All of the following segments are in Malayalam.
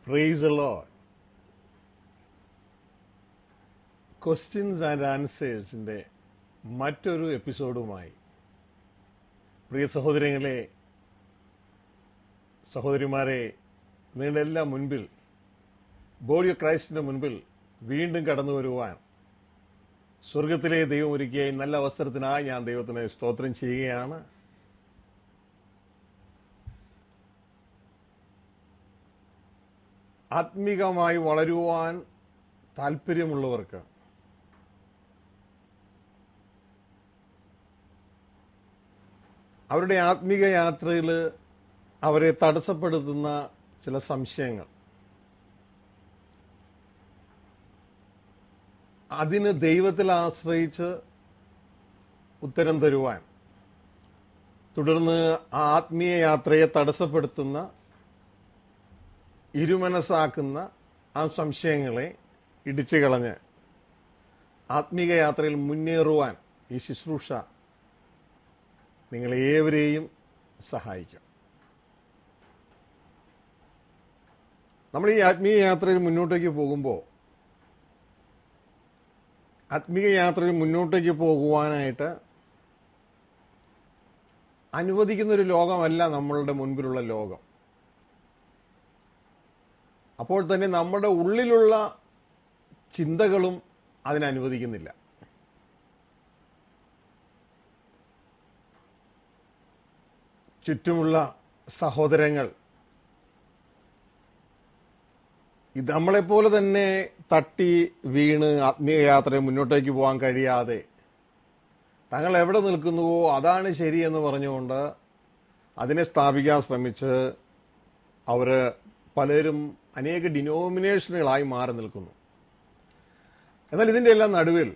Praise the Lord. Questions and ആൻസേഴ്സിന്റെ മറ്റൊരു എപ്പിസോഡുമായി പ്രിയ സഹോദരങ്ങളെ സഹോദരിമാരെ നിങ്ങളെല്ലാം മുൻപിൽ ബോഡി ഓഫ് ക്രൈസ്റ്റിന്റെ മുൻപിൽ വീണ്ടും കടന്നു വരുവാൻ സ്വർഗത്തിലെ ദൈവം ഒരുക്കിയ ഈ നല്ല അവസരത്തിനായി ഞാൻ ദൈവത്തിന് സ്തോത്രം ചെയ്യുകയാണ് ആത്മീകമായി വളരുവാൻ താല്പര്യമുള്ളവർക്ക് അവരുടെ ആത്മീക യാത്രയിൽ അവരെ തടസ്സപ്പെടുത്തുന്ന ചില സംശയങ്ങൾ അതിന് ദൈവത്തിൽ ആശ്രയിച്ച് ഉത്തരം തരുവാൻ തുടർന്ന് ആ ആത്മീയ യാത്രയെ തടസ്സപ്പെടുത്തുന്ന ഇരുമനസ്സാക്കുന്ന ആ സംശയങ്ങളെ ഇടിച്ചു കളഞ്ഞ് ആത്മീക യാത്രയിൽ മുന്നേറുവാൻ ഈ ശുശ്രൂഷ നിങ്ങളേവരെയും സഹായിക്കും നമ്മൾ ഈ ആത്മീയ യാത്രയിൽ മുന്നോട്ടേക്ക് പോകുമ്പോൾ ആത്മീയ യാത്രയിൽ മുന്നോട്ടേക്ക് പോകുവാനായിട്ട് അനുവദിക്കുന്ന ഒരു ലോകമല്ല നമ്മളുടെ മുൻപിലുള്ള ലോകം അപ്പോൾ തന്നെ നമ്മുടെ ഉള്ളിലുള്ള ചിന്തകളും അതിനനുവദിക്കുന്നില്ല ചുറ്റുമുള്ള സഹോദരങ്ങൾ ഇത് നമ്മളെപ്പോലെ തന്നെ തട്ടി വീണ് ആത്മീയ യാത്രയെ മുന്നോട്ടേക്ക് പോകാൻ കഴിയാതെ തങ്ങൾ എവിടെ നിൽക്കുന്നുവോ അതാണ് ശരിയെന്ന് പറഞ്ഞുകൊണ്ട് അതിനെ സ്ഥാപിക്കാൻ ശ്രമിച്ച് അവര് പലരും അനേക ഡിനോമിനേഷനുകളായി മാറി നിൽക്കുന്നു എന്നാൽ ഇതിന്റെ എല്ലാം നടുവിൽ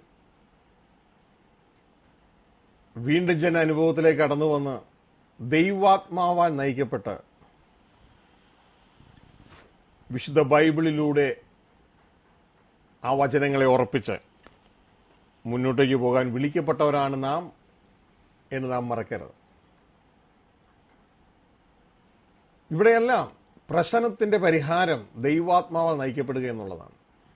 വീണ്ടും ജന അനുഭവത്തിലേക്ക് കടന്നു വന്ന് ദൈവാത്മാവാൻ നയിക്കപ്പെട്ട് വിശുദ്ധ ബൈബിളിലൂടെ ആ വചനങ്ങളെ ഉറപ്പിച്ച് മുന്നോട്ടേക്ക് പോകാൻ വിളിക്കപ്പെട്ടവരാണ് നാം എന്ന് നാം മറക്കരുത് ഇവിടെയെല്ലാം പ്രശ്നത്തിന്റെ പരിഹാരം ദൈവാത്മാവാൽ നയിക്കപ്പെടുക എന്നുള്ളതാണ്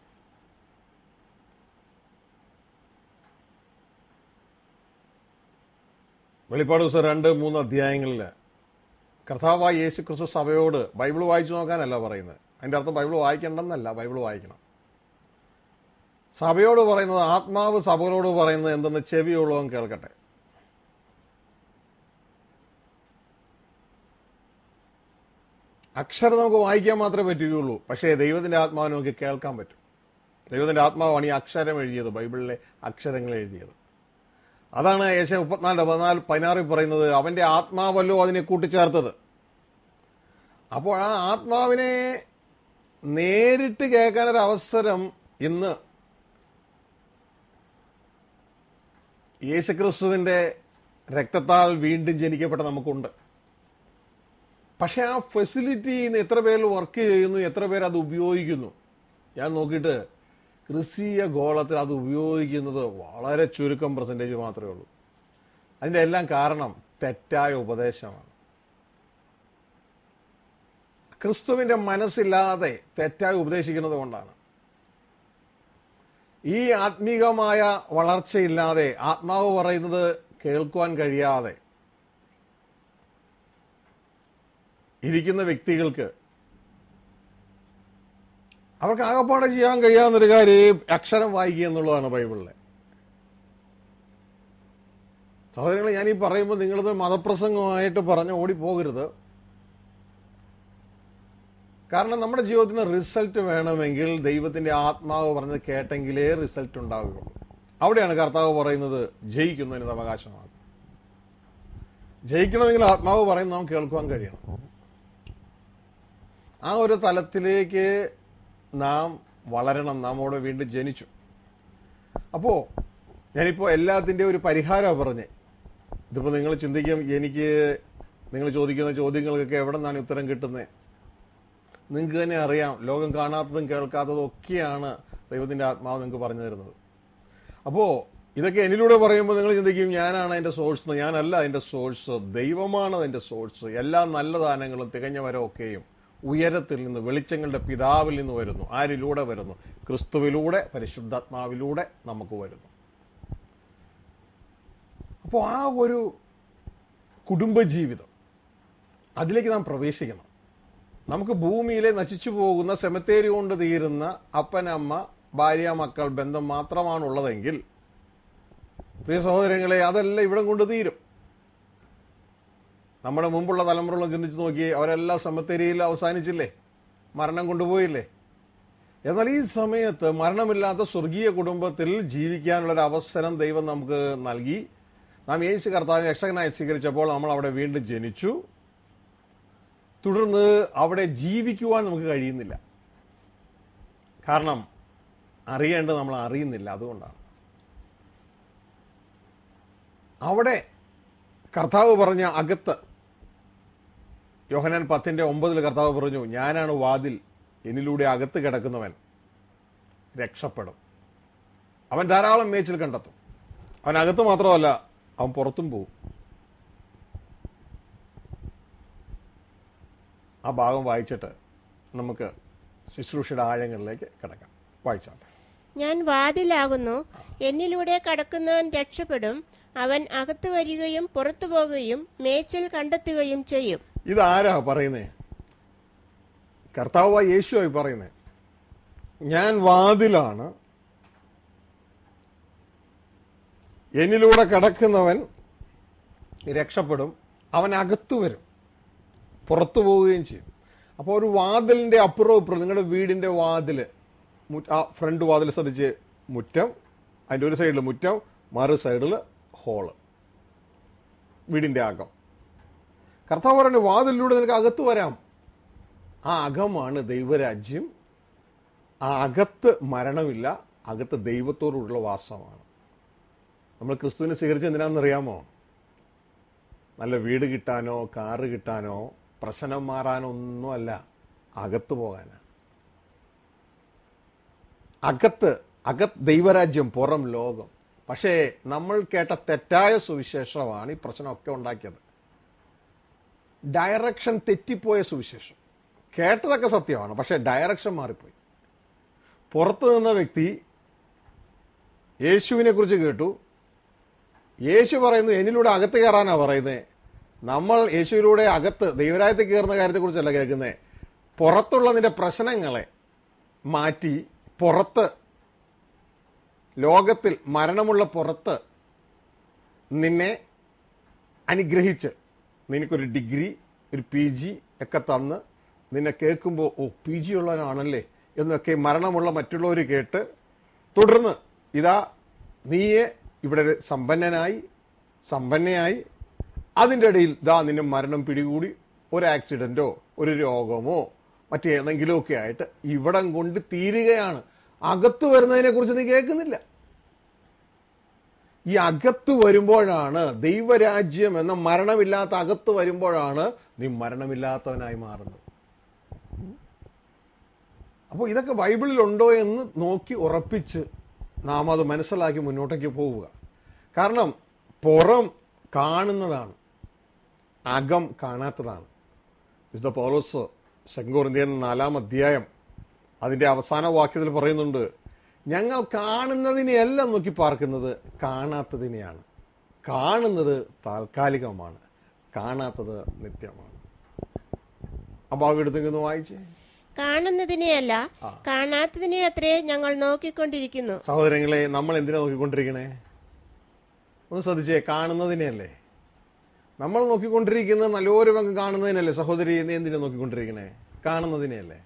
വെളിപ്പാട് ദിവസം രണ്ട് മൂന്ന് അധ്യായങ്ങളിൽ കർത്താവായ യേശു ക്രിസ്തു സഭയോട് ബൈബിൾ വായിച്ചു നോക്കാനല്ല പറയുന്നത് അതിന്റെ അർത്ഥം ബൈബിൾ വായിക്കണ്ടെന്നല്ല ബൈബിൾ വായിക്കണം സഭയോട് പറയുന്നത് ആത്മാവ് സഭകളോട് പറയുന്നത് എന്തെന്ന് ചെവിയുള്ളവൻ കേൾക്കട്ടെ അക്ഷരം നമുക്ക് വായിക്കാൻ മാത്രമേ പറ്റുകയുള്ളൂ പക്ഷേ ദൈവത്തിന്റെ ആത്മാവ് നമുക്ക് കേൾക്കാൻ പറ്റും ദൈവത്തിന്റെ ആത്മാവാണ് ഈ അക്ഷരം എഴുതിയത് ബൈബിളിലെ അക്ഷരങ്ങൾ എഴുതിയത് അതാണ് ഏഷ്യ മുപ്പത്തിനാല് പതിനാല് പതിനാറിൽ പറയുന്നത് അവന്റെ ആത്മാവല്ലോ അതിനെ കൂട്ടിച്ചേർത്തത് അപ്പോൾ ആ ആത്മാവിനെ നേരിട്ട് കേൾക്കാനൊരു അവസരം ഇന്ന് യേശുക്രിസ്തുവിന്റെ രക്തത്താൽ വീണ്ടും ജനിക്കപ്പെട്ട നമുക്കുണ്ട് പക്ഷെ ആ ഫെസിലിറ്റി ഇന്ന് എത്ര പേര് വർക്ക് ചെയ്യുന്നു എത്ര പേര് അത് ഉപയോഗിക്കുന്നു ഞാൻ നോക്കിയിട്ട് ക്രിസ്തീയ ഗോളത്തിൽ അത് ഉപയോഗിക്കുന്നത് വളരെ ചുരുക്കം പെർസെൻറ്റേജ് മാത്രമേ ഉള്ളൂ അതിന്റെ എല്ലാം കാരണം തെറ്റായ ഉപദേശമാണ് ക്രിസ്തുവിന്റെ മനസ്സില്ലാതെ തെറ്റായി ഉപദേശിക്കുന്നത് കൊണ്ടാണ് ഈ ആത്മീകമായ വളർച്ചയില്ലാതെ ആത്മാവ് പറയുന്നത് കേൾക്കുവാൻ കഴിയാതെ ഇരിക്കുന്ന വ്യക്തികൾക്ക് അവർക്ക് ആകപ്പാടെ ചെയ്യാൻ കഴിയാവുന്നൊരു കാര്യം അക്ഷരം വായിക്കുക എന്നുള്ളതാണ് ബൈബിളിലെ സഹോദരങ്ങളെ ഞാൻ ഈ പറയുമ്പോൾ നിങ്ങളത് മതപ്രസംഗമായിട്ട് പറഞ്ഞ് ഓടിപ്പോകരുത് കാരണം നമ്മുടെ ജീവിതത്തിന് റിസൾട്ട് വേണമെങ്കിൽ ദൈവത്തിന്റെ ആത്മാവ് പറഞ്ഞത് കേട്ടെങ്കിലേ റിസൾട്ട് ഉണ്ടാവുകയുള്ളൂ അവിടെയാണ് കർത്താവ് പറയുന്നത് ജയിക്കുന്നതിന് അവകാശമാണ് ജയിക്കണമെങ്കിൽ ആത്മാവ് പറയുന്നത് നാം കേൾക്കുവാൻ കഴിയണം ആ ഒരു തലത്തിലേക്ക് നാം വളരണം നാം അവിടെ വീണ്ടും ജനിച്ചു അപ്പോ ഞാനിപ്പോ എല്ലാത്തിന്റെ ഒരു പരിഹാരമാണ് പറഞ്ഞേ ഇതിപ്പോ നിങ്ങൾ ചിന്തിക്കും എനിക്ക് നിങ്ങൾ ചോദിക്കുന്ന ചോദ്യങ്ങൾക്കൊക്കെ എവിടെ നിന്നാണ് ഉത്തരം കിട്ടുന്നത് നിങ്ങൾക്ക് തന്നെ അറിയാം ലോകം കാണാത്തതും കേൾക്കാത്തതും ഒക്കെയാണ് ദൈവത്തിന്റെ ആത്മാവ് നിങ്ങൾക്ക് പറഞ്ഞു തരുന്നത് അപ്പോ ഇതൊക്കെ എന്നിലൂടെ പറയുമ്പോൾ നിങ്ങൾ ചിന്തിക്കും ഞാനാണ് അതിന്റെ സോഴ്സ് ഞാനല്ല അതിന്റെ സോഴ്സ് ദൈവമാണ് അതിന്റെ സോഴ്സ് എല്ലാ നല്ല ദാനങ്ങളും തികഞ്ഞ വരമൊക്കെയും ഉയരത്തിൽ നിന്ന് വെളിച്ചങ്ങളുടെ പിതാവിൽ നിന്ന് വരുന്നു ആരിലൂടെ വരുന്നു ക്രിസ്തുവിലൂടെ പരിശുദ്ധാത്മാവിലൂടെ നമുക്ക് വരുന്നു അപ്പോൾ ആ ഒരു കുടുംബജീവിതം അതിലേക്ക് നാം പ്രവേശിക്കണം നമുക്ക് ഭൂമിയിലെ നശിച്ചു പോകുന്ന സെമത്തേരി കൊണ്ട് തീരുന്ന അപ്പനമ്മ ഭാര്യ മക്കൾ ബന്ധം മാത്രമാണുള്ളതെങ്കിൽ പ്രിയ സഹോദരങ്ങളെ അതല്ല ഇവിടം കൊണ്ട് തീരും നമ്മുടെ മുമ്പുള്ള തലമുറകളും ചിന്തിച്ചു നോക്കി അവരെല്ലാം സമത്തേരിയിൽ അവസാനിച്ചില്ലേ മരണം കൊണ്ടുപോയില്ലേ എന്നാൽ ഈ സമയത്ത് മരണമില്ലാത്ത സ്വർഗീയ കുടുംബത്തിൽ ജീവിക്കാനുള്ള ഒരു അവസരം ദൈവം നമുക്ക് നൽകി നാം യേശു കർത്താവിനെ രക്ഷകനായി സ്വീകരിച്ചപ്പോൾ നമ്മൾ അവിടെ വീണ്ടും ജനിച്ചു തുടർന്ന് അവിടെ ജീവിക്കുവാൻ നമുക്ക് കഴിയുന്നില്ല കാരണം അറിയേണ്ടത് നമ്മൾ അറിയുന്നില്ല അതുകൊണ്ടാണ് അവിടെ കർത്താവ് പറഞ്ഞ അകത്ത് യോഹനാൻ പത്തിന്റെ ഒമ്പതിൽ കർത്താവ് പറഞ്ഞു ഞാനാണ് വാതിൽ എന്നിലൂടെ അകത്ത് കിടക്കുന്നവൻ രക്ഷപ്പെടും അവൻ ധാരാളം മേച്ചിൽ കണ്ടെത്തും അവൻ അകത്ത് മാത്രമല്ല അവൻ പുറത്തും പോകും ആ ഭാഗം വായിച്ചിട്ട് നമുക്ക് ശുശ്രൂഷയുടെ ആഴങ്ങളിലേക്ക് കിടക്കാം വായിച്ചാട്ടെ ഞാൻ വാതിലാകുന്നു എന്നിലൂടെ കടക്കുന്നവൻ രക്ഷപ്പെടും അവൻ അകത്തു വരികയും പുറത്തു പോകുകയും മേച്ചിൽ കണ്ടെത്തുകയും ചെയ്യും ഇതാരാ പറയുന്നേ കർത്താവായ യേശുവായി പറയുന്നേ ഞാൻ വാതിലാണ് എന്നിലൂടെ കടക്കുന്നവൻ രക്ഷപ്പെടും അവൻ അകത്തു വരും പുറത്തു പോവുകയും ചെയ്യും അപ്പോൾ ഒരു വാതിലിന്റെ അപ്പുറവും ഇപ്പുറം നിങ്ങളുടെ വീടിന്റെ വാതില് മു- ആ ഫ്രണ്ട് വാതിൽ ശ്രദ്ധിച്ച് മുറ്റം അതിന്റെ ഒരു സൈഡിൽ മുറ്റം മറു സൈഡിൽ ഹോള് വീടിന്റെ അകം കർത്താവ് പറഞ്ഞു വാതിലിലൂടെ നിനക്ക് അകത്ത് വരാം ആ അകമാണ് ദൈവരാജ്യം ആ അകത്ത് മരണമില്ല അകത്ത് ദൈവത്തോടുള്ള വാസമാണ് നമ്മൾ ക്രിസ്തുവിനെ സ്വീകരിച്ച് എന്തിനാണെന്നറിയാമോ നല്ല വീട് കിട്ടാനോ കാറ് കിട്ടാനോ പ്രശ്നം മാറാനോ ഒന്നുമല്ല അകത്ത് പോകാനാ അകത്ത് അകത്ത് ദൈവരാജ്യം പുറം ലോകം പക്ഷേ നമ്മൾ കേട്ട തെറ്റായ സുവിശേഷമാണ് ഈ പ്രശ്നമൊക്കെ ഉണ്ടാക്കിയത് ഡയറക്ഷൻ തെറ്റിപ്പോയ സുവിശേഷം കേട്ടതൊക്കെ സത്യമാണ് പക്ഷേ ഡയറക്ഷൻ മാറിപ്പോയി പുറത്തു നിന്ന വ്യക്തി യേശുവിനെ കുറിച്ച് കേട്ടു യേശു പറയുന്നു എന്നിലൂടെ അകത്ത് കയറാനാ പറയുന്നത് നമ്മൾ യേശുവിലൂടെ അകത്ത് ദൈവരായത്തിൽ കയറുന്ന കാര്യത്തെക്കുറിച്ചല്ല കേൾക്കുന്നത് പുറത്തുള്ള നിന്റെ പ്രശ്നങ്ങളെ മാറ്റി പുറത്ത് ലോകത്തിൽ മരണമുള്ള പുറത്ത് നിന്നെ അനുഗ്രഹിച്ച് നിനക്കൊരു ഡിഗ്രി ഒരു പി ജി ഒക്കെ തന്ന് നിന്നെ കേൾക്കുമ്പോൾ ഓ പി ജി ഉള്ളവനാണല്ലേ എന്നൊക്കെ മരണമുള്ള മറ്റുള്ളവർ കേട്ട് തുടർന്ന് ഇതാ നീയെ ഇവിടെ ഒരു സമ്പന്നനായി സമ്പന്നയായി അതിൻ്റെ ഇടയിൽ ദാ നിന്നെ മരണം പിടികൂടി ഒരു ആക്സിഡന്റോ ഒരു രോഗമോ മറ്റേതെങ്കിലുമൊക്കെ ആയിട്ട് ഇവിടം കൊണ്ട് തീരുകയാണ് അകത്ത് വരുന്നതിനെ കുറിച്ച് നീ കേൾക്കുന്നില്ല ഈ അകത്ത് വരുമ്പോഴാണ് ദൈവരാജ്യം എന്ന മരണമില്ലാത്ത അകത്ത് വരുമ്പോഴാണ് നീ മരണമില്ലാത്തവനായി മാറുന്നത് അപ്പോൾ ഇതൊക്കെ ബൈബിളിൽ ഉണ്ടോ എന്ന് നോക്കി ഉറപ്പിച്ച് നാം അത് മനസ്സിലാക്കി മുന്നോട്ടേക്ക് പോവുക കാരണം പുറം കാണുന്നതാണ് അകം കാണാത്തതാണ് വിശുദ്ധ പൗലോസ് ശങ്കോറിന്ത്യൻ നാലാം അധ്യായം അതിന്റെ അവസാന വാക്യത്തിൽ പറയുന്നുണ്ട് ഞങ്ങൾ കാണുന്നതിനെയല്ല നോക്കി പാർക്കുന്നത് കാണാത്തതിനെയാണ് കാണുന്നത് താൽക്കാലികമാണ് കാണാത്തത് നിത്യമാണ് ആ ഭാഗം എടുത്തെങ്കിൽ വായിച്ചേ കാണുന്നതിനെയല്ല ആ. കാണാത്തതിനെ അത്രേ ഞങ്ങൾ നോക്കിക്കൊണ്ടിരിക്കുന്നു സഹോദരങ്ങളെ നമ്മൾ എന്തിനാ നോക്കിക്കൊണ്ടിരിക്കണേ ഒന്ന് ശ്രദ്ധിച്ചേ കാണുന്നതിനെയല്ലേ നമ്മൾ നോക്കിക്കൊണ്ടിരിക്കുന്നത് നല്ലൊരു പങ്ക് കാണുന്നതിനല്ലേ സഹോദരി നീ എന്തിനാ നോക്കിക്കൊണ്ടിരിക്കണേ കാണുന്നതിനെയല്ലേ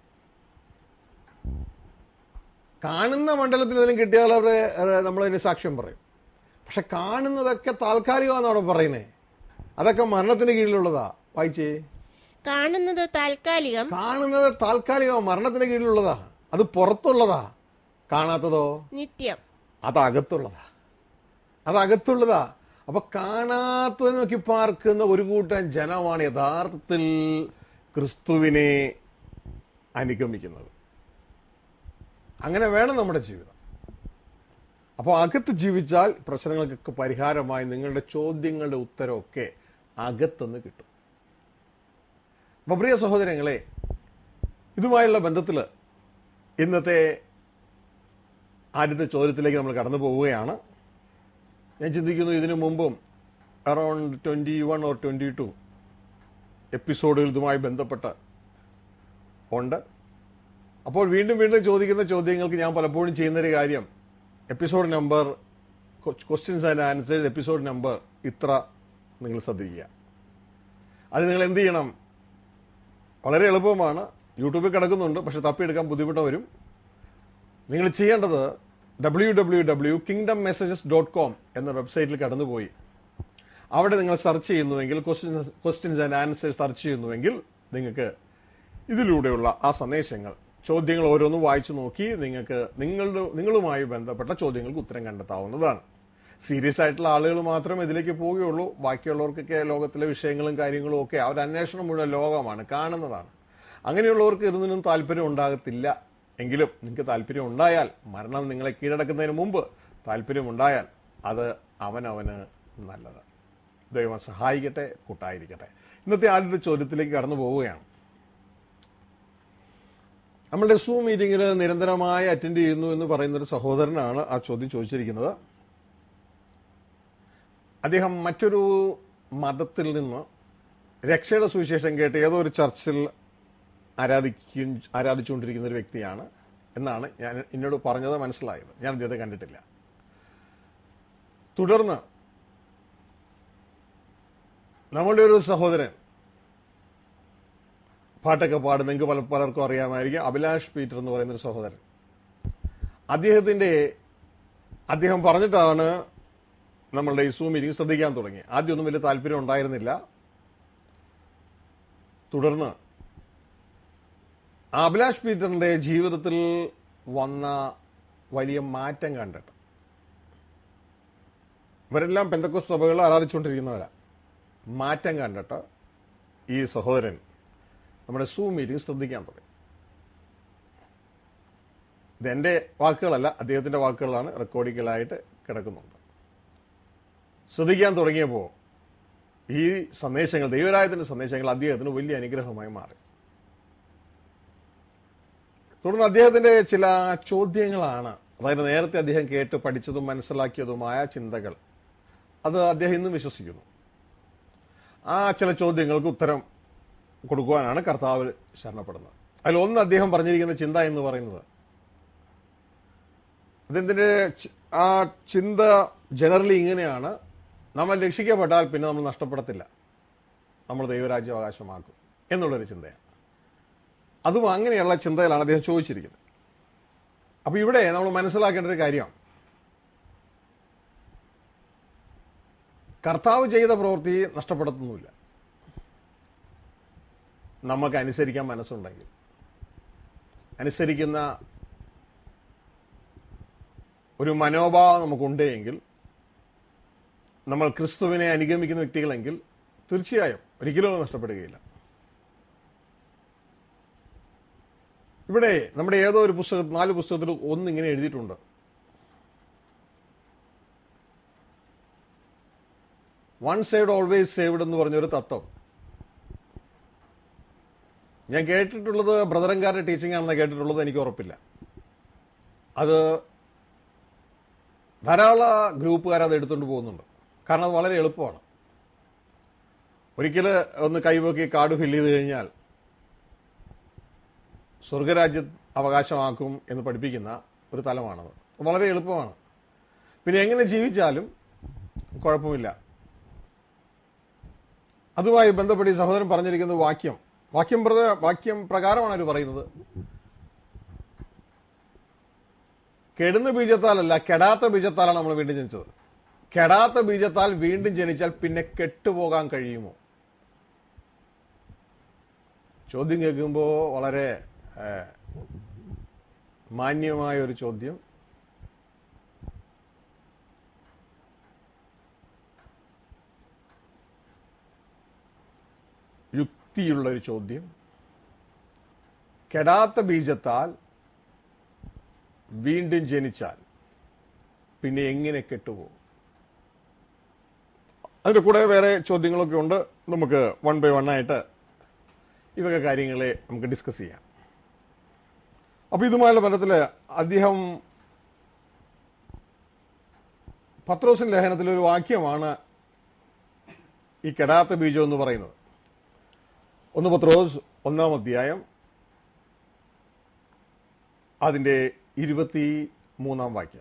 കാണുന്ന മണ്ഡലത്തിൽ എന്തെങ്കിലും കിട്ടിയാൽ അവിടെ നമ്മളതിന് സാക്ഷ്യം പറയും പക്ഷെ കാണുന്നതൊക്കെ താൽക്കാലികമാണെന്ന് അവിടെ പറയുന്നേ അതൊക്കെ മരണത്തിന് കീഴിലുള്ളതാ വായിച്ചേ കാണുന്നത് താൽക്കാലികം കാണുന്നത് താൽക്കാലികമാണ് മരണത്തിന് കീഴിലുള്ളതാ അത് പുറത്തുള്ളതാ കാണാത്തതോ നിത്യം അത് അകത്തുള്ളതാ അത് അകത്തുള്ളതാ അപ്പൊ കാണാത്തത് നോക്കി പാർക്കുന്ന ഒരു കൂട്ടം ജനമാണ് യഥാർത്ഥത്തിൽ ക്രിസ്തുവിനെ അനുഗമിക്കുന്നത് അങ്ങനെ വേണം നമ്മുടെ ജീവിതം അപ്പോൾ അകത്ത് ജീവിച്ചാൽ പ്രശ്നങ്ങൾക്കൊക്കെ പരിഹാരമായി നിങ്ങളുടെ ചോദ്യങ്ങളുടെ ഉത്തരവൊക്കെ അകത്തുനിന്ന് കിട്ടും അപ്പൊ പ്രിയ സഹോദരങ്ങളെ ഇതുമായുള്ള ബന്ധത്തിൽ ഇന്നത്തെ ആദ്യത്തെ ചോദ്യത്തിലേക്ക് നമ്മൾ കടന്നു പോവുകയാണ് ഞാൻ ചിന്തിക്കുന്നു ഇതിനു മുമ്പും around twenty one or twenty two എപ്പിസോഡുകൾ ഇതുമായി ബന്ധപ്പെട്ട് ഉണ്ട് അപ്പോൾ വീണ്ടും വീണ്ടും ചോദിക്കുന്ന ചോദ്യങ്ങൾക്ക് ഞാൻ പലപ്പോഴും ചെയ്യുന്നൊരു കാര്യം episode number questions and answers episode number ഇത്ര നിങ്ങൾ ശ്രദ്ധിക്കുക അത് നിങ്ങൾ എന്ത് ചെയ്യണം വളരെ എളുപ്പമാണ് യൂട്യൂബിൽ കിടക്കുന്നുണ്ട് പക്ഷെ തപ്പിയെടുക്കാൻ ബുദ്ധിമുട്ട് വരും നിങ്ങൾ ചെയ്യേണ്ടത് W W W kingdom messages dot com എന്ന വെബ്സൈറ്റിൽ കടന്നുപോയി അവിടെ നിങ്ങൾ സെർച്ച് ചെയ്യുന്നുവെങ്കിൽ questions questions and answers search ചെയ്യുന്നുവെങ്കിൽ നിങ്ങൾക്ക് ഇതിലൂടെയുള്ള ആ സന്ദേശങ്ങൾ ചോദ്യങ്ങൾ ഓരോന്നും വായിച്ചു നോക്കി നിങ്ങൾക്ക് നിങ്ങളുടെ നിങ്ങളുമായി ബന്ധപ്പെട്ട ചോദ്യങ്ങൾക്ക് ഉത്തരം കണ്ടെത്താവുന്നതാണ് സീരിയസ് ആയിട്ടുള്ള ആളുകൾ മാത്രമേ ഇതിലേക്ക് പോവുകയുള്ളൂ ബാക്കിയുള്ളവർക്കൊക്കെ ലോകത്തിലെ വിഷയങ്ങളും കാര്യങ്ങളും ഒക്കെ അവർ അന്വേഷണം മുഴുവൻ ലോകമാണ് കാണുന്നതാണ് അങ്ങനെയുള്ളവർക്ക് ഇതിനൊന്നും താല്പര്യം ഉണ്ടാകത്തില്ല എങ്കിലും നിങ്ങൾക്ക് താല്പര്യം ഉണ്ടായാൽ മരണം നിങ്ങളെ കീഴടക്കുന്നതിന് മുമ്പ് താല്പര്യം ഉണ്ടായാൽ അത് അവനവന് നല്ലത് ദൈവം സഹായിക്കട്ടെ കൂട്ടായിരിക്കട്ടെ ഇന്നത്തെ ആദ്യത്തെ ചോദ്യത്തിലേക്ക് കടന്നു പോവുകയാണ് നമ്മളുടെ സൂം മീറ്റിംഗിൽ നിരന്തരമായി അറ്റൻഡ് ചെയ്യുന്നു എന്ന് പറയുന്ന ഒരു സഹോദരനാണ് ആ ചോദ്യം ചോദിച്ചിരിക്കുന്നത് അദ്ദേഹം മറ്റൊരു മതത്തിൽ നിന്ന് രക്ഷയുടെ സുവിശേഷം കേട്ട് ഏതോ ഒരു ചർച്ചിൽ ആരാധിക്കും ആരാധിച്ചുകൊണ്ടിരിക്കുന്ന ഒരു വ്യക്തിയാണ് എന്നാണ് ഞാൻ എന്നോട് പറഞ്ഞത് മനസ്സിലായത് ഞാൻ അദ്ദേഹത്തെ കണ്ടിട്ടില്ല തുടർന്ന് നമ്മളുടെ ഒരു സഹോദരൻ പാട്ടൊക്കെ പാടും നിങ്ങൾക്ക് പല പലർക്കും അറിയാമായിരിക്കും അഭിലാഷ് പീറ്റർ എന്ന് പറയുന്ന ഒരു സഹോദരൻ അദ്ദേഹത്തിന്റെ അദ്ദേഹം പറഞ്ഞിട്ടാണ് നമ്മളുടെ ഈ സൂം മീറ്റിംഗ് ശ്രദ്ധിക്കാൻ തുടങ്ങി ആദ്യമൊന്നും വലിയ താല്പര്യം ഉണ്ടായിരുന്നില്ല തുടർന്ന് ആ അഭിലാഷ് പീറ്ററിന്റെ ജീവിതത്തിൽ വന്ന വലിയ മാറ്റം കണ്ടിട്ട് ഇവരെല്ലാം പെന്തക്കോസ് സഭകൾ ആരാധിച്ചുകൊണ്ടിരിക്കുന്നവരാ മാറ്റം കണ്ടിട്ട് ഈ സഹോദരൻ നമ്മുടെ സൂം മീറ്റിംഗ് ശ്രദ്ധിക്കാൻ തുടങ്ങി ഇതെന്റെ വാക്കുകളല്ല അദ്ദേഹത്തിന്റെ വാക്കുകളാണ് റെക്കോർഡിക്കലായിട്ട് കിടക്കുന്നുണ്ട് ശ്രദ്ധിക്കാൻ തുടങ്ങിയപ്പോൾ ഈ സന്ദേശങ്ങൾ ദൈവരായത്തിന്റെ സന്ദേശങ്ങൾ അദ്ദേഹത്തിന് വലിയ അനുഗ്രഹമായി മാറി തുടർന്ന് അദ്ദേഹത്തിന്റെ ചില ചോദ്യങ്ങളാണ് അതായത് നേരത്തെ അദ്ദേഹം കേട്ട് പഠിച്ചതും മനസ്സിലാക്കിയതുമായ ചിന്തകൾ അത് അദ്ദേഹം ഇന്നും വിശ്വസിക്കുന്നു ആ ചില ചോദ്യങ്ങൾക്ക് ഉത്തരം കൊടുക്കുവാനാണ് കർത്താവ് ശരണപ്പെടുന്നത് അതിൽ ഒന്ന് അദ്ദേഹം പറഞ്ഞിരിക്കുന്ന ചിന്ത എന്ന് പറയുന്നത് അതിന്റെ ആ ചിന്ത ജനറലി ഇങ്ങനെയാണ് നമ്മൾ രക്ഷിക്കപ്പെട്ടാൽ പിന്നെ നമ്മൾ നഷ്ടപ്പെടത്തില്ല നമ്മൾ ദൈവരാജ്യം അവകാശമാക്കും എന്നുള്ളൊരു ചിന്തയാണ് അതും അങ്ങനെയുള്ള ചിന്തയിലാണ് അദ്ദേഹം ചോദിച്ചിരിക്കുന്നത് അപ്പൊ ഇവിടെ നമ്മൾ മനസ്സിലാക്കേണ്ട ഒരു കാര്യം കർത്താവ് ചെയ്ത പ്രവൃത്തി നഷ്ടപ്പെടുത്തുന്നില്ല നമുക്ക് അനുസരിക്കാൻ മനസ്സുണ്ടെങ്കിൽ അനുസരിക്കുന്ന ഒരു മനോഭാവം നമുക്കുണ്ടെങ്കിൽ നമ്മൾ ക്രിസ്തുവിനെ അനുഗമിക്കുന്ന വ്യക്തികളെങ്കിൽ തീർച്ചയായും ഒരിക്കലും അത് നഷ്ടപ്പെടുകയില്ല ഇവിടെ നമ്മുടെ ഏതോ ഒരു പുസ്തകം നാല് പുസ്തകത്തിൽ ഒന്നിങ്ങനെ എഴുതിയിട്ടുണ്ട് വൺ സൈഡ് ഓൾവേസ് സേവ്ഡ് എന്ന് പറഞ്ഞൊരു തത്വം ഞാൻ കേട്ടിട്ടുള്ളത് ബ്രദറൻകാരുടെ ടീച്ചിങ് ആണെന്ന് കേട്ടിട്ടുള്ളത് എനിക്ക് ഉറപ്പില്ല അത് ധാരാളം ഗ്രൂപ്പുകാർ അത് എടുത്തുകൊണ്ട് പോകുന്നുണ്ട് കാരണം അത് വളരെ എളുപ്പമാണ് ഒരിക്കൽ ഒന്ന് കൈവക്കി കാർഡ് ഫില്ല് ചെയ്ത് കഴിഞ്ഞാൽ സ്വർഗരാജ്യ അവകാശമാക്കും എന്ന് പഠിപ്പിക്കുന്ന ഒരു തലമാണത് വളരെ എളുപ്പമാണ് പിന്നെ എങ്ങനെ ജീവിച്ചാലും കുഴപ്പമില്ല അതുമായി ബന്ധപ്പെട്ട് ഈ സഹോദരൻ പറഞ്ഞിരിക്കുന്ന വാക്യം വാക്യം പ്രത- വാക്യം പ്രകാരമാണ് അവർ പറയുന്നത് കെടുന്ന ബീജത്താലല്ല കെടാത്ത ബീജത്താലാണ് നമ്മൾ വീണ്ടും ജനിച്ചത് കെടാത്ത ബീജത്താൽ വീണ്ടും ജനിച്ചാൽ പിന്നെ കെട്ടുപോകാൻ കഴിയുമോ ചോദ്യം കേൾക്കുമ്പോൾ വളരെ ഏഹ്, മാന്യമായ ഒരു ചോദ്യം യുക്തിയുള്ള ഒരു ചോദ്യം കെടാത്ത ബീജത്താൽ വീണ്ടും ജനിച്ചാൽ പിന്നെ എങ്ങനെ കെട്ടുപോകും അതിന്റെ കൂടെ വേറെ ചോദ്യങ്ങളൊക്കെ ഉണ്ട് നമുക്ക് വൺ ബൈ വൺ ആയിട്ട് ഇവയൊക്കെ കാര്യങ്ങളെ നമുക്ക് ഡിസ്കസ് ചെയ്യാം അപ്പൊ ഇതുമായുള്ള ബന്ധത്തില് അദ്ദേഹം പത്രോസിൻ ലേഖനത്തിലെ ഒരു വാക്യമാണ് ഈ കെടാത്ത ബീജം എന്ന് പറയുന്നത് ഒന്ന് പത്രോസ് ഒന്നാം അധ്യായം അതിന്റെ ഇരുപത്തി മൂന്നാം വാക്യം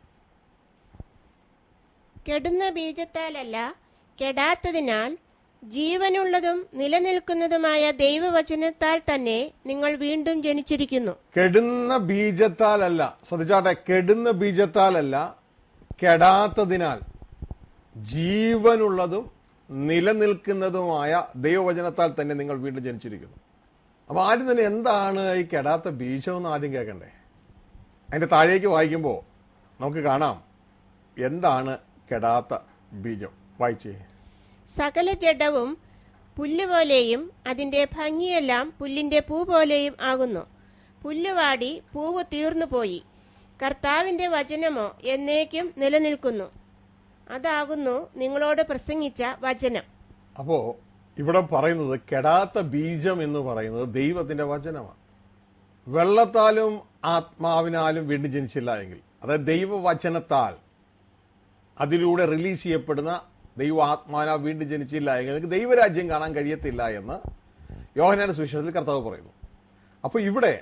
കെടുന്ന ബീജത്താലല്ല കെടാത്തതിനാൽ ജീവനുള്ളതും നിലനിൽക്കുന്നതുമായ ദൈവവചനത്താൽ തന്നെ നിങ്ങൾ വീണ്ടും ജനിച്ചിരിക്കുന്നു കെടുന്ന ബീജത്താലല്ല ശ്രദ്ധിച്ചാട്ടെ കെടുന്ന ബീജത്താലല്ല കെടാത്തതിനാൽ ജീവനുള്ളതും നിലനിൽക്കുന്നതുമായ ദൈവവചനത്താൽ തന്നെ നിങ്ങൾ വീണ്ടും ജനിച്ചിരിക്കുന്നു അപ്പൊ ആദ്യം തന്നെ എന്താണ് ഈ കെടാത്ത ബീജം എന്ന് ആദ്യം കേൾക്കണ്ടേ അതിന്റെ താഴേക്ക് വായിക്കുമ്പോൾ നമുക്ക് കാണാം എന്താണ് കെടാത്ത ബീജം വായിച്ചേ സകല ജഡവും പുല്ലുപോലെയും അതിന്റെ ഭംഗിയെല്ലാം പുല്ലിന്റെ പൂ പോലെയും ആകുന്നു പുല്ലുവാടി പൂവ് തീർന്നുപോയി കർത്താവിന്റെ വചനമോ എന്നേക്കും നിലനിൽക്കുന്നു അതാകുന്നു നിങ്ങളോട് പ്രസംഗിച്ച വചനം അപ്പോ ഇവിടെ പറയുന്നത് കെടാത്ത ബീജം എന്ന് പറയുന്നത് ദൈവത്തിന്റെ വചനമാണ് വെള്ളത്താലും ആത്മാവിനാലും വീണ്ടും ജനിച്ചില്ല എങ്കിൽ അതായത് ദൈവവചനത്താൽ അതിലൂടെ റിലീസ് ചെയ്യപ്പെടുന്ന ദൈവ ആത്മാവിനാൽ വീണ്ടും ജനിച്ചില്ല എങ്കിൽ നിങ്ങൾക്ക് ദൈവരാജ്യം കാണാൻ കഴിയത്തില്ല എന്ന് യോഹനാന്റെ സുവിശേഷത്തിൽ കർത്താവ് പറയുന്നു അപ്പൊ ഇവിടെ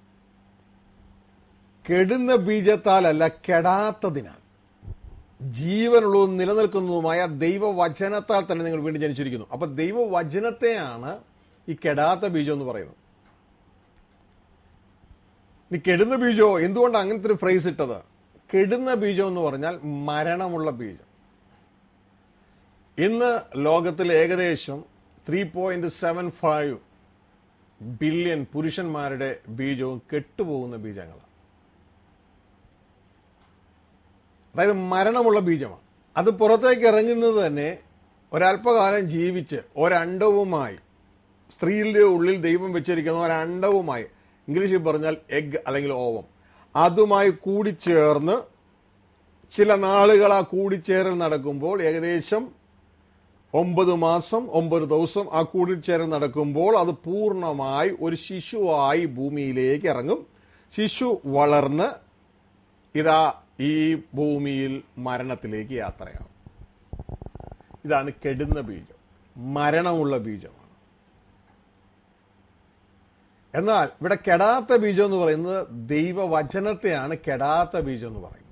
കെടുന്ന ബീജത്താലല്ല കെടാത്തതിനാൽ ജീവനുള്ളതും നിലനിൽക്കുന്നതുമായ ദൈവവചനത്താൽ തന്നെ നിങ്ങൾ വീണ്ടും ജനിച്ചിരിക്കുന്നു അപ്പൊ ദൈവവചനത്തെയാണ് ഈ കെടാത്ത ബീജം എന്ന് പറയുന്നത് ഈ കെടുന്ന ബീജോ എന്തുകൊണ്ട് അങ്ങനത്തെ ഒരു ഫ്രേസ് ഇട്ടത് കെടുന്ന ബീജം എന്ന് പറഞ്ഞാൽ മരണമുള്ള ബീജം ഇന്ന് ലോകത്തിൽ ഏകദേശം three point seven five billion പുരുഷന്മാരുടെ ബീജവും കെട്ടുപോകുന്ന ബീജങ്ങളാണ് അതായത് മരണമുള്ള ബീജമാണ് അത് പുറത്തേക്ക് ഇറങ്ങുന്നത് തന്നെ ഒരല്പകാലം ജീവിച്ച് ഒരണ്ടവുമായി സ്ത്രീയുടെ ഉള്ളിൽ ദൈവം വെച്ചിരിക്കുന്ന ഒരണ്ടവുമായി ഇംഗ്ലീഷിൽ പറഞ്ഞാൽ എഗ് അല്ലെങ്കിൽ ഓവം അതുമായി കൂടിച്ചേർന്ന് ചില നാളുകൾ ആ കൂടിച്ചേരൽ നടക്കുമ്പോൾ ഏകദേശം ഒമ്പത് മാസം ഒമ്പത് ദിവസം ആ കൂടിച്ചേരൽ നടക്കുമ്പോൾ അത് പൂർണ്ണമായി ഒരു ശിശുവായി ഭൂമിയിലേക്ക് ഇറങ്ങും ശിശു വളർന്ന് ഇതാ ഈ ഭൂമിയിൽ മരണത്തിലേക്ക് യാത്രയാവും ഇതാണ് കെടുന്ന ബീജം മരണമുള്ള ബീജമാണ് എന്നാൽ ഇവിടെ കെടാത്ത ബീജം എന്ന് പറയുന്നത് ദൈവവചനത്തെയാണ് കെടാത്ത ബീജം എന്ന് പറയുന്നത്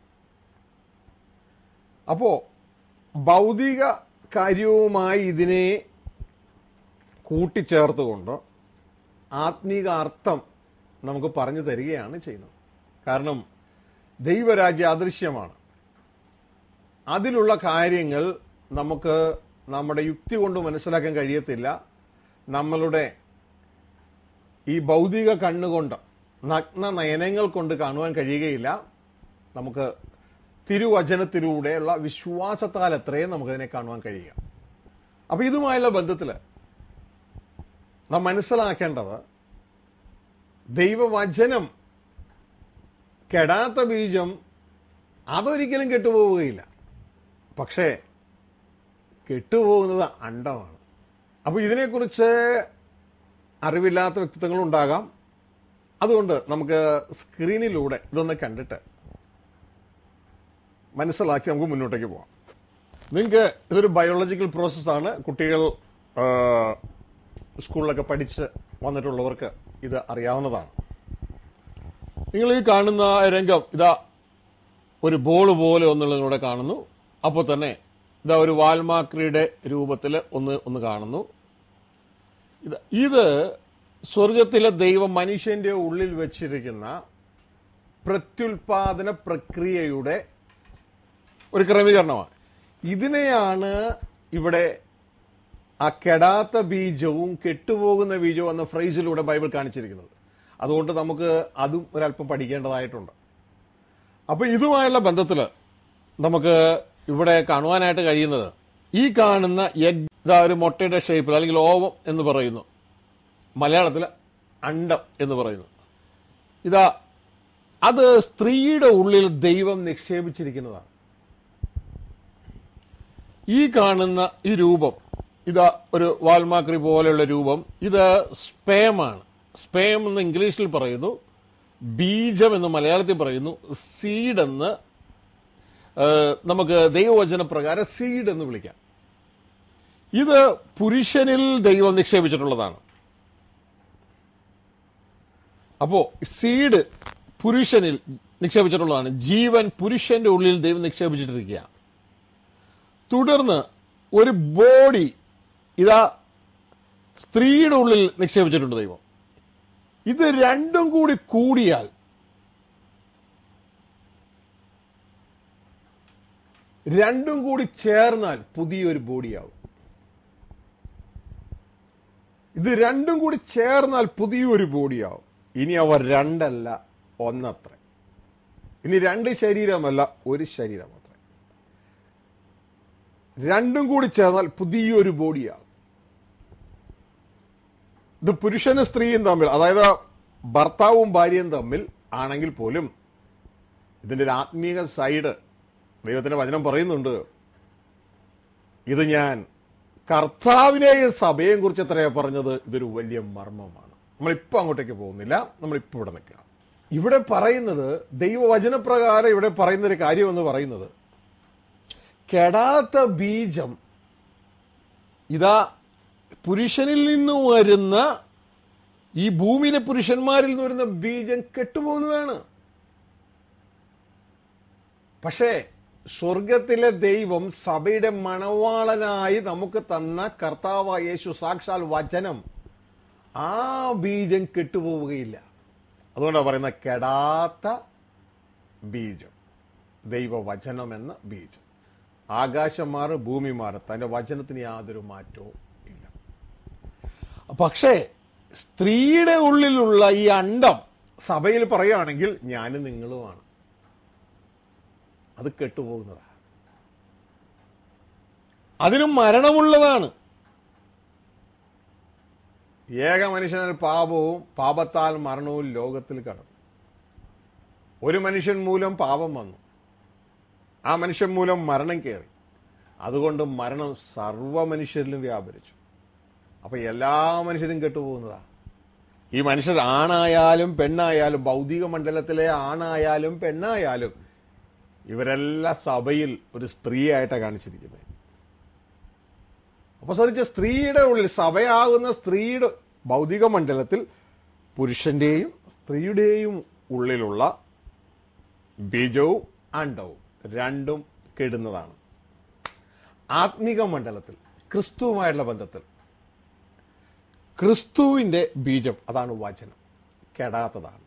അപ്പോ ഭൗതിക കാര്യവുമായി ഇതിനെ കൂട്ടിച്ചേർത്തുകൊണ്ട് ആത്മീക അർത്ഥം നമുക്ക് പറഞ്ഞു തരികയാണ് ചെയ്യുന്നത് കാരണം ദൈവരാജ്യ അദൃശ്യമാണ് അതിലുള്ള കാര്യങ്ങൾ നമുക്ക് നമ്മുടെ യുക്തി കൊണ്ട് മനസ്സിലാക്കാൻ കഴിയത്തില്ല നമ്മളുടെ ഈ ഭൗതിക കണ്ണുകൊണ്ട് നഗ്ന നയനങ്ങൾ കൊണ്ട് കാണുവാൻ കഴിയുകയില്ല നമുക്ക് തിരുവചനത്തിലൂടെയുള്ള വിശ്വാസത്താൽ എത്രയും നമുക്കതിനെ കാണുവാൻ കഴിയുക അപ്പൊ ഇതുമായുള്ള ബന്ധത്തിൽ നാം മനസ്സിലാക്കേണ്ടത് ദൈവവചനം കെടാത്ത ബീജം അതൊരിക്കലും കെട്ടുപോവുകയില്ല പക്ഷേ കെട്ടുപോകുന്നത് അണ്ടമാണ് അപ്പൊ ഇതിനെക്കുറിച്ച് അറിവില്ലാത്ത വ്യക്തിത്വങ്ങളുണ്ടാകാം അതുകൊണ്ട് നമുക്ക് സ്ക്രീനിലൂടെ ഇതൊന്ന് കണ്ടിട്ട് മനസ്സിലാക്കി നമുക്ക് മുന്നോട്ടേക്ക് പോവാം നിങ്ങൾക്ക് ഇതൊരു ബയോളജിക്കൽ പ്രോസസ്സാണ് കുട്ടികൾ ആ, സ്കൂളിലൊക്കെ പഠിച്ച് വന്നിട്ടുള്ളവർക്ക് ഇത് അറിയാവുന്നതാണ് നിങ്ങൾ ഈ കാണുന്ന രംഗം ഇതാ ഒരു ബോൾ പോലെ ഒന്നുള്ളത് ഇവിടെ കാണുന്നു അപ്പോൾ തന്നെ ഇതാ ഒരു വാൽമാക്രിയുടെ രൂപത്തിൽ ഒന്ന് ഒന്ന് കാണുന്നു ഇത് ഇത് സ്വർഗത്തിലെ ദൈവം മനുഷ്യന്റെ ഉള്ളിൽ വെച്ചിരിക്കുന്ന പ്രത്യുൽപാദന പ്രക്രിയയുടെ ഒരു ക്രമീകരണമാണ് ഇതിനെയാണ് ഇവിടെ ആ കെടാത്ത ബീജവും കെട്ടുപോകുന്ന ബീജവും എന്ന ഫ്രേസിലൂടെ ബൈബിൾ കാണിച്ചിരിക്കുന്നത് അതുകൊണ്ട് നമുക്ക് അതും ഒരല്പം പഠിക്കേണ്ടതായിട്ടുണ്ട് അപ്പൊ ഇതുമായുള്ള ബന്ധത്തിൽ നമുക്ക് ഇവിടെ കാണുവാനായിട്ട് കഴിയുന്നത് ഈ കാണുന്ന എഗ് ഇതാ ഒരു മുട്ടയുടെ ഷേപ്പിൽ അല്ലെങ്കിൽ ഓവം എന്ന് പറയുന്നു മലയാളത്തിൽ അണ്ടം എന്ന് പറയുന്നു ഇതാ അത് സ്ത്രീയുടെ ഉള്ളിൽ ദൈവം നിക്ഷേപിച്ചിരിക്കുന്നതാണ് ഈ കാണുന്ന ഈ രൂപം ഇതാ ഒരു വാൽമാക്രി പോലെയുള്ള രൂപം ഇത് സ്പേമാണ് സ്പേം എന്ന് ഇംഗ്ലീഷിൽ പറയുന്നു ബീജം എന്ന് മലയാളത്തിൽ പറയുന്നു സീഡ് എന്ന് ഏഹ്, നമുക്ക് ദൈവവചന പ്രകാരം സീഡ് എന്ന് വിളിക്കാം ഇത് പുരുഷനിൽ ദൈവം നിക്ഷേപിച്ചിട്ടുള്ളതാണ് അപ്പോ സീഡ് പുരുഷനിൽ നിക്ഷേപിച്ചിട്ടുള്ളതാണ് ജീവൻ പുരുഷന്റെ ഉള്ളിൽ ദൈവം നിക്ഷേപിച്ചിട്ടിരിക്കുക തുടർന്ന് ഒരു ബോഡി ഇതാ സ്ത്രീയുടെ ഉള്ളിൽ നിക്ഷേപിച്ചിട്ടുണ്ട് ദൈവം ഇത് രണ്ടും കൂടി കൂടിയാൽ രണ്ടും കൂടി ചേർന്നാൽ പുതിയൊരു ബോഡിയാവും ഇത് രണ്ടും കൂടി ചേർന്നാൽ പുതിയൊരു ബോഡിയാവും ഇനി അവർ രണ്ടല്ല ഒന്നത്ര ഇനി രണ്ട് ശരീരമല്ല ഒരു ശരീരം അത്ര രണ്ടും കൂടി ചേർന്നാൽ പുതിയൊരു ബോഡിയാവും ഇത് പുരുഷനും സ്ത്രീയും തമ്മിൽ അതായത് ഭർത്താവും ഭാര്യയും തമ്മിൽ ആണെങ്കിൽ പോലും ഇതിന്റെ ഒരു ആത്മീക സൈഡ് ദൈവത്തിന്റെ വചനം പറയുന്നുണ്ട് ഇത് ഞാൻ കർത്താവിനെയും സഭയെയും കുറിച്ച് എത്രയാ പറഞ്ഞത് ഇതൊരു വലിയ മർമ്മമാണ് നമ്മളിപ്പോ അങ്ങോട്ടേക്ക് പോകുന്നില്ല നമ്മളിപ്പോ ഇവിടെ നിൽക്കുക ഇവിടെ പറയുന്നത് ദൈവവചനപ്രകാരം ഇവിടെ പറയുന്ന ഒരു കാര്യം എന്ന് പറയുന്നത് കെടാത്ത ബീജം ഇതാ പുരുഷനിൽ നിന്ന് വരുന്ന ഈ ഭൂമിയിലെ പുരുഷന്മാരിൽ നിന്ന് വരുന്ന ബീജം കെട്ടുപോകുന്നതാണ് പക്ഷേ സ്വർഗത്തിലെ ദൈവം സഭയുടെ മണവാളനായി നമുക്ക് തന്ന കർത്താവായ യേശു സാക്ഷാൽ വചനം ആ ബീജം കെട്ടുപോവുകയില്ല അതുകൊണ്ടാണ് പറയുന്നത് കെടാത്ത ബീജം ദൈവവചനം എന്ന ബീജം ആകാശം മാറും ഭൂമി മാറും തന്റെ വചനത്തിന് യാതൊരു മാറ്റവും ഇല്ല പക്ഷേ സ്ത്രീയുടെ ഉള്ളിലുള്ള ഈ അണ്ടം സഭയിൽ പറയുകയാണെങ്കിൽ ഞാനും നിങ്ങളുമാണ് അത് കെട്ടുപോകുന്നതാണ് അതിനും മരണമുള്ളതാണ് ഏക മനുഷ്യനാൽ പാപവും പാപത്താൽ മരണവും ലോകത്തിൽ കടന്നു ഒരു മനുഷ്യൻ മൂലം പാപം വന്നു ആ മനുഷ്യൻ മൂലം മരണം കയറി അതുകൊണ്ട് മരണം സർവ്വ മനുഷ്യരിലും വ്യാപരിച്ചു അപ്പൊ എല്ലാ മനുഷ്യരും കെട്ടുപോകുന്നതാ ഈ മനുഷ്യർ ആണായാലും പെണ്ണായാലും ഭൗതിക മണ്ഡലത്തിലെ ആണായാലും പെണ്ണായാലും ഇവരെല്ലാം സഭയിൽ ഒരു സ്ത്രീയായിട്ടാണ് കാണിച്ചിരിക്കുന്നത് അപ്പൊ ശ്രദ്ധിച്ച സ്ത്രീയുടെ ഉള്ളിൽ സഭയാകുന്ന സ്ത്രീയുടെ ഭൗതിക മണ്ഡലത്തിൽ പുരുഷന്റെയും സ്ത്രീയുടെയും ഉള്ളിലുള്ള ബീജവും അണ്ടവും രണ്ടും കെടുന്നതാണ് ആത്മിക മണ്ഡലത്തിൽ ക്രിസ്തുവുമായുള്ള ബന്ധത്തിൽ ക്രിസ്തുവിന്റെ ബീജം അതാണ് വചനം കെടാത്തതാണ്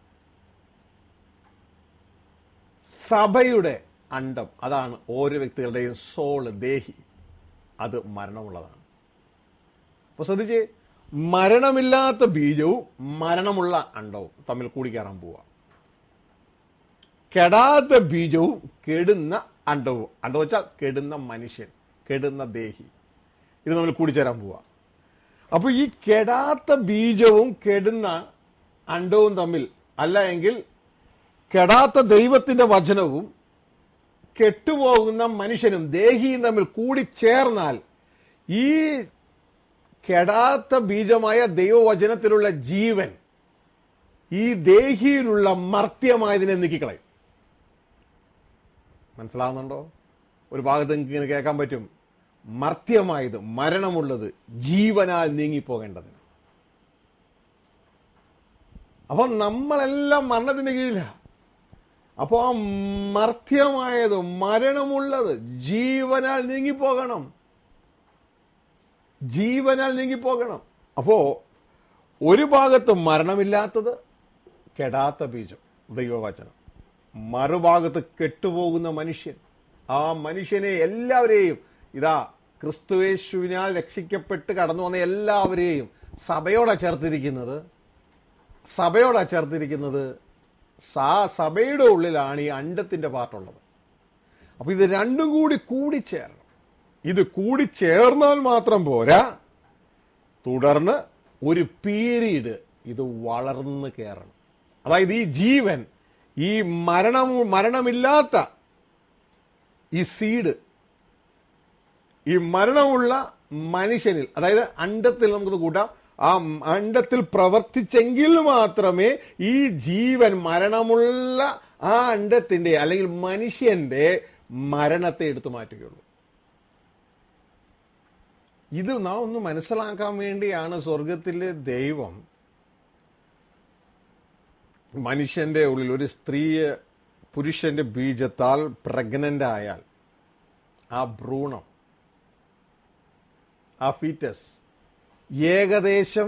സഭയുടെ അണ്ടം അതാണ് ഓരോ വ്യക്തികളുടെയും സോള് ദേഹി അത് മരണമുള്ളതാണ് അപ്പൊ ശ്രദ്ധിച്ച് മരണമില്ലാത്ത ബീജവും മരണമുള്ള അണ്ടവും തമ്മിൽ കൂടിക്കയറാൻ പോവാ കെടാത്ത ബീജവും കെടുന്ന അണ്ടവും അണ്ടം വെച്ചാൽ കെടുന്ന മനുഷ്യൻ കെടുന്ന ദേഹി ഇത് തമ്മിൽ കൂടിച്ചേരാൻ പോവാ അപ്പൊ ഈ കെടാത്ത ബീജവും കെടുന്ന അണ്ടവും തമ്മിൽ അല്ല എങ്കിൽ കെടാത്ത ദൈവത്തിന്റെ വചനവും കെട്ടുപോകുന്ന മനുഷ്യനും ദേഹിയും തമ്മിൽ കൂടിച്ചേർന്നാൽ ഈ കെടാത്ത ബീജമായ ദൈവവചനത്തിലുള്ള ജീവൻ ഈ ദേഹിയിലുള്ള മർത്യമായതിനെ നീക്കിക്കളയും മനസ്സിലാവുന്നുണ്ടോ ഒരു ഭാഗത്ത് നിങ്ങൾക്ക് ഇങ്ങനെ കേൾക്കാൻ പറ്റും മർത്യമായത് മരണമുള്ളത് ജീവനാൽ നീങ്ങിപ്പോകേണ്ടതിന് അപ്പൊ നമ്മളെല്ലാം മരണത്തിന്റെ കീഴിലാണ് അപ്പോ ആ മർത്യമായത് മരണമുള്ളത് ജീവനാൽ നീങ്ങിപ്പോകണം ജീവനാൽ നീങ്ങിപ്പോകണം അപ്പോ ഒരു ഭാഗത്ത് മരണമില്ലാത്തത് കെടാത്ത ബീജം ദൈവവചനം മറുഭാഗത്ത് കെട്ടുപോകുന്ന മനുഷ്യൻ ആ മനുഷ്യനെ എല്ലാവരെയും ഇതാ ക്രിസ്തുവേശുവിനാൽ രക്ഷിക്കപ്പെട്ട് കടന്നു വന്ന എല്ലാവരെയും സഭയോടാ ചേർത്തിരിക്കുന്നത് സഭയോടാ ചേർത്തിരിക്കുന്നത് സാ സഭയുടെ ഉള്ളിലാണ് ഈ അണ്ടത്തിന്റെ പാർട്ടുള്ളത് അപ്പൊ ഇത് രണ്ടും കൂടി കൂടിച്ചേരണം ഇത് കൂടിച്ചേർന്നാൽ മാത്രം പോരാ തുടർന്ന് ഒരു പീരീഡ് ഇത് വളർന്ന് കയറണം അതായത് ഈ ജീവൻ ഈ മരണം മരണമില്ലാത്ത ഈ സീഡ് ഈ മരണമുള്ള മനുഷ്യനിൽ അതായത് അണ്ടത്തിൽ നമുക്കത് കൂട്ടാം ആ അണ്ടത്തിൽ പ്രവർത്തിച്ചെങ്കിൽ മാത്രമേ ഈ ജീവൻ മരണമുള്ള ആ അണ്ടത്തിന്റെ അല്ലെങ്കിൽ മനുഷ്യന്റെ മരണത്തെ എടുത്തു മാറ്റുകയുള്ളൂ ഇത് നാം ഒന്ന് മനസ്സിലാക്കാൻ വേണ്ടിയാണ് സ്വർഗത്തിലെ ദൈവം മനുഷ്യന്റെ ഉള്ളിൽ ഒരു സ്ത്രീ പുരുഷന്റെ ബീജത്താൽ പ്രഗ്നന്റ് ആയാൽ ആ ഭ്രൂണം ആ ഫീറ്റസ് ഏകദേശം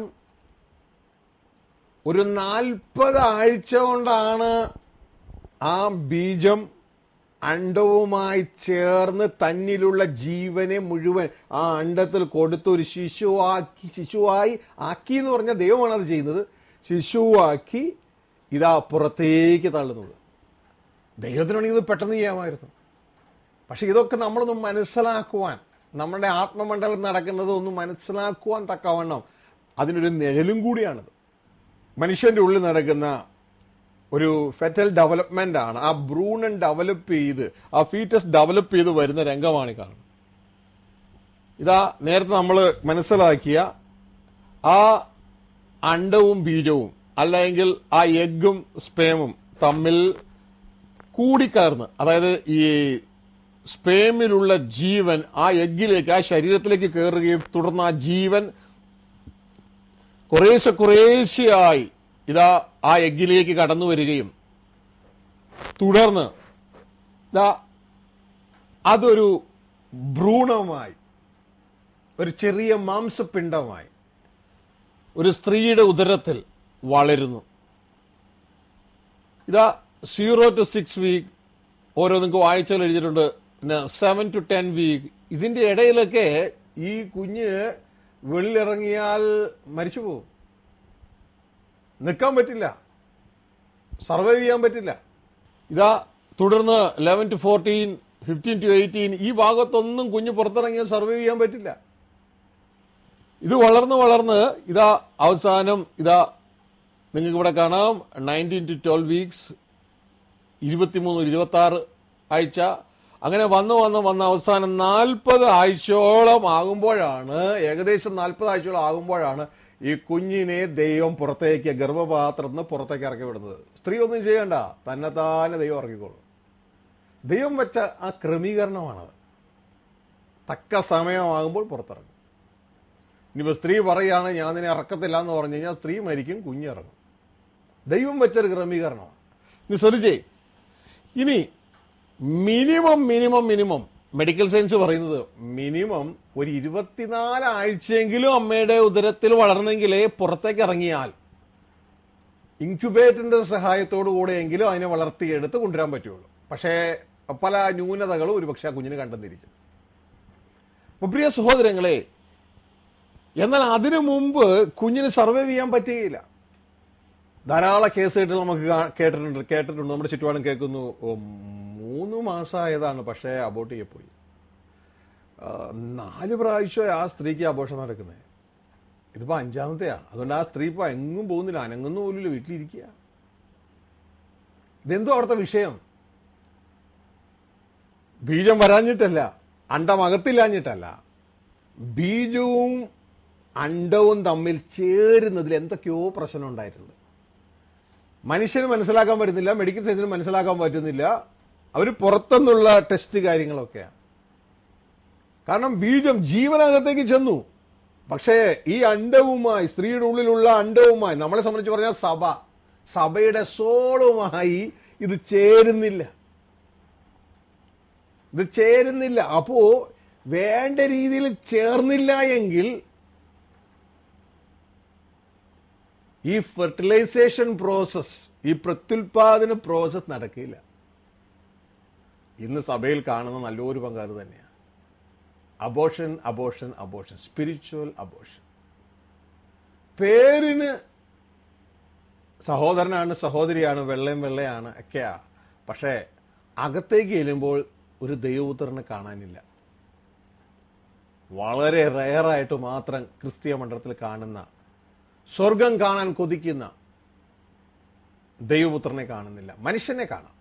ഒരു നാൽപ്പത് ആഴ്ച കൊണ്ടാണ് ആ ബീജം അണ്ടവുമായി ചേർന്ന് തന്നിലുള്ള ജീവനെ മുഴുവൻ ആ അണ്ടത്തിൽ കൊടുത്ത് ഒരു ശിശുവാക്കി ശിശുവായി ആക്കി എന്ന് പറഞ്ഞാൽ ദൈവമാണ് അത് ചെയ്യുന്നത് ശിശുവാക്കി ഇതാ പുറത്തേക്ക് തള്ളുന്നത് ദൈവത്തിനാണെങ്കിൽ ഇത് പെട്ടെന്ന് ചെയ്യാമായിരുന്നു പക്ഷെ ഇതൊക്കെ നമ്മളൊന്ന് മനസ്സിലാക്കുവാൻ നമ്മുടെ ആത്മമണ്ഡലം നടക്കുന്നത് ഒന്ന് മനസ്സിലാക്കുവാൻ തക്കവണ്ണം അതിനൊരു നിഴലും കൂടിയാണിത് മനുഷ്യന്റെ ഉള്ളിൽ നടക്കുന്ന ഒരു ഫെറ്റൽ ഡെവലപ്മെന്റ് ആണ് ആ ഭ്രൂണൻ ഡെവലപ്പ് ചെയ്ത് ആ ഫീറ്റസ് ഡെവലപ്പ് ചെയ്ത് വരുന്ന രംഗമാണ് ഈ കാണുന്നത് ഇതാ നേരത്തെ നമ്മൾ മനസ്സിലാക്കിയ ആ അണ്ടവും ബീജവും അല്ലെങ്കിൽ ആ എഗ്ഗും സ്പേമും തമ്മിൽ കൂടിക്കലർന്ന് അതായത് ഈ സ്പേമിലുള്ള ജീവൻ ആ എഗ്ഗിലേക്ക് ആ ശരീരത്തിലേക്ക് കയറുകയും തുടർന്ന് ആ ജീവൻ കുറേശ്ശെ കുറേശ്ശെയായി ഇതാ ആ എഗ്ഗിലേക്ക് കടന്നു വരികയും തുടർന്ന് ഇതാ അതൊരു ഭ്രൂണമായി ഒരു ചെറിയ മാംസപിണ്ഡമായി ഒരു സ്ത്രീയുടെ ഉദരത്തിൽ വളരുന്നു ഇതാ സീറോ ടു സിക്സ് വീക്ക് ഓരോ നിങ്ങൾക്ക് വായിച്ചാൽ എഴുതിയിട്ടുണ്ട് പിന്നെ സെവൻ ടു ടെൻ വീക്ക് ഇതിന്റെ ഇടയിലൊക്കെ ഈ കുഞ്ഞ് വെളിയിലിറങ്ങിയാൽ മരിച്ചു പോകും നിൽക്കാൻ പറ്റില്ല സർവൈവ് ചെയ്യാൻ പറ്റില്ല ഇതാ തുടർന്ന് eleven to fourteen fifteen to eighteen ഈ ഭാഗത്തൊന്നും കുഞ്ഞ് പുറത്തിറങ്ങിയാൽ സർവൈവ് ചെയ്യാൻ പറ്റില്ല ഇത് വളർന്ന് വളർന്ന് ഇതാ അവസാനം ഇതാ നിങ്ങൾക്ക് ഇവിടെ കാണാം നയൻറ്റീൻ ടു ട്വൽവ് വീക്സ് ഇരുപത്തിമൂന്ന് ഇരുപത്തി ആറ് ആഴ്ച അങ്ങനെ വന്ന് വന്ന് വന്ന് അവസാനം നാൽപ്പത് ആഴ്ചയോളം ആകുമ്പോഴാണ് ഏകദേശം നാൽപ്പത് ആഴ്ചയോളം ആകുമ്പോഴാണ് ഈ കുഞ്ഞിനെ ദൈവം പുറത്തേക്ക് ഗർഭപാത്രത്തിൽ നിന്ന് പുറത്തേക്ക് ഇറക്കി വിടുന്നത് സ്ത്രീ ഒന്നും ചെയ്യണ്ട തന്നെത്താനെ ദൈവം ഇറക്കിക്കോളും ദൈവം വെച്ച ആ ക്രമീകരണമാണത് തക്ക സമയമാകുമ്പോൾ പുറത്തിറങ്ങും ഇനിയിപ്പോൾ സ്ത്രീ പറയുകയാണ് ഞാൻ നിന്നെ ഇറക്കത്തില്ല എന്ന് പറഞ്ഞു കഴിഞ്ഞാൽ സ്ത്രീ മരിക്കും കുഞ്ഞിറങ്ങും ദൈവം വെച്ചൊരു ക്രമീകരണമാണ് ഇനി ശ്രദ്ധിച്ചേ ഇനി minimum minimum minimum medical science പറയുന്നത് മിനിമം ഒരു ഇരുപത്തിനാല് ആഴ്ചയെങ്കിലും അമ്മയുടെ ഉദരത്തിൽ വളർന്നെങ്കിലേ പുറത്തേക്ക് ഇറങ്ങിയാൽ ഇൻക്യുബേറ്ററിന്റെ സഹായത്തോടു കൂടെയെങ്കിലും അതിനെ വളർത്തിയെടുത്ത് കൊണ്ടുവരാൻ പറ്റുള്ളൂ പക്ഷേ പല ന്യൂനതകളും ഒരുപക്ഷെ ആ കുഞ്ഞിന് കണ്ടെന്നിരിക്കും അപ്പൊ പ്രിയ സഹോദരങ്ങളെ എന്നാൽ അതിനു മുമ്പ് കുഞ്ഞിന് സർവൈവ് ചെയ്യാൻ പറ്റുകയില്ല ധാരാളം കേസുകൾ നമുക്ക് കാ- കേട്ടിട്ടുണ്ട് കേട്ടിട്ടുണ്ട് നമ്മുടെ ചുറ്റുപാടും കേൾക്കുന്നു ഓ, മൂന്ന് മാസമായതാണ് പക്ഷേ അബോട്ട് ചെയ്യപ്പോയി ആ, നാല് പ്രാവശ്യം ആ സ്ത്രീക്ക് അബോഷം നടക്കുന്നത് ഇതിപ്പോ അഞ്ചാമത്തെയാണ് അതുകൊണ്ട് ആ സ്ത്രീ ഇപ്പൊ എങ്ങും പോകുന്നില്ല അനങ്ങുന്നു പോലില്ല വീട്ടിലിരിക്കുക ഇതെന്തോ അവിടുത്തെ വിഷയം ബീജം വരാഞ്ഞിട്ടല്ല അണ്ടം അകത്തില്ലാഞ്ഞിട്ടല്ല ബീജവും അണ്ടവും തമ്മിൽ ചേരുന്നതിൽ എന്തൊക്കെയോ പ്രശ്നം ഉണ്ടായിട്ടുണ്ട് മനുഷ്യന് മനസ്സിലാക്കാൻ പറ്റുന്നില്ല മെഡിക്കൽ സയൻസിന് മനസ്സിലാക്കാൻ പറ്റുന്നില്ല അവർ പുറത്തുനിന്നുള്ള ടെസ്റ്റ് കാര്യങ്ങളൊക്കെയാണ് കാരണം ബീജം ജീവനകത്തേക്ക് ചെന്നു പക്ഷേ ഈ അണ്ടവുമായി സ്ത്രീയുടെ ഉള്ളിലുള്ള അണ്ടവുമായി നമ്മളെ സംബന്ധിച്ച് പറഞ്ഞാൽ സഭ സഭയുടെ സോളുമായി ഇത് ചേരുന്നില്ല ഇത് ചേരുന്നില്ല അപ്പോ വേണ്ട രീതിയിൽ ചേർന്നില്ല എങ്കിൽ ഈ ഫെർട്ടിലൈസേഷൻ പ്രോസസ് ഈ പ്രത്യുൽപാദന പ്രോസസ് നടക്കില്ല ഇന്ന് സഭയിൽ കാണുന്ന നല്ലൊരു പങ്കാറ് തന്നെയാണ് abortion abortion abortion spiritual abortion പേരിന് സഹോദരനാണ് സഹോദരിയാണ് വെള്ളയും വെള്ളയാണ് ഒക്കെയാ പക്ഷേ അകത്തേക്ക് ചെല്ലുമ്പോൾ ഒരു ദൈവപുത്രനെ കാണാനില്ല വളരെ റയറായിട്ട് മാത്രം ക്രിസ്തീയ മണ്ഡലത്തിൽ കാണുന്ന സ്വർഗം കാണാൻ കൊതിക്കുന്ന ദൈവപുത്രനെ കാണുന്നില്ല മനുഷ്യനെ കാണാം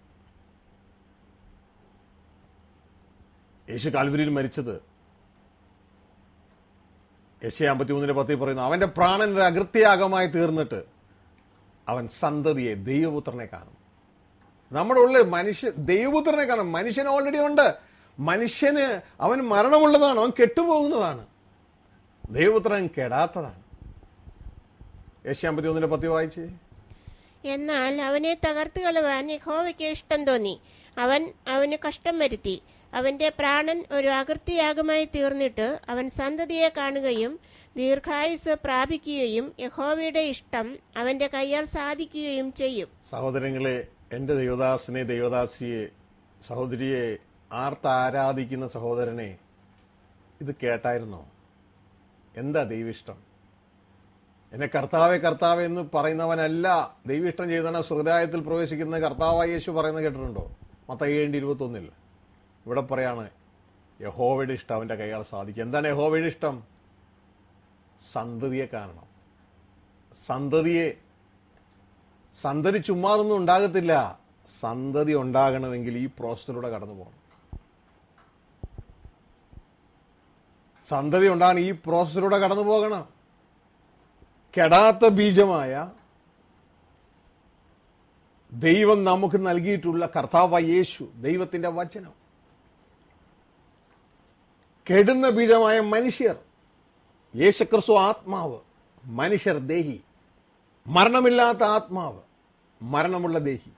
യേശു കാൽവരിയിൽ മരിച്ചത് യശയ അമ്പത്തിമൂന്നിന്റെ പത്തിൽ പറയുന്നു അവന്റെ പ്രാണൻ ഒരു അകൃത്യയാഗമായി തീർന്നിട്ട് അവൻ സന്തതിയെ ദൈവപുത്രനെ കാണും നമ്മുടെ ഉള്ളിൽ മനുഷ്യ ദൈവപുത്രനെ കാണും മനുഷ്യൻ ഓൾറെഡി ഉണ്ട് മനുഷ്യന് അവൻ മരണമുള്ളതാണ് അവൻ കെട്ടുപോകുന്നതാണ് ദൈവപുത്രൻ കെടാത്തതാണ് യശയ അമ്പത്തിമൂന്നിന്റെ പത്തി വായിച്ചേ എന്നാൽ അവനെ തകർത്തു കളവാൻ യഹോവയ്ക്ക് ഇഷ്ടം തോന്നി അവൻ അവന് കഷ്ടം വരുത്തി അവന്റെ പ്രാണൻ ഒരു അകൃത്യയാഗമായി തീർന്നിട്ട് അവൻ സന്തതിയെ കാണുകയും ദീർഘായുസ് പ്രാപിക്കുകയും യഹോവയുടെ ഇഷ്ടം അവന്റെ കയ്യാൽ സാധിക്കുകയും ചെയ്യും സഹോദരങ്ങളെ എന്റെ ദൈവദാസനെ ദൈവദാസിയെ സഹോദരിയെ ആർത്താരാധിക്കുന്ന സഹോദരനെ ഇത് കേട്ടായിരുന്നോ എന്താ ദൈവിഷ്ടം എന്നെ കർത്താവെ കർത്താവെ എന്ന് പറയുന്നവനല്ല ദൈവിഷ്ടം ചെയ്താണ് ഹൃദയത്തിൽ പ്രവേശിക്കുന്ന കർത്താവായ യേശു പറയുന്നത് കേട്ടിട്ടുണ്ടോ മത്തയ്യേണ്ടി ഇരുപത്തൊന്നിൽ ഇവിടെ പറയാണ് യഹോവയുടെ ഇഷ്ടം അവന്റെ കൈയാൽ സാധിക്കും എന്താണ് യഹോവയുടെ ഇഷ്ടം സന്തതിയെ കാണണം സന്തതിയെ സന്തതി ചുമ്മാതൊന്നും ഉണ്ടാകത്തില്ല സന്തതി ഉണ്ടാകണമെങ്കിൽ ഈ പ്രോസസ്സിലൂടെ കടന്നു പോകണം സന്തതി ഉണ്ടാകണം ഈ പ്രോസസ്സിലൂടെ കടന്നു പോകണം കെടാത്ത ബീജമായ ദൈവം നമുക്ക് നൽകിയിട്ടുള്ള കർത്താവായ യേശു ദൈവത്തിന്റെ വചനം കെടുന്ന ബീജമായ മനുഷ്യർ യേശുക്രിസ്തു ആത്മാവ് മനുഷ്യർ ദേഹി മരണമില്ലാത്ത ആത്മാവ് മരണമുള്ള ദേഹി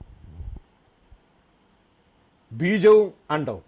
ബീജവും അണ്ടവും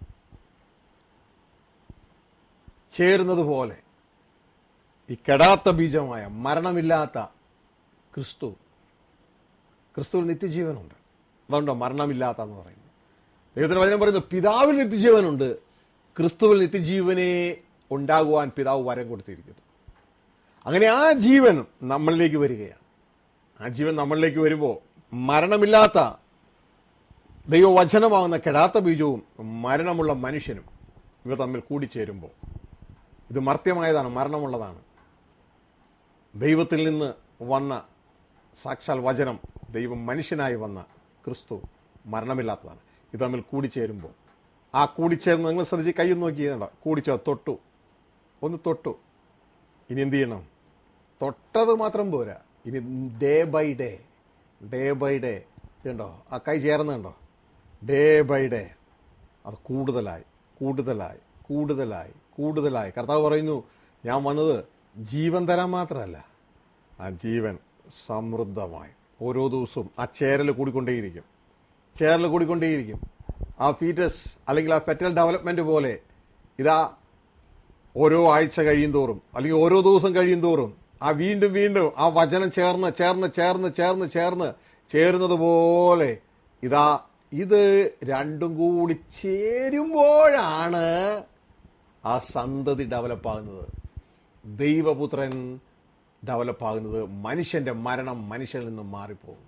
ചേരുന്നത് പോലെ ഈ കെടാത്ത ബീജമായ മരണമില്ലാത്ത ക്രിസ്തു ക്രിസ്തുവിൽ നിത്യജീവനുണ്ട് അതുകൊണ്ടോ മരണമില്ലാത്ത എന്ന് പറയുന്നത് ദൈവത്തിന്റെ വചനം പറയുന്നു പിതാവിൽ നിത്യജീവനുണ്ട് ക്രിസ്തുവിൽ നിത്യജീവനെ ഉണ്ടാകുവാൻ പിതാവ് വരം കൊടുത്തിരിക്കുന്നു അങ്ങനെ ആ ജീവൻ നമ്മളിലേക്ക് വരികയാണ് ആ ജീവൻ നമ്മളിലേക്ക് വരുമ്പോൾ മരണമില്ലാത്ത ദൈവവചനമാകുന്ന കെടാത്ത ബീജവും മരണമുള്ള മനുഷ്യനും ഇവ തമ്മിൽ കൂടിച്ചേരുമ്പോൾ ഇത് മർത്യമായതാണ് മരണമുള്ളതാണ് ദൈവത്തിൽ നിന്ന് വന്ന സാക്ഷാൽ വചനം ദൈവം മനുഷ്യനായി വന്ന ക്രിസ്തു മരണമില്ലാത്തതാണ് ഇത് തമ്മിൽ കൂടിച്ചേരുമ്പോൾ ആ കൂടിച്ചേർന്ന് നിങ്ങൾ ശ്രദ്ധിച്ച് കൈ നോക്കിയതുണ്ടോ കൂടിച്ചേർ തൊട്ടു ഒന്ന് തൊട്ടു ഇനി എന്ത് ചെയ്യണം തൊട്ടത് മാത്രം പോരാ ഇനി day by day day by day ഇതുണ്ടോ ആ കൈ ചേർന്നുണ്ടോ ഡേ ബൈ ഡേ അത് കൂടുതലായി കൂടുതലായി കൂടുതലായി കൂടുതലായി കർത്താവ് പറയുന്നു ഞാൻ വന്നത് ജീവൻ തരാൻ മാത്രമല്ല ആ ജീവൻ സമൃദ്ധമായി ഓരോ ദിവസവും ആ ചേരൽ കൂടിക്കൊണ്ടേയിരിക്കും ചേരൽ കൂടിക്കൊണ്ടേയിരിക്കും ആ ഫീറ്റസ് അല്ലെങ്കിൽ ആ ഫെറ്റൽ ഡെവലപ്മെന്റ് പോലെ ഇതാ ഓരോ ആഴ്ച കഴിയും തോറും അല്ലെങ്കിൽ ഓരോ ദിവസം കഴിയും തോറും ആ വീണ്ടും വീണ്ടും ആ വചനം ചേർന്ന് ചേർന്ന് ചേർന്ന് ചേർന്ന് ചേർന്ന് ചേരുന്നത് പോലെ ഇതാ ഇത് രണ്ടും കൂടി ചേരുമ്പോഴാണ് ആ സന്തതി ഡെവലപ്പ് ആകുന്നത് ദൈവപുത്രൻ ഡെവലപ്പ് ആകുന്നത് മനുഷ്യന്റെ മരണം മനുഷ്യനിൽ നിന്ന് മാറിപ്പോകുന്നത്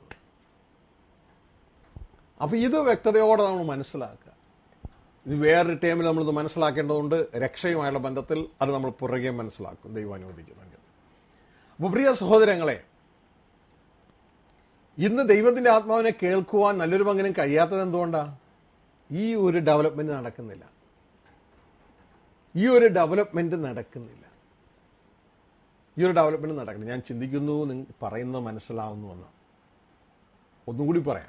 അപ്പൊ ഇത് വ്യക്തതയോടെ നമ്മൾ മനസ്സിലാക്കുക ഇത് വേറൊരു ടൈമിൽ നമ്മളിത് മനസ്സിലാക്കേണ്ടതുകൊണ്ട് രക്ഷയുമായുള്ള ബന്ധത്തിൽ അത് നമ്മൾ പുറകെ മനസ്സിലാക്കും ദൈവം അനുവദിക്കുന്നെങ്കിൽ അപ്പൊ പ്രിയ സഹോദരങ്ങളെ ഇന്ന് ദൈവത്തിന്റെ ആത്മാവിനെ കേൾക്കുവാൻ നല്ലൊരു പങ്കിനും കഴിയാത്തത് എന്തുകൊണ്ടാ ഈ ഒരു ഡെവലപ്മെന്റ് നടക്കുന്നില്ല ഈ ഒരു ഡെവലപ്മെന്റ് നടക്കുന്നില്ല ഈ ഒരു ഡെവലപ്മെന്റ് നടക്കണം ഞാൻ ചിന്തിക്കുന്നു നിങ്ങൾ പറയുന്നത് മനസ്സിലാവുന്നു എന്ന് ഒന്നുകൂടി പറയാം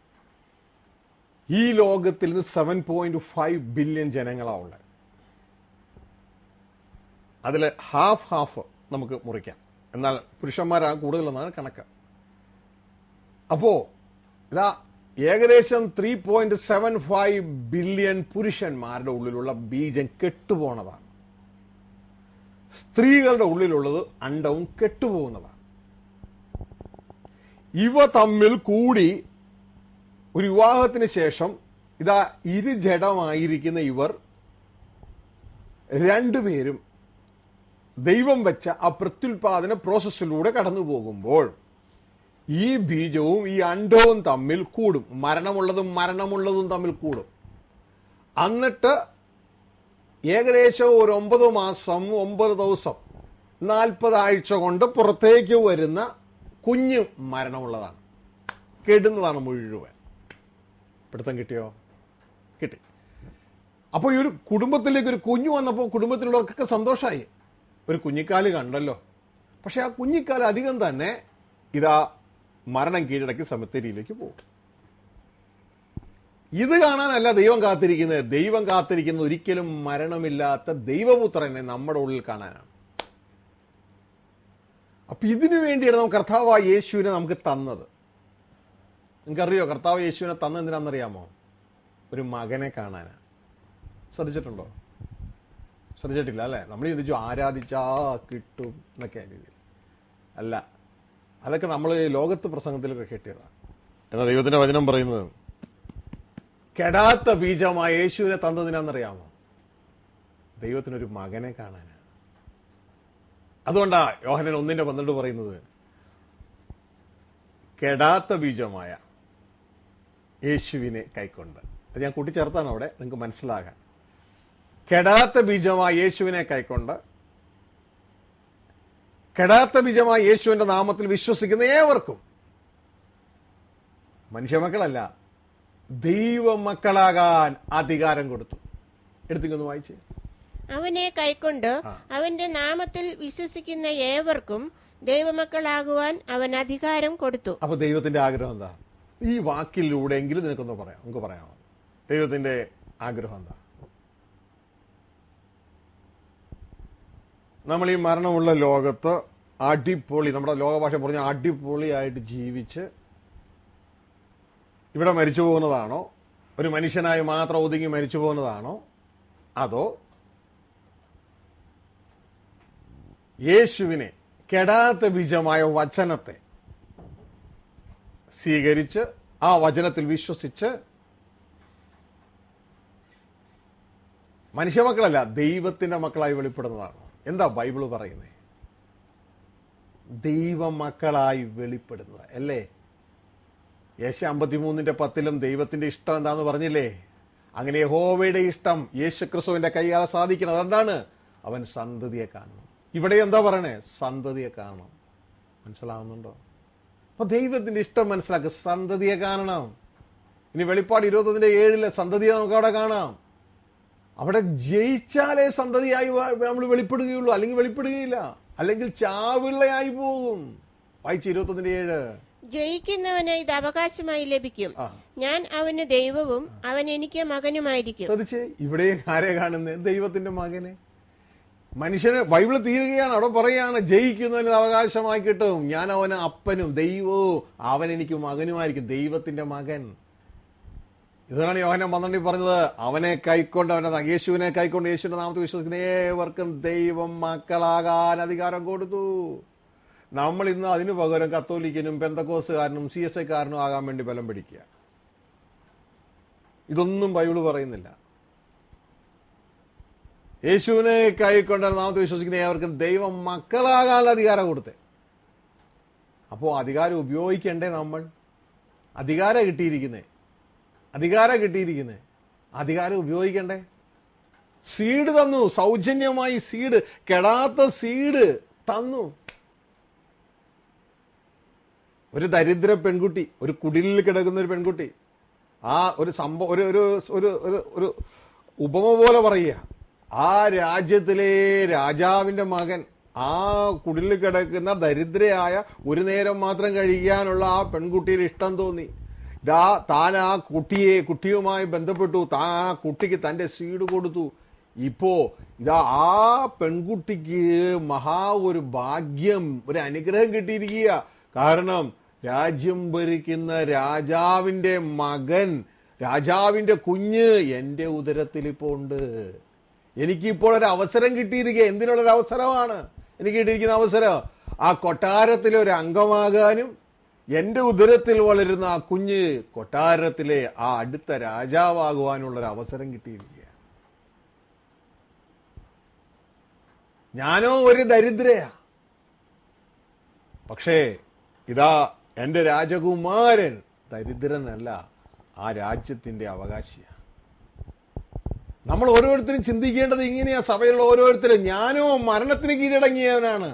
ഈ ലോകത്തിൽ നിന്ന് സെവൻ പോയിന്റ് ഫൈവ് ബില്യൺ ജനങ്ങളാണ് ഉള്ളത് അതിൽ ഹാഫ് ഹാഫ് നമുക്ക് മുറിക്കാം എന്നാൽ പുരുഷന്മാരാണ് കൂടുതലെന്നാണ് കണക്ക് അപ്പോ ഇതാ ഏകദേശം three point seven five billion പുരുഷന്മാരുടെ ഉള്ളിലുള്ള ബീജം കെട്ടുപോണതാണ് സ്ത്രീകളുടെ ഉള്ളിലുള്ളത് അണ്ടവും കെട്ടുപോകുന്നതാണ് ഇവ തമ്മിൽ കൂടി ഒരു വിവാഹത്തിന് ശേഷം ഇതാ ഇരുജടമായിരിക്കുന്ന ഇവർ രണ്ടുപേരും ദൈവം വെച്ച ആ പ്രത്യുൽപാദന പ്രോസസ്സിലൂടെ കടന്നു പോകുമ്പോൾ ഈ ബീജവും ഈ അണ്ടവും തമ്മിൽ കൂടും മരണമുള്ളതും മരണമുള്ളതും തമ്മിൽ കൂടും എന്നിട്ട് ഏകദേശം ഒരു ഒമ്പത് മാസം ഒമ്പത് ദിവസം നാൽപ്പത് ആഴ്ച കൊണ്ട് പുറത്തേക്ക് വരുന്ന കുഞ്ഞ് മരണമുള്ളതാണ് കെടുന്നതാണ് മുഴുവൻ പിടുത്തം കിട്ടിയോ കിട്ടി അപ്പോൾ ഈ ഒരു കുടുംബത്തിലേക്ക് ഒരു കുഞ്ഞു വന്നപ്പോൾ കുടുംബത്തിലുള്ളവർക്കൊക്കെ സന്തോഷമായി ഒരു കുഞ്ഞിക്കാല് കണ്ടല്ലോ പക്ഷെ ആ കുഞ്ഞിക്കാല് അധികം തന്നെ ഇതാ മരണം കീഴടക്കി സെമിത്തേരിയിലേക്ക് പോകും ഇത് കാണാനല്ല ദൈവം കാത്തിരിക്കുന്നത് ദൈവം കാത്തിരിക്കുന്നത് ഒരിക്കലും മരണമില്ലാത്ത ദൈവപുത്രനെ നമ്മുടെ ഉള്ളിൽ കാണാനാണ് അപ്പൊ ഇതിനു വേണ്ടിയാണ് നമുക്ക് കർത്താവായ യേശുവിനെ നമുക്ക് തന്നത് നിങ്ങൾക്കറിയോ കർത്താവ് യേശുവിനെ തന്ന എന്തിനാണെന്നറിയാമോ ഒരു മകനെ കാണാനാ ശ്രദ്ധിച്ചിട്ടുണ്ടോ ശ്രദ്ധിച്ചിട്ടില്ല അല്ലെ നമ്മൾ ചിന്തിച്ചു ആരാധിച്ചാ കിട്ടും എന്നൊക്കെ രീതിയിൽ അല്ല അതൊക്കെ നമ്മൾ ലോകത്ത് പ്രസംഗത്തിലൊക്കെ കേട്ടിയതാണ് എന്നാ ദൈവത്തിന്റെ വചനം പറയുന്നത് കെടാത്ത ബീജമായ യേശുവിനെ തന്നതിനാണെന്നറിയാമോ ദൈവത്തിനൊരു മകനെ കാണാനാണ് അതുകൊണ്ടാ യോഹനൻ ഒന്നിന്റെ പന്ത്രണ്ട് പറയുന്നത് കെടാത്ത ബീജമായ യേശുവിനെ കൈക്കൊണ്ട് അത് ഞാൻ കൂട്ടിച്ചേർത്താണ് അവിടെ നിങ്ങൾക്ക് മനസ്സിലാകാൻ കെടാത്ത ബീജമായ യേശുവിനെ കൈക്കൊണ്ട് കെടാത്ത ബീജമായ യേശുവിന്റെ നാമത്തിൽ വിശ്വസിക്കുന്ന ഏവർക്കും മനുഷ്യമക്കളല്ല ദൈവമക്കളാകാൻ അധികാരം കൊടുത്തു എടുത്തിക്കൊന്ന് വായിച്ചേ അവനെ കൈക്കൊണ്ട് ആ. അവന്റെ നാമത്തിൽ വിശ്വസിക്കുന്ന ഏവർക്കും ദൈവമക്കളാകുവാൻ അവൻ അധികാരം കൊടുത്തു അപ്പൊ ദൈവത്തിന്റെ ആഗ്രഹം എന്താ ഈ വാക്കിലൂടെയെങ്കിലും നിനക്കൊന്ന് പറയാം നമുക്ക് പറയാമോ ദൈവത്തിന്റെ ആഗ്രഹം എന്താ നമ്മൾ ഈ മരണമുള്ള ലോകത്ത് അടിപൊളി നമ്മുടെ ലോകഭാഷ പറഞ്ഞ അടിപൊളിയായിട്ട് ജീവിച്ച് ഇവിടെ മരിച്ചു പോകുന്നതാണോ ഒരു മനുഷ്യനായി മാത്രം ഒതുങ്ങി മരിച്ചു പോകുന്നതാണോ അതോ യേശുവിനെ കെടാത്ത ബീജമായ വചനത്തെ സ്വീകരിച്ച് ആ വചനത്തിൽ വിശ്വസിച്ച് മനുഷ്യമക്കളല്ല ദൈവത്തിന്റെ മക്കളായി വെളിപ്പെടുന്നതാണ് എന്താ ബൈബിള് പറയുന്നത് ദൈവമക്കളായി വെളിപ്പെടുന്നത് അല്ലേ യേശ അമ്പത്തിമൂന്നിന്റെ പത്തിലും ദൈവത്തിന്റെ ഇഷ്ടം എന്താന്ന് പറഞ്ഞില്ലേ അങ്ങനെ യഹോവയുടെ ഇഷ്ടം യേശു ക്രിസ്തുവിന്റെ കൈയാൽ സാധിക്കണം അതെന്താണ് അവൻ സന്തതിയെ കാണണം ഇവിടെ എന്താ പറയണേ സന്തതിയെ കാണണം മനസ്സിലാവുന്നുണ്ടോ അപ്പൊ ദൈവത്തിന്റെ ഇഷ്ടം മനസ്സിലാക്കുക സന്തതിയെ കാണണം ഇനി വെളിപ്പാട് ഇരുപത്തൊന്നിന്റെ ഏഴിലെ സന്തതിയെ നമുക്ക് അവിടെ കാണാം അവിടെ ജയിച്ചാലേ സന്തതിയായി നമ്മൾ വെളിപ്പെടുകയുള്ളൂ അല്ലെങ്കിൽ വെളിപ്പെടുകയില്ല അല്ലെങ്കിൽ ചാവിള്ളയായി പോകും വായിച്ച് ഇരുപത്തൊന്നിന്റെ ഏഴ് ജയിക്കുന്നവന് ഇത് അവകാശമായി ലഭിക്കും ആ ഞാൻ അവന് ദൈവവും അവൻ എനിക്ക് മകനുമായിരിക്കും ശ്രദ്ധിച്ചേ ഇവിടെ ആരെ കാണുന്നത് ദൈവത്തിന്റെ മകനെ മനുഷ്യന് ബൈബിള് തീരുകയാണ് അവിടെ പറയാണ് ജയിക്കുന്നതിന് അവകാശമായി കിട്ടും ഞാൻ അവന് അപ്പനും ദൈവവും അവൻ എനിക്ക് മകനുമായിരിക്കും ദൈവത്തിന്റെ മകൻ ഇതാണ് യോഹനം പന്ത്രണ്ടിൽ പറഞ്ഞത് അവനെ കൈക്കൊണ്ട് അവന്റെ യേശുവിനെ കൈക്കൊണ്ട് യേശുവിന്റെ നാമത്തിൽ വിശ്വസിക്കുന്ന ഏവർക്കും ദൈവം മക്കളാകാൻ അധികാരം കൊടുത്തു നമ്മൾ ഇന്ന് അതിനു പകരം കത്തോലിക്കനും പെന്തക്കോസുകാരനും സി എസ് ഐക്കാരനും ആകാൻ വേണ്ടി ബലം പിടിക്കുക ഇതൊന്നും ബൈബിള് പറയുന്നില്ല യേശുവിനെ കൈക്കൊണ്ട് നാമത്തെ വിശ്വസിക്കുന്ന ഏവർക്കും ദൈവം മക്കളാകാനുള്ള അധികാരം കൊടുത്തേ അപ്പോ അധികാരം ഉപയോഗിക്കണ്ടേ നമ്മൾ അധികാരം കിട്ടിയിരിക്കുന്നേ അധികാരം കിട്ടിയിരിക്കുന്നേ അധികാരം ഉപയോഗിക്കണ്ടേ സീഡ് തന്നു സൗജന്യമായി സീഡ് കെടാത്ത സീഡ് തന്നു ഒരു ദരിദ്ര പെൺകുട്ടി ഒരു കുടിലിൽ കിടക്കുന്ന ഒരു പെൺകുട്ടി ആ ഒരു സംഭവം ഒരു ഒരു ഒരു ഒരു ഒരു ഉപമ പോലെ പറയുക ആ രാജ്യത്തിലെ രാജാവിന്റെ മകൻ ആ കുടിലിൽ കിടക്കുന്ന ദരിദ്രയായ ഒരു നേരം മാത്രം കഴിക്കാനുള്ള ആ പെൺകുട്ടിയിൽ ഇഷ്ടം തോന്നി ഇതാ താൻ ആ കുട്ടിയെ കുട്ടിയുമായി ബന്ധപ്പെട്ടു താൻ ആ കുട്ടിക്ക് തന്റെ സീഡ് കൊടുത്തു ഇപ്പോ ഇതാ ആ പെൺകുട്ടിക്ക് മഹാ ഒരു ഭാഗ്യം ഒരു അനുഗ്രഹം കിട്ടിയിരിക്കുക കാരണം രാജ്യം ഭരിക്കുന്ന രാജാവിന്റെ മകൻ രാജാവിന്റെ കുഞ്ഞ് എന്റെ ഉദരത്തിൽ ഇപ്പോൾ ഉണ്ട് എനിക്കിപ്പോൾ ഒരു അവസരം കിട്ടിയിരിക്കുക എന്തിനുള്ളൊരു അവസരമാണ് എനിക്ക് കിട്ടിയിരിക്കുന്ന അവസരം ആ കൊട്ടാരത്തിലെ ഒരു അംഗമാകാനും എന്റെ ഉദരത്തിൽ വളരുന്ന ആ കുഞ്ഞ് കൊട്ടാരത്തിലെ ആ അടുത്ത രാജാവാകുവാനുള്ള ഒരു അവസരം കിട്ടിയിരിക്കുക ഞാനോ ഒരു ദരിദ്രയാ പക്ഷേ ഇതാ എന്റെ രാജകുമാരൻ ദരിദ്രനല്ല ആ രാജ്യത്തിന്റെ അവകാശിയാണ് നമ്മൾ ഓരോരുത്തരും ചിന്തിക്കേണ്ടത് ഇങ്ങനെയാ സഭയിലുള്ള ഓരോരുത്തരും ഞാനോ മരണത്തിന് കീഴടങ്ങിയവനാണ്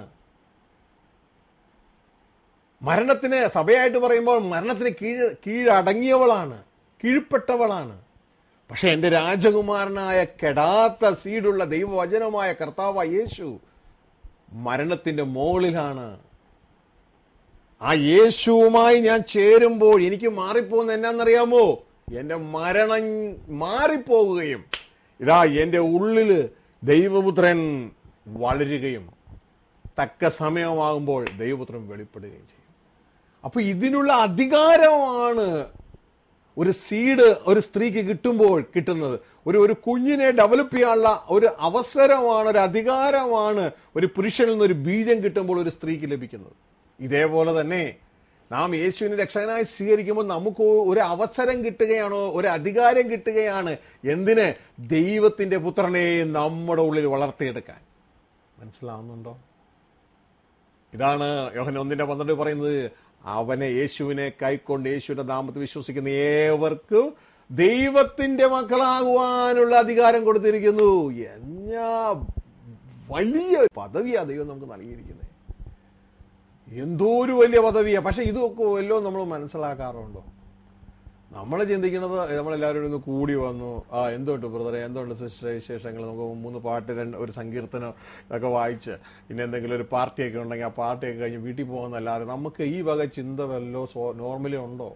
മരണത്തിന് സഭയായിട്ട് പറയുമ്പോൾ മരണത്തിന് കീഴ് കീഴടങ്ങിയവളാണ് കീഴ്പ്പെട്ടവളാണ് പക്ഷെ എന്റെ രാജകുമാരനായ കെടാത്ത സീഡുള്ള ദൈവവചനമായ കർത്താവ് യേശു മരണത്തിന്റെ മുകളിലാണ് ആ യേശുവുമായി ഞാൻ ചേരുമ്പോൾ എനിക്ക് മാറിപ്പോകുന്ന എന്നാന്നറിയാമോ എന്റെ മരണം മാറിപ്പോകുകയും ഇതാ എന്റെ ഉള്ളില് ദൈവപുത്രൻ വളരുകയും തക്ക സമയമാകുമ്പോൾ ദൈവപുത്രൻ വെളിപ്പെടുകയും ചെയ്യും അപ്പൊ ഇതിനുള്ള അധികാരമാണ് ഒരു സീഡ് ഒരു സ്ത്രീക്ക് കിട്ടുമ്പോൾ കിട്ടുന്നത് ഒരു ഒരു കുഞ്ഞിനെ ഡെവലപ്പ് ചെയ്യാനുള്ള ഒരു അവസരമാണ് ഒരു അധികാരമാണ് ഒരു പുരുഷനിൽ നിന്ന് ഒരു ബീജം കിട്ടുമ്പോൾ ഒരു സ്ത്രീക്ക് ലഭിക്കുന്നത് ഇതേപോലെ തന്നെ നാം യേശുവിനെ രക്ഷകനായി സ്വീകരിക്കുമ്പോൾ നമുക്ക് ഒരു അവസരം കിട്ടുകയാണോ ഒരു അധികാരം കിട്ടുകയാണ് എന്തിന് ദൈവത്തിന്റെ പുത്രനെ നമ്മുടെ ഉള്ളിൽ വളർത്തിയെടുക്കാൻ മനസ്സിലാവുന്നുണ്ടോ ഇതാണ് യോഹൻ ഒന്നിന്റെ പന്ത്രണ്ട് പറയുന്നത് അവനെ യേശുവിനെ കൈക്കൊണ്ട് യേശുവിന്റെ നാമത്തിൽ വിശ്വസിക്കുന്ന ഏവർക്കും ദൈവത്തിന്റെ മക്കളാകുവാനുള്ള അധികാരം കൊടുത്തിരിക്കുന്നു എന്നാ വലിയ പദവിയാ ദൈവം നമുക്ക് നൽകിയിരിക്കുന്നത് എന്തോ ഒരു വലിയ പദവിയാ പക്ഷെ ഇതൊക്കെ വല്ലോ നമ്മൾ മനസ്സിലാക്കാറുണ്ടോ നമ്മൾ ചിന്തിക്കുന്നത് നമ്മളെല്ലാവരും ഒന്ന് കൂടി വന്നു ആ എന്തുണ്ട് ബ്രദറെ എന്തുണ്ട് സിസ്റ്റർ വിശേഷങ്ങൾ നമുക്ക് മൂന്ന് പാട്ട് രണ്ട് ഒരു സങ്കീർത്തനം ഒക്കെ വായിച്ച് പിന്നെ എന്തെങ്കിലും ഒരു പാർട്ടിയൊക്കെ ഉണ്ടെങ്കിൽ ആ പാർട്ടിയൊക്കെ കഴിഞ്ഞ് വീട്ടിൽ പോകുന്നല്ലാതെ നമുക്ക് ഈ വക ചിന്ത വല്ലോ നോർമലി ഉണ്ടോ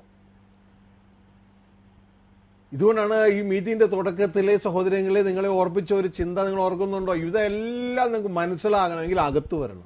ഇതുകൊണ്ടാണ് ഈ മീറ്റിംഗിന്റെ തുടക്കത്തിലെ സഹോദരങ്ങളെ നിങ്ങളെ ഓർപ്പിച്ച ഒരു ചിന്ത നിങ്ങൾ ഓർക്കുന്നുണ്ടോ ഇതെല്ലാം നിങ്ങൾക്ക് മനസ്സിലാകണമെങ്കിൽ അകത്ത് വരണം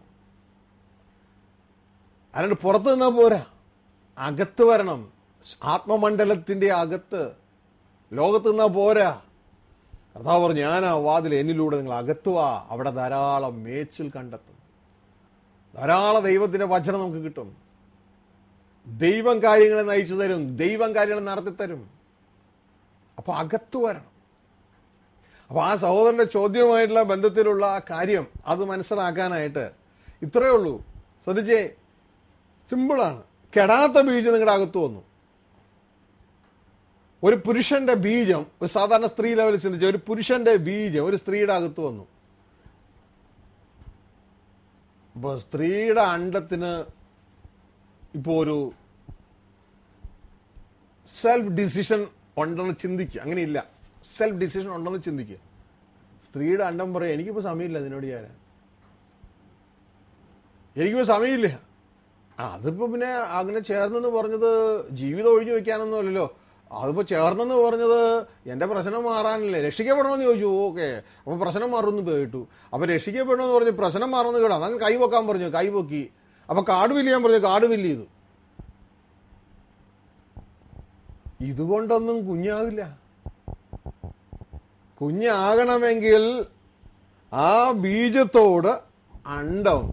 അല്ലാണ്ട് പുറത്ത് നിന്നാ പോരാ അകത്ത് വരണം ആത്മമണ്ഡലത്തിന്റെ അകത്ത് ലോകത്ത് നിന്നാ പോരാ കർത്താവ് പറഞ്ഞു ഞാൻ ആ വാതിൽ എന്നിലൂടെ നിങ്ങൾ അകത്തുവാ അവിടെ ധാരാളം മേച്ചിൽ കണ്ടെത്തും ധാരാളം ദൈവത്തിന്റെ വചനം നമുക്ക് കിട്ടും ദൈവം കാര്യങ്ങളെ നയിച്ചു തരും ദൈവം കാര്യങ്ങൾ നടത്തി തരും അപ്പൊ അകത്തു വരണം അപ്പൊ ആ സഹോദരന്റെ ചോദ്യവുമായിട്ടുള്ള ബന്ധത്തിലുള്ള ആ കാര്യം അത് മനസ്സിലാക്കാനായിട്ട് ഇത്രയേ ഉള്ളൂ ശ്രദ്ധിച്ചേ സിമ്പിളാണ് കെടാത്ത ബീജം നിങ്ങളുടെ അകത്ത് വന്നു ഒരു പുരുഷന്റെ ബീജം ഒരു സാധാരണ സ്ത്രീ ലെവലിൽ ചിന്തിച്ച ഒരു പുരുഷന്റെ ബീജം ഒരു സ്ത്രീയുടെ അകത്ത് വന്നു അപ്പൊ സ്ത്രീയുടെ അണ്ടത്തിന് ഇപ്പോ ഒരു സെൽഫ് ഡിസിഷൻ ഉണ്ടെന്ന് ചിന്തിക്കുക അങ്ങനെയില്ല സെൽഫ് ഡിസിഷൻ ഉണ്ടെന്ന് ചിന്തിക്കുക സ്ത്രീയുടെ അണ്ടം പറയാം എനിക്കിപ്പോ സമയമില്ല അതിനോട് ഞാൻ എനിക്കിപ്പോ സമയമില്ല ആ, അതിപ്പോ പിന്നെ അങ്ങനെ ചേർന്നെന്ന് പറഞ്ഞത് ജീവിതം ഒഴിഞ്ഞു വെക്കാനൊന്നും അല്ലല്ലോ അതിപ്പോ ചേർന്നെന്ന് പറഞ്ഞത് എന്റെ പ്രശ്നം മാറാനല്ലേ രക്ഷിക്കപ്പെടണമെന്ന് ചോദിച്ചു ഓക്കെ അപ്പൊ പ്രശ്നം മാറുമെന്ന് കേട്ടു അപ്പൊ രക്ഷിക്കപ്പെടണമെന്ന് പറഞ്ഞു പ്രശ്നം മാറുമെന്ന് കേട്ടോ അതങ്ങ് കൈ വെക്കാൻ പറഞ്ഞു കൈ പൊക്കി അപ്പൊ കാട് വില്ല് ചെയ്യാൻ പറഞ്ഞു കാട് വില്ല് ചെയ്തു ഇതുകൊണ്ടൊന്നും കുഞ്ഞാകില്ല കുഞ്ഞാകണമെങ്കിൽ ആ ബീജത്തോട് അണ്ടം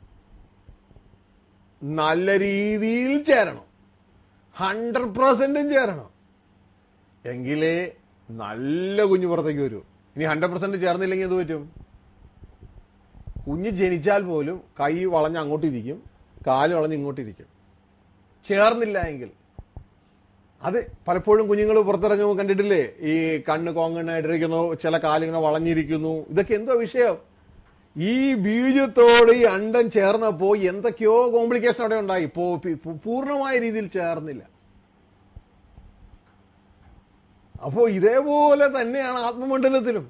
നല്ല രീതിയിൽ ചേരണം ഹൺഡ്രഡ് പെർസെന്റും ചേരണം എങ്കിലേ നല്ല കുഞ്ഞു പുറത്തേക്ക് വരൂ ഇനി ഹൺഡ്രഡ് പെർസെന്റ് ചേർന്നില്ലെങ്കിൽ എന്ത് പറ്റും കുഞ്ഞ് ജനിച്ചാൽ പോലും കൈ വളഞ്ഞ് അങ്ങോട്ടിരിക്കും കാല് വളഞ്ഞ് ഇങ്ങോട്ടിരിക്കും ചേർന്നില്ല എങ്കിൽ അത് പലപ്പോഴും കുഞ്ഞുങ്ങൾ പുറത്തിറങ്ങുമ്പോൾ കണ്ടിട്ടില്ലേ ഈ കണ്ണ് കോങ്ങണ്ണായിട്ടിരിക്കുന്നു ചില കാലിങ്ങനെ വളഞ്ഞിരിക്കുന്നു ഇതൊക്കെ എന്തോ വിഷയം ഈ ബീജത്തോട് ഈ അണ്ടം ചേർന്നപ്പോ എന്തൊക്കെയോ കോംപ്ലിക്കേഷൻ അവിടെ ഉണ്ടായി ഇപ്പോ പി- പൂർണ്ണമായ രീതിയിൽ ചേർന്നില്ല അപ്പോ ഇതേപോലെ തന്നെയാണ് ആത്മമണ്ഡലത്തിലും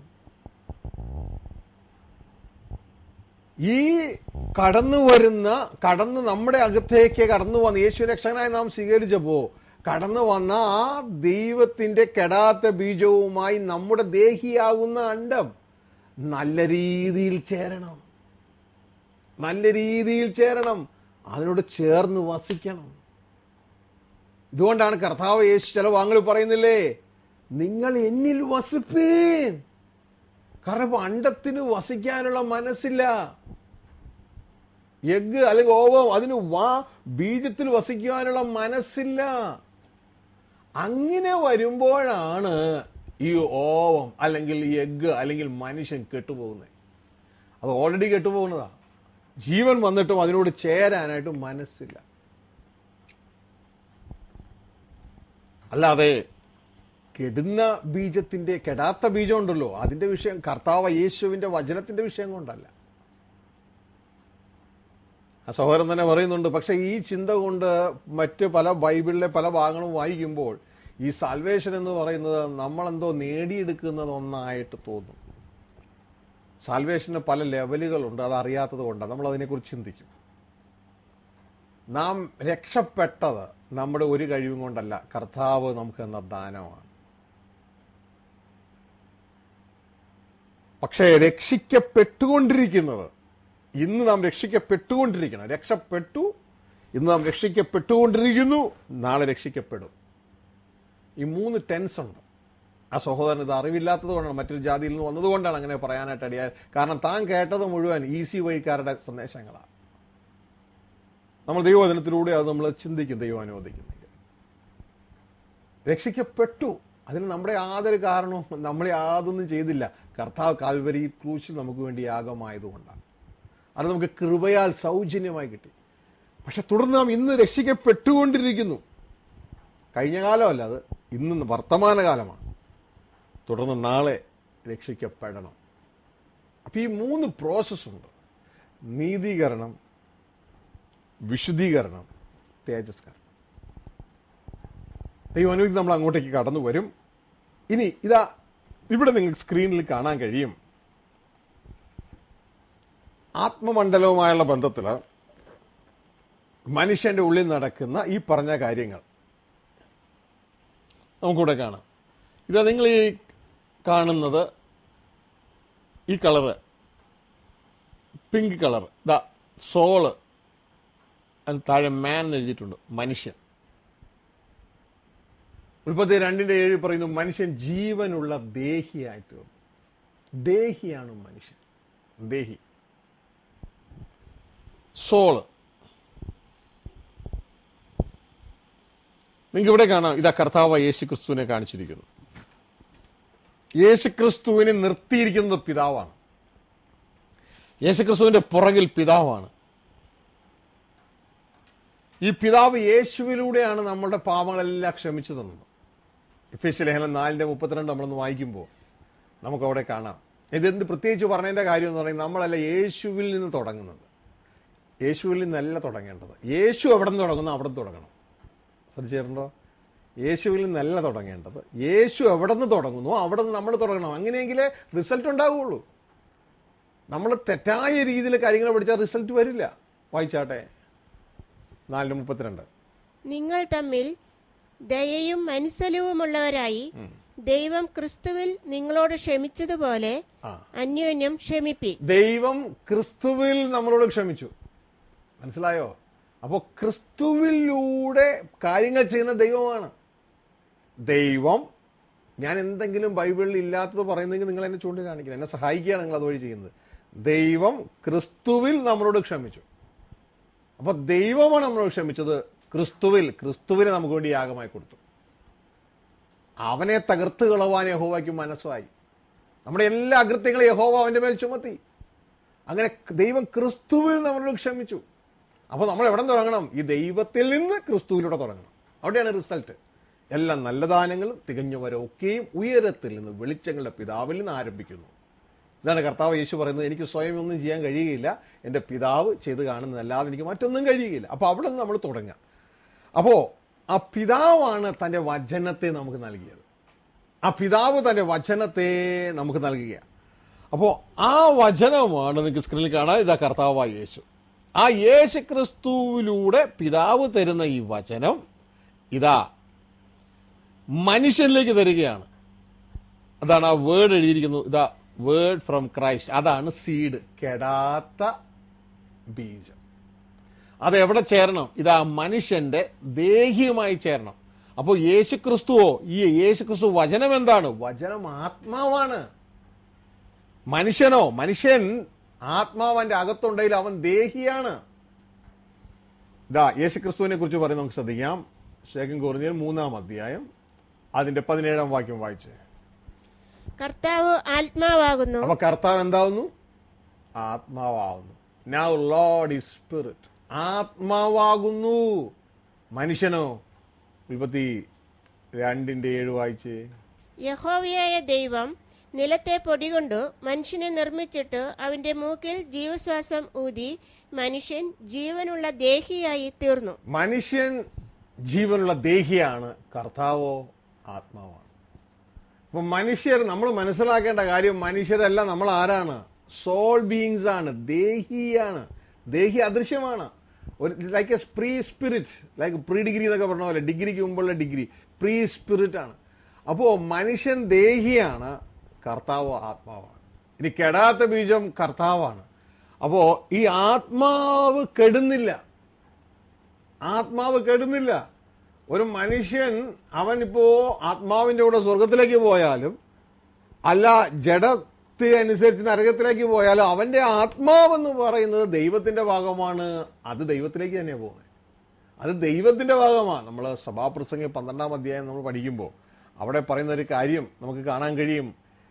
ഈ കടന്നു വരുന്ന കടന്ന് നമ്മുടെ അകത്തേക്ക് കടന്നു വന്ന യേശു രക്ഷകനായി നാം സ്വീകരിച്ചപ്പോ കടന്നു വന്ന ആ ദൈവത്തിന്റെ കെടാത്ത ബീജവുമായി നമ്മുടെ ദേഹിയാകുന്ന അണ്ടം നല്ല രീതിയിൽ ചേരണം നല്ല രീതിയിൽ ചേരണം അതിനോട് ചേർന്ന് വസിക്കണം ഇതുകൊണ്ടാണ് കർത്താവ് യേശു ചില വാങ്ങൾ പറയുന്നില്ലേ നിങ്ങൾ എന്നിൽ വസിപ്പീൻ കാരണം ഇപ്പൊ അണ്ടത്തിന് വസിക്കാനുള്ള മനസ്സില്ല എഗ് അല്ലെങ്കിൽ ഓവം അതിന് വാ ബീജത്തിൽ വസിക്കുവാനുള്ള മനസ്സില്ല അങ്ങനെ വരുമ്പോഴാണ് ഈ ഓവം അല്ലെങ്കിൽ ഈ എഗ് അല്ലെങ്കിൽ മനുഷ്യൻ കെട്ടുപോകുന്നത് അത് ഓൾറെഡി കെട്ടുപോകുന്നതാ ജീവൻ വന്നിട്ടും അതിനോട് ചേരാനായിട്ട് മനസ്സില്ല അല്ലാതെ കെടുന്ന ബീജത്തിന്റെ കെടാത്ത ബീജം ഉണ്ടല്ലോ അതിന്റെ വിഷയം കർത്താവ് യേശുവിന്റെ വചനത്തിന്റെ വിഷയം കൊണ്ടല്ല ആ സഹോദരൻ തന്നെ പറയുന്നുണ്ട് പക്ഷെ ഈ ചിന്ത കൊണ്ട് മറ്റ് പല ബൈബിളിലെ പല ഭാഗങ്ങളും വായിക്കുമ്പോൾ ഈ സാൽവേഷൻ എന്ന് പറയുന്നത് നമ്മളെന്തോ നേടിയെടുക്കുന്നത് ഒന്നായിട്ട് തോന്നും സാൽവേഷന് പല ലെവലുകളുണ്ട് അത് അറിയാത്തത് കൊണ്ടാണ് നമ്മൾ അതിനെക്കുറിച്ച് ചിന്തിക്കും നാം രക്ഷപ്പെട്ടത് നമ്മുടെ ഒരു കഴിവും കൊണ്ടല്ല കർത്താവ് നമുക്ക് എന്ന ദാനമാണ് പക്ഷേ രക്ഷിക്കപ്പെട്ടുകൊണ്ടിരിക്കുന്നത് ഇന്ന് നാം രക്ഷിക്കപ്പെട്ടുകൊണ്ടിരിക്കണം രക്ഷപ്പെട്ടു ഇന്ന് നാം രക്ഷിക്കപ്പെട്ടുകൊണ്ടിരിക്കുന്നു നാളെ രക്ഷിക്കപ്പെടും ഈ മൂന്ന് ടെൻസ് ഉണ്ട് ആ സഹോദരൻ ഇത് അറിവില്ലാത്തത് കൊണ്ടാണ് മറ്റൊരു ജാതിയിൽ നിന്ന് വന്നതുകൊണ്ടാണ് അങ്ങനെ പറയാനായിട്ട് അടിയായത് കാരണം താൻ കേട്ടത് മുഴുവൻ ഈസി വഴിക്കാരുടെ സന്ദേശങ്ങളാണ് നമ്മൾ ദൈവവചനത്തിലൂടെ അത് നമ്മൾ ചിന്തിക്കും ദൈവം അനുവദിക്കുന്നെങ്കിൽ രക്ഷിക്കപ്പെട്ടു അതിന് നമ്മുടെ യാതൊരു കാരണവും നമ്മളെ യാതൊന്നും ചെയ്തില്ല കർത്താവ് കാൽവരി ക്രൂശിൽ നമുക്ക് വേണ്ടി യാഗമായതുകൊണ്ടാണ് അത് നമുക്ക് കൃപയാൽ സൗജന്യമായി കിട്ടി പക്ഷെ തുടർന്ന് നാം ഇന്ന് രക്ഷിക്കപ്പെട്ടുകൊണ്ടിരിക്കുന്നു കഴിഞ്ഞ കാലമല്ല അത് ഇന്ന് വർത്തമാനകാലമാണ് തുടർന്ന് നാളെ രക്ഷിക്കപ്പെടണം അപ്പൊ ഈ മൂന്ന് പ്രോസസ്സുണ്ട് നീതീകരണം വിശുദ്ധീകരണം തേജസ്കരണം ദൈവം അനുവദിച്ച് നമ്മൾ അങ്ങോട്ടേക്ക് കടന്നു വരും ഇനി ഇതാ ഇവിടെ നിങ്ങൾക്ക് സ്ക്രീനിൽ കാണാൻ കഴിയും ആത്മമണ്ഡലവുമായുള്ള ബന്ധത്തിൽ മനുഷ്യന്റെ ഉള്ളിൽ നടക്കുന്ന ഈ പറഞ്ഞ കാര്യങ്ങൾ നമുക്കിവിടെ കാണാം ഇതാ നിങ്ങൾ ഈ കാണുന്നത് ഈ കളറ് പിങ്ക് കളർ ദാ സോള് അതിന് താഴെ മാൻ എന്ന് എഴുതിയിട്ടുണ്ട് മനുഷ്യൻ ഉൽപ്പത്തി രണ്ടിന്റെ ഏഴ് പറയുന്നു മനുഷ്യൻ ജീവനുള്ള ദേഹിയായി തീർന്നു ദേഹിയാണ് മനുഷ്യൻ ദേഹി സോള് നിങ്ങൾക്ക് ഇവിടെ കാണാം ഇതാ കർത്താവ് യേശു ക്രിസ്തുവിനെ കാണിച്ചിരിക്കുന്നു യേശു ക്രിസ്തുവിനെ നിർത്തിയിരിക്കുന്നത് പിതാവാണ് യേശു ക്രിസ്തുവിന്റെ പുറകിൽ പിതാവാണ് ഈ പിതാവ് യേശുവിലൂടെയാണ് നമ്മളുടെ പാപങ്ങളെല്ലാം ക്ഷമിച്ചു തന്നത് എഫേസ്യ ലേഖനം നാലിന്റെ മുപ്പത്തിരണ്ട് നമ്മളൊന്ന് വായിക്കുമ്പോൾ നമുക്കവിടെ കാണാം ഇതെന്ത് പ്രത്യേകിച്ച് പറഞ്ഞതിന്റെ കാര്യം എന്ന് പറയുന്നത് നമ്മളല്ല യേശുവിൽ നിന്ന് തുടങ്ങുന്നത് യേശുവിൽ നിന്നല്ല തുടങ്ങേണ്ടത് യേശു എവിടെ നിന്ന് തുടങ്ങുന്നു അവിടെ നിന്ന് തുടങ്ങണം ശ്രദ്ധിച്ചിട്ടുണ്ടോ യേശുവിൽ നിന്നല്ല തുടങ്ങേണ്ടത് യേശു എവിടെ നിന്ന് തുടങ്ങുന്നു അവിടെ നിന്ന് നമ്മൾ തുടങ്ങണം അങ്ങനെയെങ്കിലേ റിസൾട്ട് ഉണ്ടാവുകയുള്ളൂ നമ്മൾ തെറ്റായ രീതിയിൽ കാര്യങ്ങൾ പഠിച്ചാൽ റിസൾട്ട് വരില്ല വായിച്ചാട്ടെ നാലിന് മുപ്പത്തിരണ്ട് നിങ്ങൾ തമ്മിൽ ദയയും മനസ്സലിവുമുള്ളവരായി ഉം. ദൈവം ക്രിസ്തുവിൽ നിങ്ങളോട് ക്ഷമിച്ചതുപോലെ ആ അന്യോന്യം ക്ഷമിപ്പി ദൈവം ക്രിസ്തുവിൽ നമ്മളോട് ക്ഷമിച്ചു മനസ്സിലായോ അപ്പോ ക്രിസ്തുവിലൂടെ കാര്യങ്ങൾ ചെയ്യുന്ന ദൈവമാണ് ദൈവം ഞാൻ എന്തെങ്കിലും ബൈബിളിൽ ഇല്ലാത്തത് പറയുന്നെങ്കിൽ നിങ്ങൾ എന്നെ ചൂണ്ടിക്കാണിക്കണം എന്നെ സഹായിക്കുകയാണ് നിങ്ങൾ അതുവഴി ചെയ്യുന്നത് ദൈവം ക്രിസ്തുവിൽ നമ്മളോട് ക്ഷമിച്ചു അപ്പൊ ദൈവമാണ് നമ്മളോട് ക്ഷമിച്ചത് ക്രിസ്തുവിൽ ക്രിസ്തുവിനെ നമുക്ക് വേണ്ടി യാഗമായി കൊടുത്തു അവനെ തകർത്ത് കളവാൻ യഹോവയ്ക്ക് മനസ്സായി നമ്മുടെ എല്ലാ അകൃത്യങ്ങളും യഹോവ അവന്റെ മേൽ ചുമത്തി അങ്ങനെ ദൈവം ക്രിസ്തുവിൽ നമ്മളോട് ക്ഷമിച്ചു അപ്പോൾ നമ്മൾ എവിടെ നിന്ന് തുടങ്ങണം ഈ ദൈവത്തിൽ നിന്ന് ക്രിസ്തുവിലൂടെ തുടങ്ങണം അവിടെയാണ് റിസൾട്ട് എല്ലാ നല്ല ദാനങ്ങളും തികഞ്ഞവരൊക്കെയും ഉയരത്തിൽ നിന്ന് വെളിച്ചങ്ങളുടെ പിതാവിൽ നിന്ന് ആരംഭിക്കുന്നു ഇതാണ് കർത്താവ് യേശു പറയുന്നത് എനിക്ക് സ്വയം ഒന്നും ചെയ്യാൻ കഴിയുകയില്ല എൻ്റെ പിതാവ് ചെയ്ത് കാണുന്നതല്ലാതെ എനിക്ക് മറ്റൊന്നും കഴിയുകയില്ല അപ്പോൾ അവിടെ നിന്ന് നമ്മൾ തുടങ്ങാം അപ്പോൾ ആ പിതാവാണ് തൻ്റെ വചനത്തെ നമുക്ക് നൽകിയത് ആ പിതാവ് തൻ്റെ വചനത്തെ നമുക്ക് നൽകുകയാണ് അപ്പോൾ ആ വചനമാണ് നിങ്ങൾക്ക് സ്ക്രീനിൽ കാണാൻ ഇതാ കർത്താവായ യേശു ആ യേശു ക്രിസ്തുവിലൂടെ പിതാവ് തരുന്ന ഈ വചനം ഇതാ മനുഷ്യനിലേക്ക് തരികയാണ് അതാണ് ആ വേർഡ് എഴുതിയിരിക്കുന്നത് ഇതാ വേർഡ് ഫ്രം ക്രൈസ്റ്റ് അതാണ് സീഡ് കെടാത്ത ബീജം അത് എവിടെ ചേരണം ഇതാ മനുഷ്യന്റെ ദേഹിയുമായി ചേരണം അപ്പോൾ യേശു ക്രിസ്തുവോ ഈ യേശു ക്രിസ്തു വചനം എന്താണ് വചനം ആത്മാവാണ് മനുഷ്യനോ മനുഷ്യൻ ആത്മാവന്റെ അകത്തുണ്ടെങ്കിൽ അവൻ ദേഹിയാണ് ഇതാ യേശു ക്രിസ്തുവിനെ കുറിച്ച് പറയുന്നത് നമുക്ക് ശ്രദ്ധിക്കാം ശേഖം കുറിഞ്ഞാൽ മൂന്നാം അധ്യായം അതിന്റെ പതിനേഴാം വാക്യം വായിച്ചേ കർത്താവ് ആത്മാവാകുന്നു അപ്പൊ കർത്താവ് എന്താവുന്നു ആത്മാവാകുന്നു നൗ ലോഡ് ഇസ് സ്പിരിറ്റ് ആത്മാവാകുന്നു മനുഷ്യനോ വിപത്തി രണ്ടിന്റെ ഏഴ് വായിച്ചേ യഹോവയായ ദൈവം നിലത്തെ പൊടികൊണ്ടു മനുഷ്യനെ നിർമ്മിച്ചിട്ട് അവന്റെ മൂക്കിൽ ജീവശ്വാസം ഊതി മനുഷ്യൻ ജീവനുള്ള ദേഹിയായി തീർന്നു മനുഷ്യൻ ജീവനുള്ള ദേഹിയാണ് കർത്താവോ ആത്മാവാണ് അപ്പൊ മനുഷ്യർ നമ്മൾ മനസ്സിലാക്കേണ്ട കാര്യം മനുഷ്യരല്ല നമ്മൾ ആരാണ് സോൾ ബീയിങ്സ് ആണ് ദേഹിയാണ് ദേഹി അദൃശ്യമാണ് ഒരു like a free spirit like pre degree എന്നൊക്കെ പറഞ്ഞ പോലെ ഡിഗ്രിക്ക് മുമ്പുള്ള ഡിഗ്രി പ്രീ സ്പിരിറ്റ് ആണ് അപ്പോ മനുഷ്യൻ ദേഹിയാണ് കർത്താവ് ആത്മാവാണ് ഇനി കെടാത്ത ബീജം കർത്താവാണ് അപ്പോ ഈ ആത്മാവ് കെടുന്നില്ല ആത്മാവ് കെടുന്നില്ല ഒരു മനുഷ്യൻ അവൻ ഇപ്പോ ആത്മാവിന്റെ കൂടെ സ്വർഗത്തിലേക്ക് പോയാലും അല്ല ജഡത്തെ അനുസരിച്ച് നരകത്തിലേക്ക് പോയാലും അവന്റെ ആത്മാവെന്ന് പറയുന്നത് ദൈവത്തിന്റെ ഭാഗമാണ് അത് ദൈവത്തിലേക്ക് തന്നെ പോകുന്നത് അത് ദൈവത്തിന്റെ ഭാഗമാണ് നമ്മൾ സഭാപ്രസംഗം പന്ത്രണ്ടാം അധ്യായം നമ്മൾ പഠിക്കുമ്പോൾ അവിടെ പറയുന്ന ഒരു കാര്യം നമുക്ക് കാണാൻ കഴിയും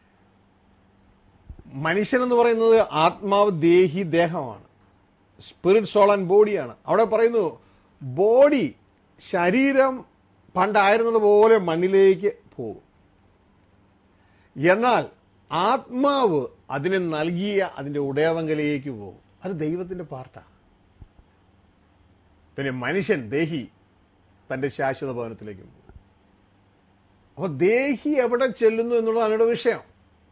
മനുഷ്യൻ എന്ന് പറയുന്നത് ആത്മാവ് ദേഹി ദേഹമാണ് സ്പിരിറ്റ് സോൾ ആൻഡ് ബോഡിയാണ് അവിടെ പറയുന്നു ബോഡി ശരീരം പണ്ടായിരുന്നത് പോലെ മണ്ണിലേക്ക് പോകും എന്നാൽ ആത്മാവ് അതിനെ നൽകിയ അതിന്റെ ഉടയവങ്കലേക്ക് പോകും അത് ദൈവത്തിന്റെ പാർട്ടാണ് പിന്നെ മനുഷ്യൻ ദേഹി തന്റെ ശാശ്വത ഭവനത്തിലേക്ക് പോകും അപ്പൊ ദേഹി എവിടെ ചെല്ലുന്നു എന്നുള്ളതാണ് ഇവിടെ വിഷയം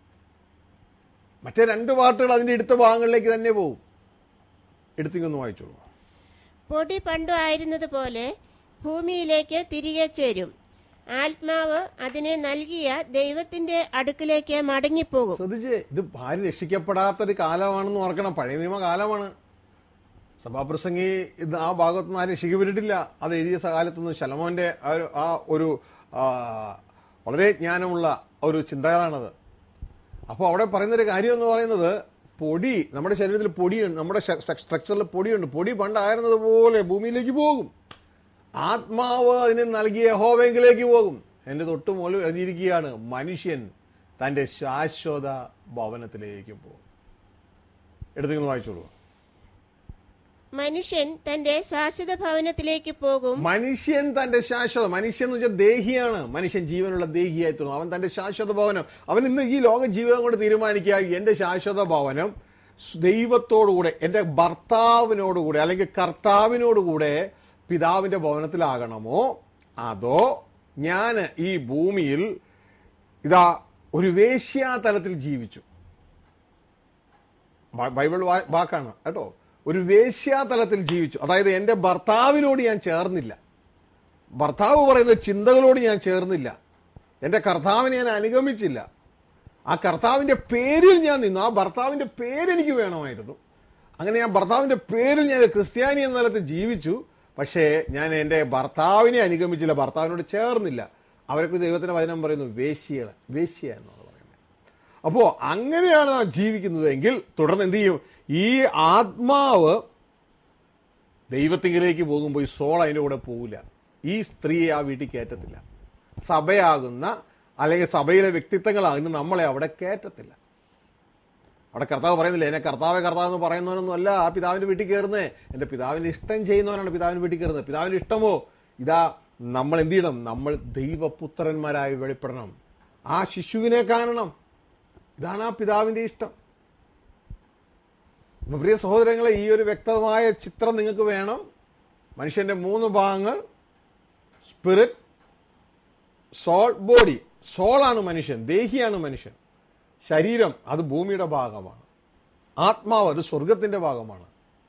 മറ്റേ രണ്ട് പാർട്ടുകൾ അതിന്റെ എടുത്ത ഭാഗങ്ങളിലേക്ക് തന്നെ പോകും എടുത്തിങ്ങൊന്ന് വായിച്ചോളൂ പൊടി പണ്ടു ആയിരുന്നതുപോലെ ഭൂമിയിലേക്ക് തിരികെ ചേരും ആത്മാവ് അതിനെ നൽകിയ ദൈവത്തിന്റെ അടുക്കിലേക്ക് മടങ്ങിപ്പോകും ശ്രദ്ധിച്ച് ഇത് ഭാര്യ രക്ഷിക്കപ്പെടാത്തൊരു കാലമാണെന്ന് ഓർക്കണം പഴയ നിയമ കാലമാണ് സഭാപ്രസംഗി ഇത് ആ ഭാഗത്തൊന്നും ആരും രക്ഷിക്കപ്പെട്ടിട്ടില്ല അത് എഴുതിയ കാലത്തൊന്നും ശലമോന്റെ ആ ഒരു- ആ ഒരു ആ, വളരെ ജ്ഞാനമുള്ള ഒരു ചിന്തകളാണത് അപ്പോൾ അവിടെ പറയുന്നൊരു കാര്യം എന്ന് പറയുന്നത് പൊടി നമ്മുടെ ശരീരത്തിൽ പൊടിയുണ്ട് നമ്മുടെ സ്ട്രക്ചറിൽ പൊടിയുണ്ട് പൊടി പണ്ടായിരുന്നത് പോലെ ഭൂമിയിലേക്ക് പോകും ആത്മാവ് അതിന് നൽകിയ ഹോവെങ്കിലേക്ക് പോകും എന്റെ തൊട്ട് മുകളിൽ എഴുതിയിരിക്കുകയാണ് മനുഷ്യൻ തന്റെ ശാശ്വത ഭവനത്തിലേക്ക് പോകും എടുത്തിങ്ങനെ വായിച്ചോളൂ മനുഷ്യൻ തന്റെ ശാശ്വത ഭവനത്തിലേക്ക് പോകും മനുഷ്യൻ തന്റെ ശാശ്വത മനുഷ്യൻ എന്ന് വെച്ചാൽ ദേഹിയാണ് മനുഷ്യൻ ജീവനുള്ള ദേഹിയായി തീർന്നു അവൻ തന്റെ ശാശ്വത ഭവനം അവൻ ഇന്ന് ഈ ലോക ജീവിതം കൊണ്ട് തീരുമാനിക്കുക എന്റെ ശാശ്വത ഭവനം ദൈവത്തോടുകൂടെ എന്റെ ഭർത്താവിനോടുകൂടെ അല്ലെങ്കിൽ കർത്താവിനോടുകൂടെ പിതാവിന്റെ ഭവനത്തിലാകണമോ അതോ ഞാൻ ഈ ഭൂമിയിൽ ഇതാ ഒരു വേശ്യാതലത്തിൽ ജീവിച്ചു ബ- ബൈബിൾ വാ- വാക്കാണ് കേട്ടോ ഒരു വേശ്യാതലത്തിൽ ജീവിച്ചു അതായത് എന്റെ ഭർത്താവിനോട് ഞാൻ ചേർന്നില്ല ഭർത്താവ് പറയുന്ന ചിന്തകളോട് ഞാൻ ചേർന്നില്ല എന്റെ കർത്താവിനെ ഞാൻ അനുഗമിച്ചില്ല ആ കർത്താവിന്റെ പേരിൽ ഞാൻ നിന്നു ആ ഭർത്താവിന്റെ പേര് എനിക്ക് വേണമായിരുന്നു അങ്ങനെ ഞാൻ ഭർത്താവിന്റെ പേരിൽ ഞാൻ ക്രിസ്ത്യാനി എന്ന നിലത്ത് ജീവിച്ചു പക്ഷേ ഞാൻ എന്റെ ഭർത്താവിനെ അനുഗമിച്ചില്ല ഭർത്താവിനോട് ചേർന്നില്ല അവരൊക്കെ ദൈവത്തിന്റെ വചനം പറയുന്നു വേശ്യ വേശ്യ എന്നാണ് പറയുന്നത് അപ്പോ അങ്ങനെയാണ് നാം ജീവിക്കുന്നതെങ്കിൽ തുടർന്ന് എന്ത് ചെയ്യും ഈ ആത്മാവ് ദൈവത്തിങ്കിലേക്ക് പോകുമ്പോൾ ഈ സോൾ അതിന്റെ കൂടെ പോകില്ല ഈ സ്ത്രീയെ ആ വീട്ടിൽ കയറ്റത്തില്ല സഭയാകുന്ന അല്ലെങ്കിൽ സഭയിലെ വ്യക്തിത്വങ്ങളാകുന്ന നമ്മളെ അവിടെ കയറ്റത്തില്ല അവിടെ കർത്താവ് പറയുന്നില്ല എന്നെ കർത്താവെ കർത്താവ് എന്ന് പറയുന്നവനൊന്നും അല്ല ആ പിതാവിന്റെ വീട്ടിൽ കയറുന്നേ എന്റെ പിതാവിന്റെ ഇഷ്ടം ചെയ്യുന്നവനാണ് പിതാവിന്റെ വീട്ടിൽ കയറുന്നത് പിതാവിന്റെ ഇഷ്ടമോ ഇതാ നമ്മൾ എന്ത് ചെയ്യണം നമ്മൾ ദൈവപുത്രന്മാരായി വെളിപ്പെടണം ആ ശിശുവിനെ കാണണം ഇതാണ് ആ പിതാവിന്റെ ഇഷ്ടം അപ്പൊ പ്രിയ സഹോദരങ്ങളെ ഈ ഒരു വ്യക്തമായ ചിത്രം നിങ്ങൾക്ക് വേണം മനുഷ്യന്റെ മൂന്ന് ഭാഗങ്ങൾ സ്പിരിറ്റ് സോൾ ബോഡി സോളാണ് മനുഷ്യൻ ദേഹിയാണ് മനുഷ്യൻ ശരീരം അത് ഭൂമിയുടെ ഭാഗമാണ് ആത്മാവ് അത് സ്വർഗത്തിന്റെ ഭാഗമാണ്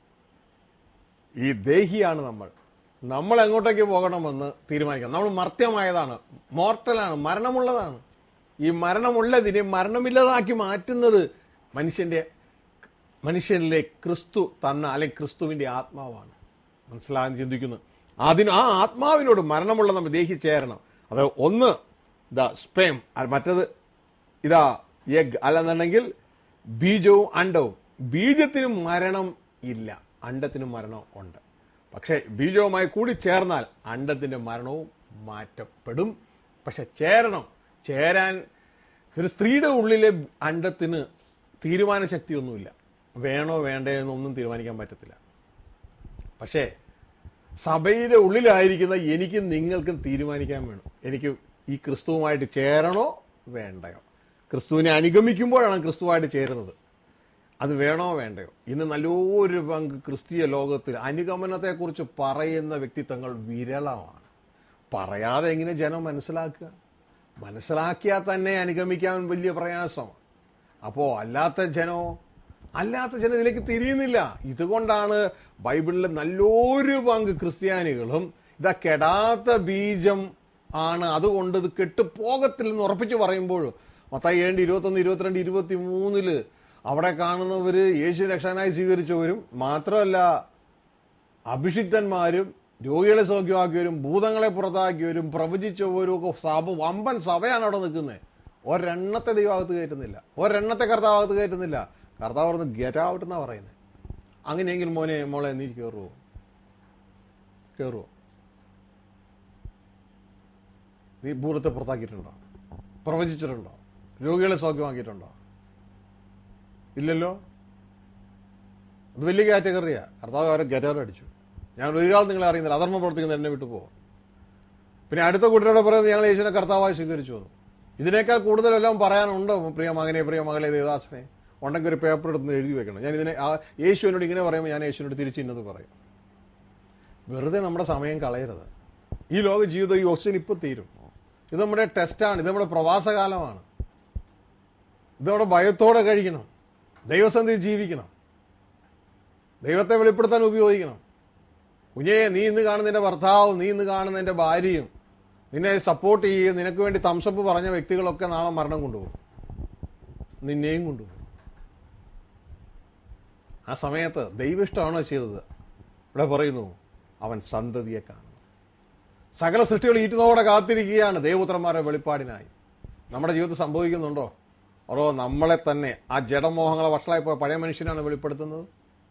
ഈ ദേഹിയാണ് നമ്മൾ നമ്മൾ എങ്ങോട്ടേക്ക് പോകണമെന്ന് തീരുമാനിക്കണം നമ്മൾ മർത്യമായതാണ് മോർട്ടലാണ് മരണമുള്ളതാണ് ഈ മരണമുള്ളതിനെ മരണമില്ലതാക്കി മാറ്റുന്നത് മനുഷ്യന്റെ മനുഷ്യനിലെ ക്രിസ്തു തന്ന അല്ലെങ്കിൽ ക്രിസ്തുവിന്റെ ആത്മാവാണ് മനസ്സിലാകാൻ ചിന്തിക്കുന്നു അതിന് ആ ആത്മാവിനോട് മരണമുള്ള നമ്മൾ ദേഹി ചേരണം അത് ഒന്ന് ഇതാ സ്പേം മറ്റത് ഇതാ എഗ് അല്ലെന്നുണ്ടെങ്കിൽ ബീജവും അണ്ടവും ബീജത്തിനും മരണം ഇല്ല അണ്ടത്തിനും മരണം ഉണ്ട് പക്ഷെ ബീജവുമായി കൂടി ചേർന്നാൽ അണ്ടത്തിന്റെ മരണവും മാറ്റപ്പെടും പക്ഷെ ചേരണം ചേരാൻ ഒരു സ്ത്രീയുടെ ഉള്ളിലെ അണ്ടത്തിന് തീരുമാന ശക്തിയൊന്നുമില്ല വേണോ വേണ്ടേ എന്നൊന്നും തീരുമാനിക്കാൻ പറ്റത്തില്ല പക്ഷേ സഭയുടെ ഉള്ളിലായിരിക്കുന്ന എനിക്കും നിങ്ങൾക്കും തീരുമാനിക്കാൻ വേണം എനിക്ക് ഈ ക്രിസ്തുവുമായിട്ട് ചേരണോ വേണ്ടയോ ക്രിസ്തുവിനെ അനുഗമിക്കുമ്പോഴാണ് ക്രിസ്തുവായിട്ട് ചേരുന്നത് അത് വേണോ വേണ്ടയോ ഇന്ന് നല്ലൊരു പങ്ക് ക്രിസ്തീയ ലോകത്തിൽ അനുഗമനത്തെക്കുറിച്ച് പറയുന്ന വ്യക്തിത്വങ്ങൾ വിരളമാണ് പറയാതെ എങ്ങനെ ജനം മനസ്സിലാക്കുക മനസ്സിലാക്കിയാൽ തന്നെ അനുഗമിക്കാൻ വലിയ പ്രയാസമാണ് അപ്പോ അല്ലാത്ത ജനോ അല്ലാത്ത ചില ഇതിലേക്ക് തിരിയുന്നില്ല ഇതുകൊണ്ടാണ് ബൈബിളിലെ നല്ലൊരു പങ്ക് ക്രിസ്ത്യാനികളും ഇതാ കെടാത്ത ബീജം ആണ് അതുകൊണ്ട് ഇത് കെട്ടുപോകത്തില്ലെന്ന് ഉറപ്പിച്ച് പറയുമ്പോഴും മത്തായി ഏഴ് ഇരുപത്തൊന്ന് ഇരുപത്തിരണ്ട് ഇരുപത്തി മൂന്നില് അവിടെ കാണുന്നവര് യേശു രക്ഷകനായി സ്വീകരിച്ചവരും മാത്രമല്ല അഭിഷിക്തന്മാരും രോഗികളെ സൗഖ്യമാക്കിയവരും ഭൂതങ്ങളെ പുറത്താക്കിയവരും പ്രവചിച്ചവരും ഒക്കെ സഭ വമ്പൻ സഭയാണ് അവിടെ നിൽക്കുന്നത് ഒരെണ്ണത്തെ ദൈവകത്ത് കയറ്റുന്നില്ല ഒരെണ്ണത്തെ കർത്താവകത്ത് കയറ്റുന്നില്ല കർത്താവ് പറഞ്ഞ് ഗെറ്റ് ഔട്ട് എന്നാ പറയുന്നത് അങ്ങനെയെങ്കിൽ മോനെ മോളെ നീ കയറുവോ കയറുവോ നീ ഭൂതത്തെ പുറത്താക്കിയിട്ടുണ്ടോ പ്രവചിച്ചിട്ടുണ്ടോ രോഗികളെ സൗഖ്യമാക്കിയിട്ടുണ്ടോ ഇല്ലല്ലോ അത് വലിയ കാറ്റഗറിയാ കർത്താവ് അവരെ ഗറ്റാർ അടിച്ചു ഞാൻ ഒരു കാലം നിങ്ങളെ അറിയുന്നില്ല അധർമ്മം പ്രവർത്തിക്കുന്ന എന്നെ വിട്ടു പോകും പിന്നെ അടുത്ത കുട്ടിയോടെ പറയുന്നത് ഞങ്ങൾ യേശുവിനെ കർത്താവായി സ്വീകരിച്ചു വന്നു ഇതിനേക്കാൾ കൂടുതലെല്ലാം പറയാനുണ്ടോ പ്രിയ മകനെ പ്രിയ മകളെ ദേവദാസനെ ഉണ്ടെങ്കിൽ ഒരു പേപ്പർ എടുത്ത് എഴുതി വെക്കണം ഞാൻ ഇതിനെ ആ യേശുവിനോട് ഇങ്ങനെ പറയുമ്പോൾ ഞാൻ യേശുവിനോട് തിരിച്ച് ഇന്നത് പറയും വെറുതെ നമ്മുടെ സമയം കളയരുത് ഈ ലോക ജീവിതം ഈ ഓക്സിജൻ ഇപ്പൊ തീരും ഇത് നമ്മുടെ ടെസ്റ്റാണ് ഇത് നമ്മുടെ പ്രവാസകാലമാണ് ഇത് നമ്മുടെ ഭയത്തോടെ കഴിക്കണം ദൈവസന്ധി ജീവിക്കണം ദൈവത്തെ വെളിപ്പെടുത്താൻ ഉപയോഗിക്കണം കുഞ്ഞേ നീ ഇന്ന് കാണുന്ന നിന്റെ ഭർത്താവും നീ ഇന്ന് കാണുന്ന നിന്റെ ഭാര്യയും നിന്നെ സപ്പോർട്ട് ചെയ്യുകയും നിനക്ക് വേണ്ടി തംസപ്പ് പറഞ്ഞ വ്യക്തികളൊക്കെ നാളെ മരണം കൊണ്ടുപോകും നിന്നെയും കൊണ്ടുപോകും ആ സമയത്ത് ദൈവം ഇഷ്ടമാണോ ചെയ്തത് ഇവിടെ പറയുന്നു അവൻ സന്തതിയെ കാണുന്നു സകല സൃഷ്ടികൾ ഈറ്റുന്നതോടെ കാത്തിരിക്കുകയാണ് ദൈവപുത്രന്മാരുടെ വെളിപ്പാടിനായി നമ്മുടെ ജീവിതത്തിൽ സംഭവിക്കുന്നുണ്ടോ ഓരോ നമ്മളെ തന്നെ ആ ജഡമോഹങ്ങളെ വഷളായി പോയ പഴയ മനുഷ്യനാണ് വെളിപ്പെടുത്തുന്നത്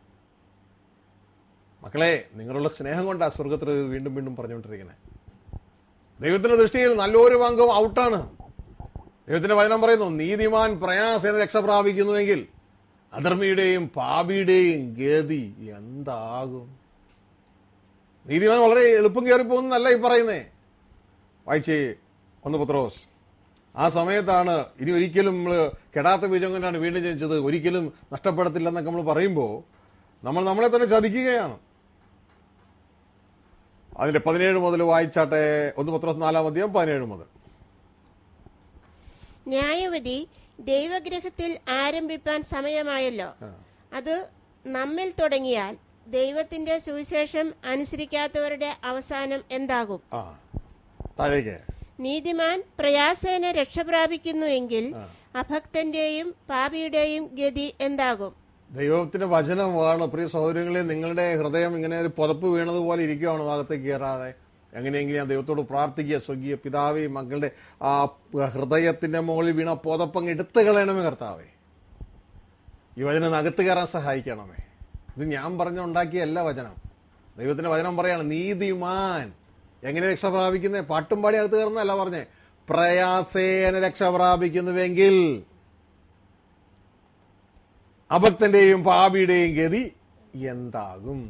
മക്കളെ നിങ്ങളുടെ സ്നേഹം കൊണ്ടാ സ്വർഗത്തിൽ ഇത് വീണ്ടും വീണ്ടും പറഞ്ഞുകൊണ്ടിരിക്കുന്നത് ദൈവത്തിന്റെ ദൃഷ്ടിയിൽ നല്ലൊരു പങ്കും ഔട്ടാണ് ദൈവത്തിന്റെ വചനം പറയുന്നു നീതിമാൻ പ്രയാസേന രക്ഷ പ്രാപിക്കുന്നുവെങ്കിൽ അധർമ്മിയുടെയും പാപിയുടെയും ഗതി എന്താകും നീതിമാൻ വളരെ എളുപ്പം കയറിപ്പോകുന്നല്ല ഈ പറയുന്നേ വായിച്ചേ ഒന്ന് പത്രോസ് ആ സമയത്താണ് ഇനി ഒരിക്കലും നമ്മൾ കെടാത്ത ബീജം കൊണ്ടാണ് വീണ്ടും ജനിച്ചത് ഒരിക്കലും നഷ്ടപ്പെടത്തില്ലെന്നൊക്കെ നമ്മൾ പറയുമ്പോൾ നമ്മൾ നമ്മളെ തന്നെ ചതിക്കുകയാണ് അതിന്റെ പതിനേഴ് മുതൽ വായിച്ചാട്ടെ ഒന്ന് പത്രോസ് നാലാം അധ്യായം പതിനേഴ് മുതൽ ന്യായവിധി ദൈവഗ്രഹത്തിൽ ആരംഭിപ്പാൻ സമയമായല്ലോ ആ. അത് നമ്മിൽ തുടങ്ങിയാൽ ദൈവത്തിന്റെ സുവിശേഷം അനുസരിക്കാത്തവരുടെ അവസാനം എന്താകും ആ താഴേക്ക് നീതിമാൻ പ്രയാസേന രക്ഷ പ്രാപിക്കുന്നുവെങ്കിൽ ആ. അഭക്തന്റെയും പാപിയുടെയും ഗതി എന്താകും ദൈവത്തിന്റെ വചനമാണ് പ്രിയ സഹോദരങ്ങളെ നിങ്ങളുടെ ഹൃദയം ഇങ്ങനെ ഒരു പുതപ്പ് വീണതുപോലെ ഇരിക്കുകയാണ് ഭാഗത്തേക്ക് കയറാതെ എങ്ങനെയെങ്കിലും ഞാൻ ദൈവത്തോട് പ്രാർത്ഥിക്കുക സ്വർഗീയ പിതാവേ മക്കളുടെ ആ ഹൃദയത്തിന്റെ മുകളിൽ വീണ പുതപ്പങ്ങ് എടുത്തു കളയണമേ കർത്താവേ ഈ വചനം അകത്ത് കയറാൻ സഹായിക്കണമേ ഇത് ഞാൻ പറഞ്ഞുണ്ടാക്കിയല്ല വചനം ദൈവത്തിന്റെ വചനം പറയാണ് നീതിമാൻ എങ്ങനെ രക്ഷ പ്രാപിക്കുന്നേ പാട്ടും പാടി അകത്ത് കയറുന്നല്ല പറഞ്ഞേ പ്രയാസേന രക്ഷ പ്രാപിക്കുന്നുവെങ്കിൽ അഭക്തന്റെയും പാപിയുടെയും ഗതി എന്താകും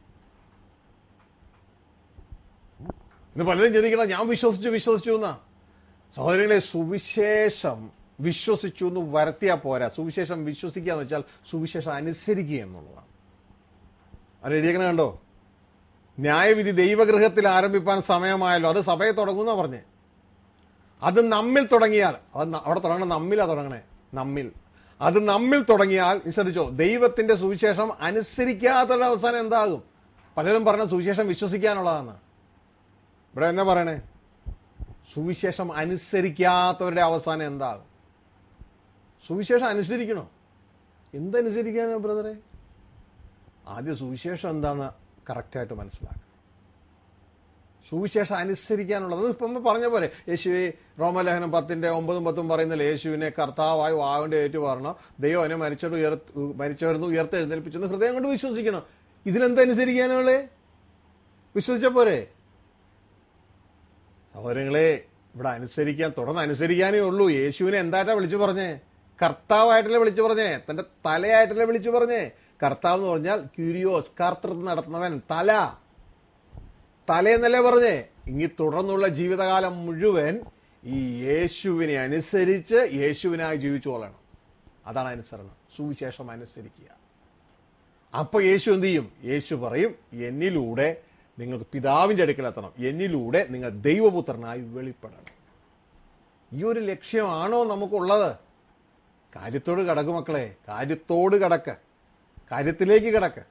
ഇന്ന് പലരും ചിന്തിക്കണം ഞാൻ വിശ്വസിച്ചു വിശ്വസിച്ചു എന്നാ സഹോദരങ്ങളെ സുവിശേഷം വിശ്വസിച്ചു എന്ന് വരുത്തിയാ പോരാ സുവിശേഷം വിശ്വസിക്കുക എന്ന് വെച്ചാൽ സുവിശേഷം അനുസരിക്കുക എന്നുള്ളതാണ് അത് എഴുതിയേക്കണ കണ്ടോ ന്യായവിധി ദൈവഗൃഹത്തിൽ ആരംഭിപ്പാൻ സമയമായല്ലോ അത് സഭയെ തുടങ്ങുന്ന പറഞ്ഞേ അത് നമ്മിൽ തുടങ്ങിയാൽ അത് ന- അവിടെ തുടങ്ങണം നമ്മിലാ തുടങ്ങണേ നമ്മിൽ അത് നമ്മിൽ തുടങ്ങിയാൽ നീ ശ്രദ്ധിച്ചോ ദൈവത്തിന്റെ സുവിശേഷം അനുസരിക്കാത്തവരുടെ അവസാനം എന്താകും പലരും പറഞ്ഞ സുവിശേഷം വിശ്വസിക്കാനുള്ളതാണ് ഇവിടെ എന്നാ പറയണേ സുവിശേഷം അനുസരിക്കാത്തവരുടെ അവസാനം എന്താകും സുവിശേഷം അനുസരിക്കണോ എന്തനുസരിക്കാനോ ബ്രദറെ ആദ്യം സുവിശേഷം എന്താന്ന് കറക്റ്റായിട്ട് മനസ്സിലാക്കുക സുവിശേഷം അനുസരിക്കാനുള്ളത് അത് ഇപ്പം പറഞ്ഞ പോലെ യേശുവെ റോമലേഖനം പത്തിന്റെ ഒമ്പതും പത്തും പറയുന്നില്ല യേശുവിനെ കർത്താവായി വാവിന്റെ ഏറ്റു പറഞ്ഞു ദൈവം അവനെ മരിച്ചോട് ഉയർത്ത് മരിച്ചവരുന്ന് ഉയർത്തെഴുന്നേൽപ്പിച്ചെന്ന് ഹൃദയം കൊണ്ട് വിശ്വസിക്കണം ഇതിലെന്തനുസരിക്കാനുള്ളേ വിശ്വസിച്ച പോരെ സഹോദരങ്ങളെ ഇവിടെ അനുസരിക്കാൻ തുടർന്ന് അനുസരിക്കാനേ ഉള്ളൂ യേശുവിനെ എന്തായിട്ടാ വിളിച്ചു പറഞ്ഞേ കർത്താവായിട്ടല്ലേ വിളിച്ചു പറഞ്ഞേ തന്റെ തലയായിട്ടല്ലേ വിളിച്ചു പറഞ്ഞേ കർത്താവ് എന്ന് പറഞ്ഞാൽ ക്യൂരിയോസ് കർത്തൃത്വം നടത്തുന്നവൻ തല തലേന്നല്ലേ പറഞ്ഞേ ഇനി തുടർന്നുള്ള ജീവിതകാലം മുഴുവൻ ഈ യേശുവിനെ അനുസരിച്ച് യേശുവിനായി ജീവിച്ചു കൊള്ളണം അതാണ് അനുസരണം സുവിശേഷം അനുസരിക്കുക അപ്പൊ യേശു എന്ത് ചെയ്യും യേശു പറയും എന്നിലൂടെ നിങ്ങൾക്ക് പിതാവിന്റെ അടുക്കലെത്തണം എന്നിലൂടെ നിങ്ങൾ ദൈവപുത്രനായി വെളിപ്പെടണം ഈ ഒരു ലക്ഷ്യമാണോ നമുക്കുള്ളത് കാര്യത്തോട് കടക്ക് മക്കളെ കാര്യത്തോട് കടക്ക കാര്യത്തിലേക്ക് കടക്ക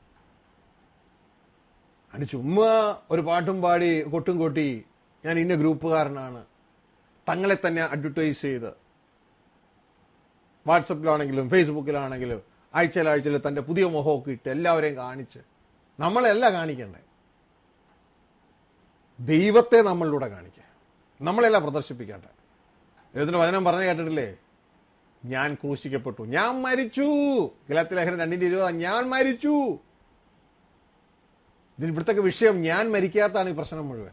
അടി ചുമ്മാ ഒരു പാട്ടും പാടി കൊട്ടും കൊട്ടി ഞാൻ ഇന്ന ഗ്രൂപ്പുകാരനാണ് തങ്ങളെ തന്നെ അഡ്വർടൈസ് ചെയ്ത് വാട്സപ്പിലാണെങ്കിലും ഫേസ്ബുക്കിലാണെങ്കിലും ആഴ്ചയിൽ ആഴ്ചയിൽ തന്റെ പുതിയ മുഖമൊക്കെ ഇട്ട് എല്ലാവരെയും കാണിച്ച് നമ്മളല്ല കാണിക്കണ്ടേ ദൈവത്തെ നമ്മളിലൂടെ കാണിക്കുക നമ്മളല്ല പ്രദർശിപ്പിക്കേണ്ടത് ഇതിന് വചനം പറഞ്ഞു കേട്ടിട്ടില്ലേ ഞാൻ ക്രൂശിക്കപ്പെട്ടു ഞാൻ മരിച്ചു ഗലാത്തി ലേഖനം രണ്ടിന്റെ ഇരുപത് ഞാൻ മരിച്ചു ഇതിന് ഇവിടുത്തെ വിഷയം ഞാൻ മരിക്കാത്താണ് ഈ പ്രശ്നം മുഴുവൻ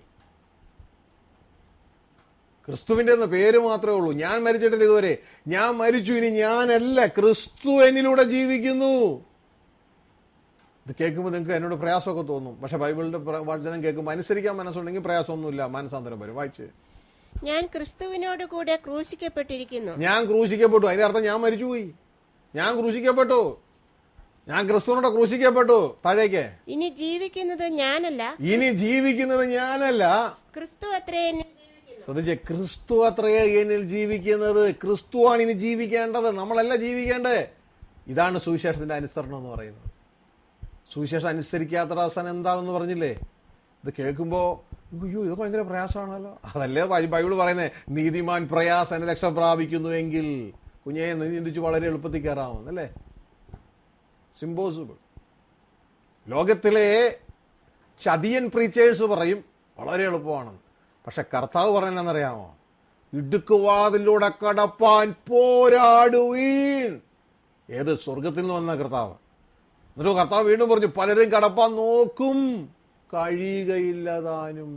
ക്രിസ്തുവിന്റെ എന്ന പേര് മാത്രമേ ഉള്ളൂ ഞാൻ മരിച്ചിട്ടില്ല ഇതുവരെ ഞാൻ മരിച്ചു ഇനി ഞാനല്ല ക്രിസ്തു എന്നിലൂടെ ജീവിക്കുന്നു ഇത് കേൾക്കുമ്പോൾ നിങ്ങൾക്ക് എന്നോട് പ്രയാസമൊക്കെ തോന്നും പക്ഷെ ബൈബിളിന്റെ പ്ര- വചനം കേൾക്കുമ്പോൾ അനുസരിക്കാൻ മനസ്സുണ്ടെങ്കിൽ പ്രയാസമൊന്നുമില്ല മനസ്സാന്തരം വരും വായിച്ച് ഞാൻ ക്രിസ്തുവിനോട് കൂടെ ക്രൂശിക്കപ്പെട്ടിരിക്കുന്നു ഞാൻ ക്രൂശിക്കപ്പെട്ടു അതിന്റെ അർത്ഥം ഞാൻ മരിച്ചുപോയി ഞാൻ ക്രൂശിക്കപ്പെട്ടു ഞാൻ ക്രിസ്തുവിനോട് ക്രൂശിക്കപ്പെട്ടു താഴേക്ക് ഇനി ജീവിക്കുന്നത് ഞാനല്ല ഇനി ജീവിക്കുന്നത് ഞാനല്ല ക്രിസ്തു അത്രേ എന്നിൽ ജീവിക്കുന്നു ശ്രദ്ധിച്ചേ ക്രിസ്തു അത്രയേ എന്നിൽ ജീവിക്കുന്നത് ക്രിസ്തുവാണ് ഇനി ജീവിക്കേണ്ടത് നമ്മളല്ല ജീവിക്കേണ്ടത് ഇതാണ് സുവിശേഷത്തിന്റെ അനുസരണം എന്ന് പറയുന്നത് സുവിശേഷം അനുസരിക്കാത്ത അവസാനം എന്താണെന്ന് പറഞ്ഞില്ലേ ഇത് കേൾക്കുമ്പോ അയ്യോ ഇത് ഭയങ്കര പ്രയാസമാണല്ലോ അതല്ലേ ബൈ- ബൈബിൾ പറയുന്നത് നീതിമാൻ പ്രയാസന രക്ഷ പ്രാപിക്കുന്നുവെങ്കിൽ കുഞ്ഞെ നീ ചിന്തിച്ച് വളരെ എളുപ്പത്തിൽ കയറാമെന്നല്ലേ സിമ്പോസിബിൾ ലോകത്തിലെ ചതിയൻ പ്രീച്ചേഴ്സ് പറയും വളരെ എളുപ്പമാണെന്ന് പക്ഷെ കർത്താവ് പറയുന്നറിയാമോ ഇടുക്കുവാതിലൂടെ കടപ്പാൻ പോരാടുവീൻ ഏത് സ്വർഗത്തിൽ നിന്ന് വന്ന കർത്താവ് എന്നിട്ട് കർത്താവ് വീണ്ടും പറഞ്ഞു പലരും കടപ്പാൻ നോക്കും കഴിയുകയില്ലതാനും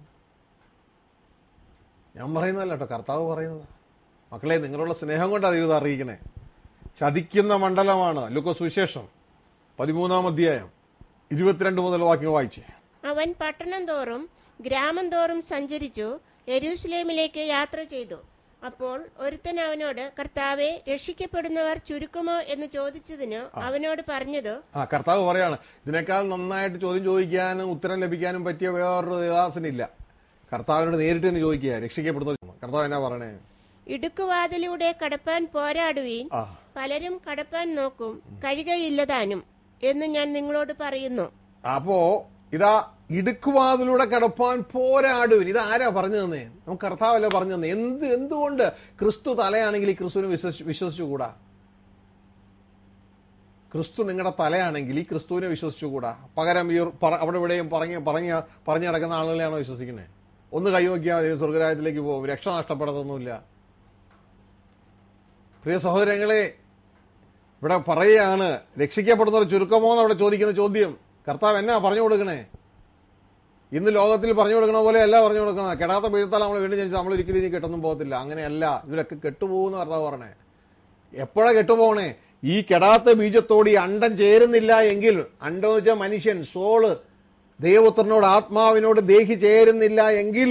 ഞാൻ പറയുന്നതല്ല കേട്ടോ കർത്താവ് പറയുന്നത് മക്കളെ നിങ്ങളുള്ള സ്നേഹം കൊണ്ടാണ് ദൈവം ഇത് അറിയിക്കണേ ചതിക്കുന്ന മണ്ഡലമാണ് ലുക്ക സുവിശേഷം പതിമൂന്നാം അധ്യായം ഇരുപത്തിരണ്ട് മുതൽ വാക്യം വായിച്ചേ അവൻ പട്ടണം തോറും ഗ്രാമം തോറും സഞ്ചരിച്ചു യെരൂശലേമിലേക്ക് യാത്ര ചെയ്തു അപ്പോൾ ഒരുത്തൻ അവനോട് കർത്താവെ രക്ഷിക്കപ്പെടുന്നവർ ചുരുക്കമോ എന്ന് ചോദിച്ചതിന് അവനോട് പറഞ്ഞത് ആ കർത്താവ് പറയാണ് ഇതിനേക്കാൾ നന്നായിട്ട് ചോദ്യം ചോദിക്കാനും ഉത്തരം ലഭിക്കാനും പറ്റിയ വേറൊരു ദേവാസനില്ല കർത്താവിനോട് നേരിട്ട് തന്നെ ചോദിക്കുക രക്ഷിക്കപ്പെടുന്ന കർത്താവ് എന്നാ പറയണേ ഇടുക്കുവാതിലൂടെ കടപ്പാൻ പോരാടുവീൻ ആ പലരും കടപ്പാൻ നോക്കും കഴിയുകയില്ലതാനും എന്ന് ഞാൻ നിങ്ങളോട് പറയുന്നു അപ്പോ ഇതാ ഇടുക്കുവാതിലൂടെ കടപ്പാൻ പോരാടുവിൻ ഇത് ആരാ പറഞ്ഞു തന്നേ നമുക്ക് കർത്താവല്ല പറഞ്ഞു തന്നെ എന്ത് എന്തുകൊണ്ട് ക്രിസ്തു തലയാണെങ്കിൽ ഈ ക്രിസ്തുവിനെ വിശ്വസിച്ച് വിശ്വസിച്ചുകൂടാ ക്രിസ്തു നിങ്ങളുടെ തലയാണെങ്കിൽ ഈ ക്രിസ്തുവിനെ വിശ്വസിച്ചുകൂടാ പകരം ഈ പറ- അവിടെ ഇവിടെയും പറഞ്ഞ് പറഞ്ഞ് പറഞ്ഞു നടക്കുന്ന ആളുകളെയാണോ വിശ്വസിക്കുന്നത് ഒന്ന് കൈവയ്ക്കാൻ മതി, സ്വർഗരാജ്യത്തിലേക്ക് പോകും രക്ഷ നഷ്ടപ്പെടത്തൊന്നുമില്ല പ്രിയ സഹോദരങ്ങളെ ഇവിടെ പറയുകയാണ് രക്ഷിക്കപ്പെടുന്നവർ ചുരുക്കമോ എന്ന് അവിടെ ചോദിക്കുന്ന ചോദ്യം കർത്താവ് എന്നാ പറഞ്ഞു കൊടുക്കണേ ഇന്ന് ലോകത്തിൽ പറഞ്ഞു കൊടുക്കണ പോലെ അല്ല പറഞ്ഞു കൊടുക്കണം കെടാത്ത വീഴ്ത്താൽ നമ്മൾ വീണ്ടും ജനിച്ച് നമ്മൾ ഒരിക്കലും ഇനി കെട്ടൊന്നും പോകത്തില്ല അങ്ങനെയല്ല ഇവരൊക്കെ കെട്ടുപോകുന്ന കർത്താവ് പറഞ്ഞേ എപ്പോഴാ കെട്ടുപോകണേ ഈ കെടാത്ത ബീജത്തോട് ഈ അണ്ടം ചേരുന്നില്ല എങ്കിൽ അണ്ടം എന്ന് വെച്ചാൽ മനുഷ്യൻ സോള് ദൈവപുത്രനോട് ആത്മാവിനോട് ദേഹി ചേരുന്നില്ല എങ്കിൽ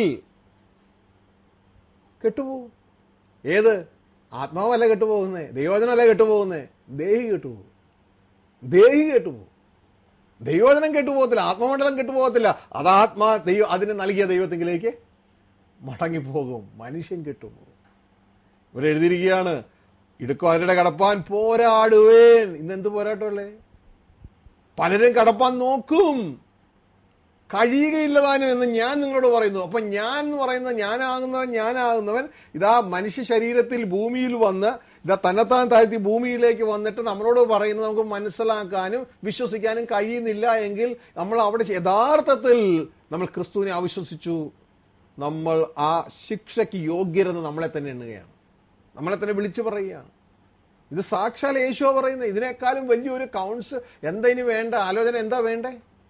കെട്ടുപോകും ഏത് ആത്മാവല്ല കെട്ടുപോകുന്നേ ദൈവജനമല്ല കെട്ടുപോകുന്നേ ദേഹി കെട്ടുപോകും ദേഹി കെട്ടുപോകും ദൈവജനം കെട്ടുപോകത്തില്ല ആത്മമണ്ഡലം കെട്ടുപോകത്തില്ല അത് ആത്മാ ദൈവം അതിന് നൽകിയ ദൈവത്തെങ്കിലേക്ക് മടങ്ങിപ്പോകും മനുഷ്യൻ കെട്ടുപോകും ഇവിടെ എഴുതിയിരിക്കുകയാണ് ഇടുക്കുവാരുടെ കടപ്പാൻ പോരാടുവേൻ ഇന്ന് എന്ത് പോരാട്ടമല്ലേ പലരും കടപ്പാൻ നോക്കും കഴിയുകയില്ലതാനും എന്ന് ഞാൻ നിങ്ങളോട് പറയുന്നു അപ്പൊ ഞാൻ എന്ന് പറയുന്ന ഞാനാകുന്നവൻ ഞാനാകുന്നവൻ ഇതാ മനുഷ്യ ശരീരത്തിൽ ഭൂമിയിൽ വന്ന് ഇതാ തന്നെത്താൻ താഴ്ത്തി ഭൂമിയിലേക്ക് വന്നിട്ട് നമ്മളോട് പറയുന്നത് നമുക്ക് മനസ്സിലാക്കാനും വിശ്വസിക്കാനും കഴിയുന്നില്ല എങ്കിൽ നമ്മൾ അവിടെ യഥാർത്ഥത്തിൽ നമ്മൾ ക്രിസ്തുവിനെ അവിശ്വസിച്ചു നമ്മൾ ആ ശിക്ഷയ്ക്ക് യോഗ്യരെന്ന് നമ്മളെ തന്നെ എണ്ണുകയാണ് നമ്മളെ തന്നെ വിളിച്ചു പറയുകയാണ് ഇത് സാക്ഷാൽ യേശോ പറയുന്നത് ഇതിനേക്കാളും വലിയൊരു കൗൺസ് എന്താ ഇനി വേണ്ട ആലോചന എന്താ വേണ്ടേ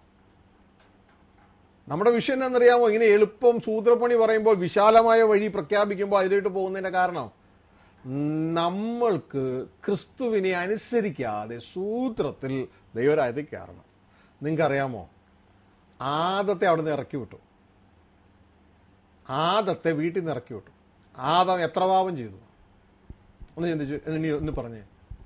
നമ്മുടെ വിഷയം എന്നറിയാമോ ഇങ്ങനെ എളുപ്പം സൂത്രപ്പണി പറയുമ്പോൾ വിശാലമായ വഴി പ്രഖ്യാപിക്കുമ്പോൾ അതിലോട്ട് പോകുന്നതിന്റെ കാരണം നമ്മൾക്ക് ക്രിസ്തുവിനെ അനുസരിക്കാതെ സൂത്രത്തിൽ ദൈവരായത്തിൽ കയറണം നിങ്ങൾക്കറിയാമോ ആദത്തെ അവിടെ നിന്ന് ഇറക്കി വിട്ടു ആദത്തെ വീട്ടിൽ നിന്ന് ഇറക്കി വിട്ടു ആദം എത്ര പാപം ചെയ്തു ഒന്ന് ചിന്തിച്ചു ഇനി ഒന്ന് പറഞ്ഞേ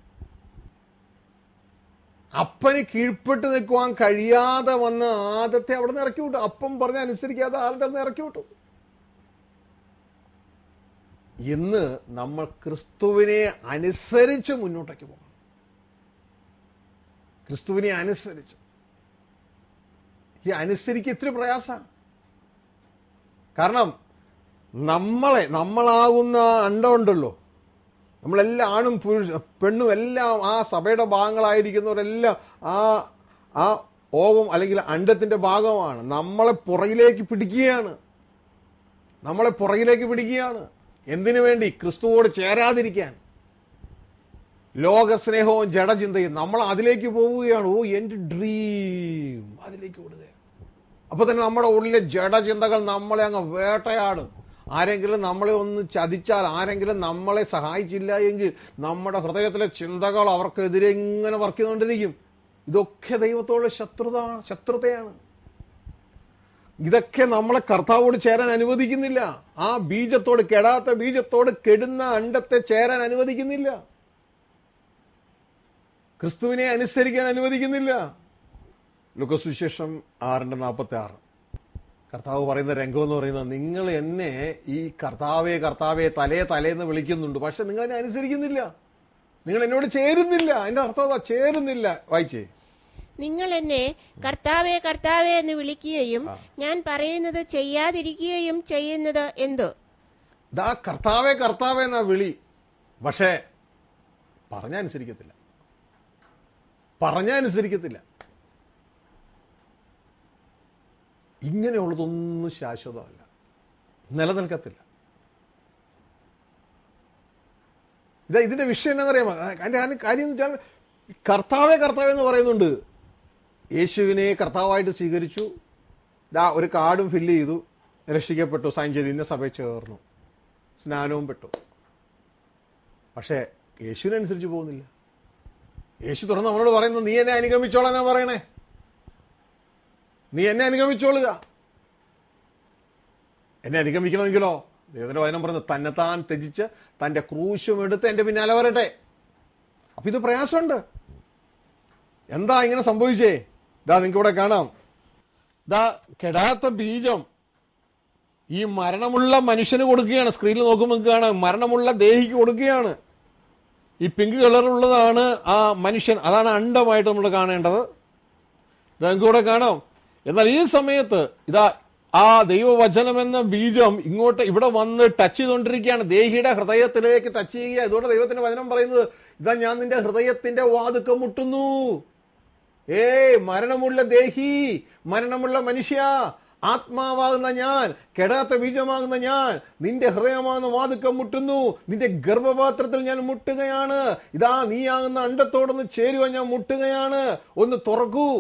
അപ്പന് കീഴ്പ്പെട്ട് നിൽക്കുവാൻ കഴിയാതെ വന്ന ആദത്തെ അവിടെ നിന്ന് ഇറക്കി വിട്ടു അപ്പം പറഞ്ഞ അനുസരിക്കാതെ ആദത്തെ അവിടെ നിന്ന് ഇറക്കി വിട്ടു ഇന്ന് നമ്മൾ ക്രിസ്തുവിനെ അനുസരിച്ച് മുന്നോട്ടേക്ക് പോകണം ക്രിസ്തുവിനെ അനുസരിച്ച് ഈ അനുസരിക്കുക ഇത്തിരി പ്രയാസമാണ് കാരണം നമ്മളെ നമ്മളാകുന്ന അണ്ടമുണ്ടല്ലോ നമ്മളെല്ലാം ആണും പുരുഷ പെണ്ണും എല്ലാം ആ സഭയുടെ ഭാഗങ്ങളായിരിക്കുന്നവരെല്ലാം ആ ആ ഓവം അല്ലെങ്കിൽ അണ്ടത്തിന്റെ ഭാഗമാണ് നമ്മളെ പുറകിലേക്ക് പിടിക്കുകയാണ് നമ്മളെ പുറകിലേക്ക് പിടിക്കുകയാണ് എന്തിനു വേണ്ടി ക്രിസ്തുവോട് ചേരാതിരിക്കാൻ ലോകസ്നേഹവും ജഡചിന്തയും നമ്മൾ അതിലേക്ക് പോവുകയാണ് ഓ എന്റെ ഡ്രീം അതിലേക്ക് ഓടുകയാണ് അപ്പൊ തന്നെ നമ്മുടെ ഉള്ളിലെ ജഡചിന്തകൾ നമ്മളെ അങ്ങ് വേട്ടയാടും ആരെങ്കിലും നമ്മളെ ഒന്ന് ചതിച്ചാൽ ആരെങ്കിലും നമ്മളെ സഹായിച്ചില്ല എങ്കിൽ നമ്മുടെ ഹൃദയത്തിലെ ചിന്തകൾ അവർക്കെതിരെ ഇങ്ങനെ വർക്ക് ചെയ്തുകൊണ്ടിരിക്കും ഇതൊക്കെ ദൈവത്തോട് ശത്രുത ശത്രുതയാണ് ഇതൊക്കെ നമ്മളെ കർത്താവോട് ചേരാൻ അനുവദിക്കുന്നില്ല ആ ബീജത്തോട് കെടാത്ത ബീജത്തോട് കെടുന്ന അണ്ടത്തെ ചേരാൻ അനുവദിക്കുന്നില്ല ക്രിസ്തുവിനെ അനുസരിക്കാൻ അനുവദിക്കുന്നില്ല ലുക്കസുശേഷം ആറിന്റെ നാൽപ്പത്തി ആറ് കർത്താവ് പറയുന്ന രംഗം എന്ന് പറയുന്നത് നിങ്ങൾ എന്നെ ഈ കർത്താവെ കർത്താവെ തലേ തലേന്ന് വിളിക്കുന്നുണ്ട് പക്ഷെ നിങ്ങൾ എന്നെ അനുസരിക്കുന്നില്ല നിങ്ങൾ എന്നോട് ചേരുന്നില്ല അതിന്റെ അർത്ഥം അതാ ചേരുന്നില്ല വായിച്ചേ നിങ്ങൾ എന്നെ കർത്താവെ കർത്താവെ എന്ന് വിളിക്കുകയും ആ. ഞാൻ പറയുന്നത് ചെയ്യാതിരിക്കുകയും ചെയ്യുന്നത് എന്തു ദാ കർത്താവെ കർത്താവെ എന്നാ വിളി പക്ഷേ പറഞ്ഞ അനുസരിക്കത്തില്ല പറഞ്ഞ അനുസരിക്കത്തില്ല ഇങ്ങനെയുള്ളതൊന്നും ശാശ്വതമല്ല നിലനിൽക്കത്തില്ല ഇതാ ഇതിന്റെ വിഷയം എന്താണെന്നറിയാമോ അതിന്റെ കാര്യം- കാര്യം എന്ന് വെച്ചാൽ കർത്താവെ കർത്താവെ എന്ന് പറയുന്നുണ്ട് യേശുവിനെ കർത്താവായിട്ട് സ്വീകരിച്ചു ദാ ഒരു കാർഡും ഫില്ല് ചെയ്തു രക്ഷിക്കപ്പെട്ടു സൈൻ ചെയ്തു ഇന്ന സഭയിൽ ചേർന്നു സ്നാനവും പെട്ടു പക്ഷേ യേശുവിനനുസരിച്ച് പോകുന്നില്ല യേശു തുറന്ന് നമ്മളോട് പറയുന്നു നീ എന്നെ അനുഗമിച്ചോളാനാ പറയണേ നീ എന്നെ അനുഗമിച്ചോളുക എന്നെ അനുഗമിക്കണമെങ്കിലോ ദൈവത്തിന്റെ വചനം പറഞ്ഞു തന്നെത്താൻ ത്യജിച്ച് തന്റെ ക്രൂശും എടുത്ത് എന്റെ പിന്നാലെ വരട്ടെ അപ്പൊ ഇത് പ്രയാസമുണ്ട് എന്താ ഇങ്ങനെ സംഭവിച്ചേ ഇതാ നിങ്ങൾക്ക് ഇവിടെ കാണാം ഇതാ കെടാത്ത ബീജം ഈ മരണമുള്ള മനുഷ്യന് കൊടുക്കുകയാണ് സ്ക്രീനിൽ നോക്കുമ്പോൾ നിങ്ങൾക്ക് കാണാം മരണമുള്ള ദേഹിക്ക് കൊടുക്കുകയാണ് ഈ പിങ്ക് കളറുള്ളതാണ് ആ മനുഷ്യൻ അതാണ് അണ്ടമായിട്ട് നമ്മൾ കാണേണ്ടത് ഇത് നിങ്ങൾക്ക് ഇവിടെ കാണാം എന്നാൽ ഈ സമയത്ത് ഇതാ ആ ദൈവവചനം എന്ന ബീജം ഇങ്ങോട്ട് ഇവിടെ വന്ന് ടച്ച് ചെയ്തുകൊണ്ടിരിക്കുകയാണ് ദേഹിയുടെ ഹൃദയത്തിലേക്ക് ടച്ച് ചെയ്യുക ഇതുകൊണ്ട് ദൈവത്തിന്റെ വചനം പറയുന്നത് ഇതാ ഞാൻ നിന്റെ ഹൃദയത്തിന്റെ വാതുക്കം മുട്ടുന്നു ഏയ് മരണമുള്ള ദേഹി മരണമുള്ള മനുഷ്യ ആത്മാവാകുന്ന ഞാൻ കെടാത്ത ബീജമാകുന്ന ഞാൻ നിന്റെ ഹൃദയമാകുന്ന വാതുക്കം മുട്ടുന്നു നിന്റെ ഗർഭപാത്രത്തിൽ ഞാൻ മുട്ടുകയാണ് ഇതാ നീയാകുന്ന അണ്ടത്തോടൊന്ന് ചേരുവാൻ ഞാൻ മുട്ടുകയാണ് ഒന്ന് തുറക്കൂ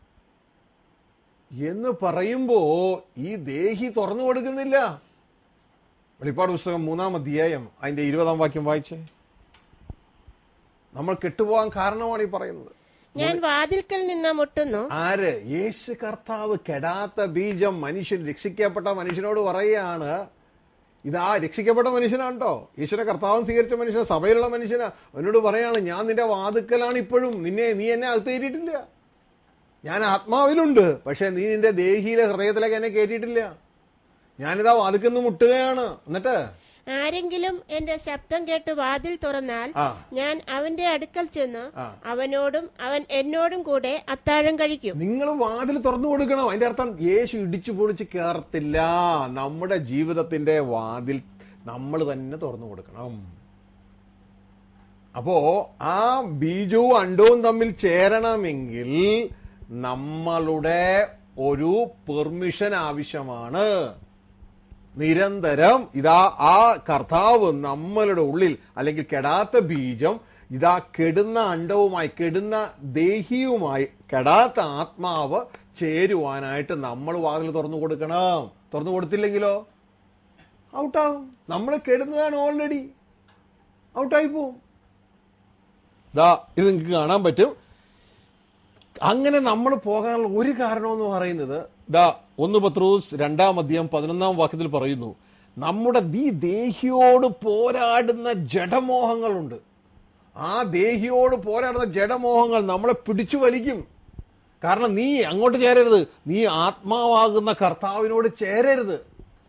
എന്ന് പറയുമ്പോ ഈ ദേഹി തുറന്നു കൊടുക്കുന്നില്ല വെളിപ്പാട് പുസ്തകം മൂന്നാം അധ്യായം അതിന്റെ ഇരുപതാം വാക്യം വായിച്ചേ നമ്മൾ കെട്ടുപോകാൻ കാരണമാണ് ഈ പറയുന്നത് ഞാൻ വാതിൽക്കൽ നിന്ന് മുട്ടുന്നു ആര് യേശു കർത്താവ് കെടാത്ത ബീജം മനുഷ്യൻ രക്ഷിക്കപ്പെട്ട മനുഷ്യനോട് പറയുകയാണ് ഇതാ രക്ഷിക്കപ്പെട്ട മനുഷ്യനാട്ടോ യേശുവിനെ കർത്താവും സ്വീകരിച്ച മനുഷ്യൻ സഭയിലുള്ള മനുഷ്യനാ അവനോട് പറയാണ് ഞാൻ നിന്റെ വാതുക്കലാണ് ഇപ്പോഴും നിന്നെ നീ എന്നെ അകത്ത് കയറ്റിയിട്ടില്ല ഞാൻ ആത്മാവിലുണ്ട് പക്ഷെ നീ നിന്റെ ദേഹിയിലെ ഹൃദയത്തിലേക്ക് എന്നെ കയറ്റിയിട്ടില്ല ഞാനിതാ വാതുക്കെന്ന് മുട്ടുകയാണ് എന്നിട്ട് ആരെങ്കിലും എന്റെ ശബ്ദം കേട്ട് വാതിൽ തുറന്നാൽ ആ ഞാൻ അവന്റെ അടുക്കൽ ചെന്ന് ആ. അവനോടും അവൻ എന്നോടും കൂടെ അത്താഴം കഴിക്കും നിങ്ങൾ വാതിൽ തുറന്നു കൊടുക്കണം അതിന്റെ അർത്ഥം യേശു ഇടിച്ചു പൊളിച്ച് കയറത്തില്ല നമ്മുടെ ജീവിതത്തിന്റെ വാതിൽ നമ്മൾ തന്നെ തുറന്നു കൊടുക്കണം അപ്പോ ആ ബീജവും അണ്ടവും തമ്മിൽ ചേരണമെങ്കിൽ നമ്മളുടെ ഒരു പെർമിഷൻ ആവശ്യമാണ് നിരന്തരം ഇതാ ആ കർത്താവ് നമ്മളുടെ ഉള്ളിൽ അല്ലെങ്കിൽ കെടാത്ത ബീജം ഇതാ കെടുന്ന അണ്ടവുമായി കെടുന്ന ദേഹിയുമായി കെടാത്ത ആത്മാവ് ചേരുവാനായിട്ട് നമ്മൾ വാതിൽ തുറന്നു കൊടുക്കണം തുറന്നു കൊടുത്തില്ലെങ്കിലോ ഔട്ടാവും നമ്മൾ കെടുന്നതാണ് ഓൾറെഡി ഔട്ടായി പോവും ദാ ഇത് നിങ്ങൾക്ക് കാണാൻ പറ്റും അങ്ങനെ നമ്മൾ പോകാനുള്ള ഒരു കാരണമെന്ന് പറയുന്നത് ദാ ഒന്ന് പത്രൂസ് രണ്ടാം അധ്യായം പതിനൊന്നാം വാക്യത്തിൽ പറയുന്നു നമ്മുടെ ഈ ദേഹിയോട് പോരാടുന്ന ജഡമോഹങ്ങളുണ്ട് ആ ദേഹിയോട് പോരാടുന്ന ജഡമോഹങ്ങൾ നമ്മളെ പിടിച്ചു വലിക്കും കാരണം നീ അങ്ങോട്ട് ചേരരുത് നീ ആത്മാവാകുന്ന കർത്താവിനോട് ചേരരുത്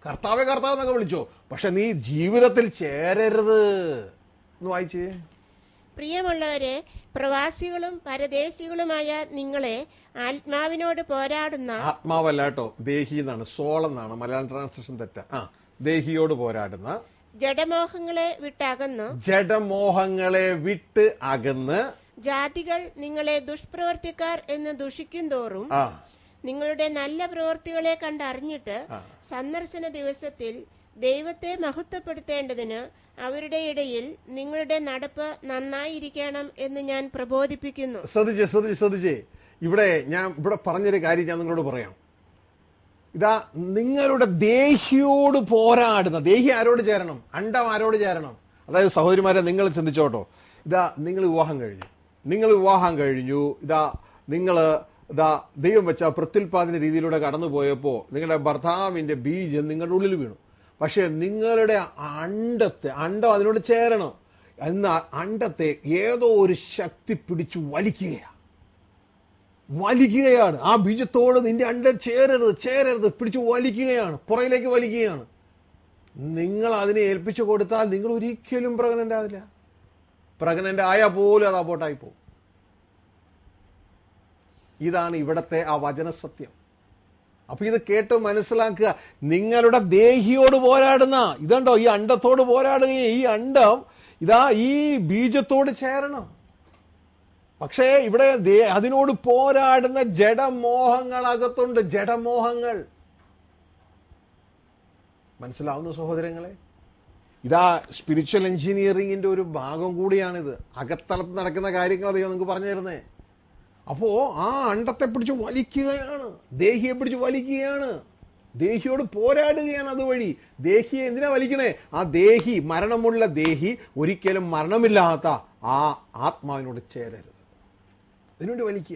കർത്താവെ കർത്താവ് എന്നൊക്കെ വിളിച്ചോ പക്ഷെ നീ ജീവിതത്തിൽ ചേരരുത് എന്ന് വായിച്ചേ പ്രിയമുള്ളവരെ പ്രവാസികളും പരദേശികളുമായ നിങ്ങളെ ആത്മാവിനോട് പോരാടുന്ന ആത്മാവല്ല കേട്ടോ ദേഹി എന്നാണ് സോൾ എന്നാണ് മലയാളം ട്രാൻസ്ലേഷൻ തെറ്റ ആ ദേഹിയോട് പോരാടുന്ന ജഡമോഹങ്ങളെ വിട്ടകന്നു ജഡമോഹങ്ങളെ വിട്ട് അകന്ന് ജാതികൾ നിങ്ങളെ ദുഷ്പ്രവർത്തിക്കാർ എന്ന് ദുഷിക്കും തോറും ആ നിങ്ങളുടെ നല്ല പ്രവൃത്തികളെ കണ്ടറിഞ്ഞിട്ട് ആ. സന്ദർശന ദിവസത്തിൽ ദൈവത്തെ മഹത്വപ്പെടുത്തേണ്ടതിന് അവരുടെ ഇടയിൽ നിങ്ങളുടെ നടപ്പ് നന്നായിരിക്കണം എന്ന് ഞാൻ പ്രബോധിപ്പിക്കുന്നു ശ്രദ്ധിച്ചേ ശ്രദ്ധിച്ച് ശ്രദ്ധിച്ചേ ഇവിടെ ഞാൻ ഇവിടെ പറഞ്ഞൊരു കാര്യം ഞാൻ നിങ്ങളോട് പറയാം ഇതാ നിങ്ങളുടെ ദേഹിയോട് പോരാടുന്ന ദേഹി ആരോട് ചേരണം അണ്ടം ആരോട് ചേരണം അതായത് സഹോദരിമാരെ നിങ്ങൾ ചിന്തിച്ചോട്ടോ ഇതാ നിങ്ങൾ വിവാഹം കഴിഞ്ഞു നിങ്ങൾ വിവാഹം കഴിഞ്ഞു ഇതാ നിങ്ങൾ ഇതാ ദൈവം വെച്ച പ്രത്യുൽപാദന രീതിയിലൂടെ കടന്നുപോയപ്പോൾ നിങ്ങളുടെ ഭർത്താവിന്റെ ബീജം നിങ്ങളുടെ ഉള്ളിൽ വീണു പക്ഷെ നിങ്ങളുടെ അണ്ടത്തെ അണ്ടം അതിനോട് ചേരണം എന്ന അണ്ടത്തെ ഏതോ ഒരു ശക്തി പിടിച്ചു വലിക്കുകയാണ് വലിക്കുകയാണ് ആ ബീജത്തോട് നിന്റെ അണ്ടം ചേരരുത് ചേരരുത് പിടിച്ചു വലിക്കുകയാണ് പുറയിലേക്ക് വലിക്കുകയാണ് നിങ്ങൾ അതിനെ ഏൽപ്പിച്ചു കൊടുത്താൽ നിങ്ങൾ ഒരിക്കലും പ്രഗ്നന്റ് ആവില്ല പ്രഗ്നന്റ് ആയാൽ പോലും അത് അബോട്ടായി പോകും ഇതാണ് ഇവിടത്തെ ആ വചനസത്യം അപ്പൊ ഇത് കേട്ട് മനസ്സിലാക്കുക നിങ്ങളുടെ ദേഹിയോട് പോരാടുന്ന ഇതുണ്ടോ ഈ അണ്ടത്തോട് പോരാടുകയും ഈ അണ്ടം ഇതാ ഈ ബീജത്തോട് ചേരണം പക്ഷേ ഇവിടെ ദേ- അതിനോട് പോരാടുന്ന ജഡമോഹങ്ങൾ അകത്തുണ്ട് ജഡമോഹങ്ങൾ മനസ്സിലാവുന്ന സഹോദരങ്ങളെ ഇതാ സ്പിരിച്വൽ എഞ്ചിനീയറിംഗിന്റെ ഒരു ഭാഗം കൂടിയാണിത് അകത്തളത്ത് നടക്കുന്ന കാര്യങ്ങൾ അറിയോ നിങ്ങൾക്ക് പറഞ്ഞു തരുന്നേ അപ്പോ ആ അണ്ടത്തെ പിടിച്ച് വലിക്കുകയാണ് ദേഹിയെ പിടിച്ച് വലിക്കുകയാണ് ദേഹിയോട് പോരാടുകയാണ് അതുവഴി ദേഹിയെ എന്തിനാ വലിക്കണേ ആ ദേഹി മരണമുള്ള ദേഹി ഒരിക്കലും മരണമില്ലാത്ത ആ ആത്മാവിനോട് ചേരരുത് അതിനുവേണ്ടി വലിക്കുക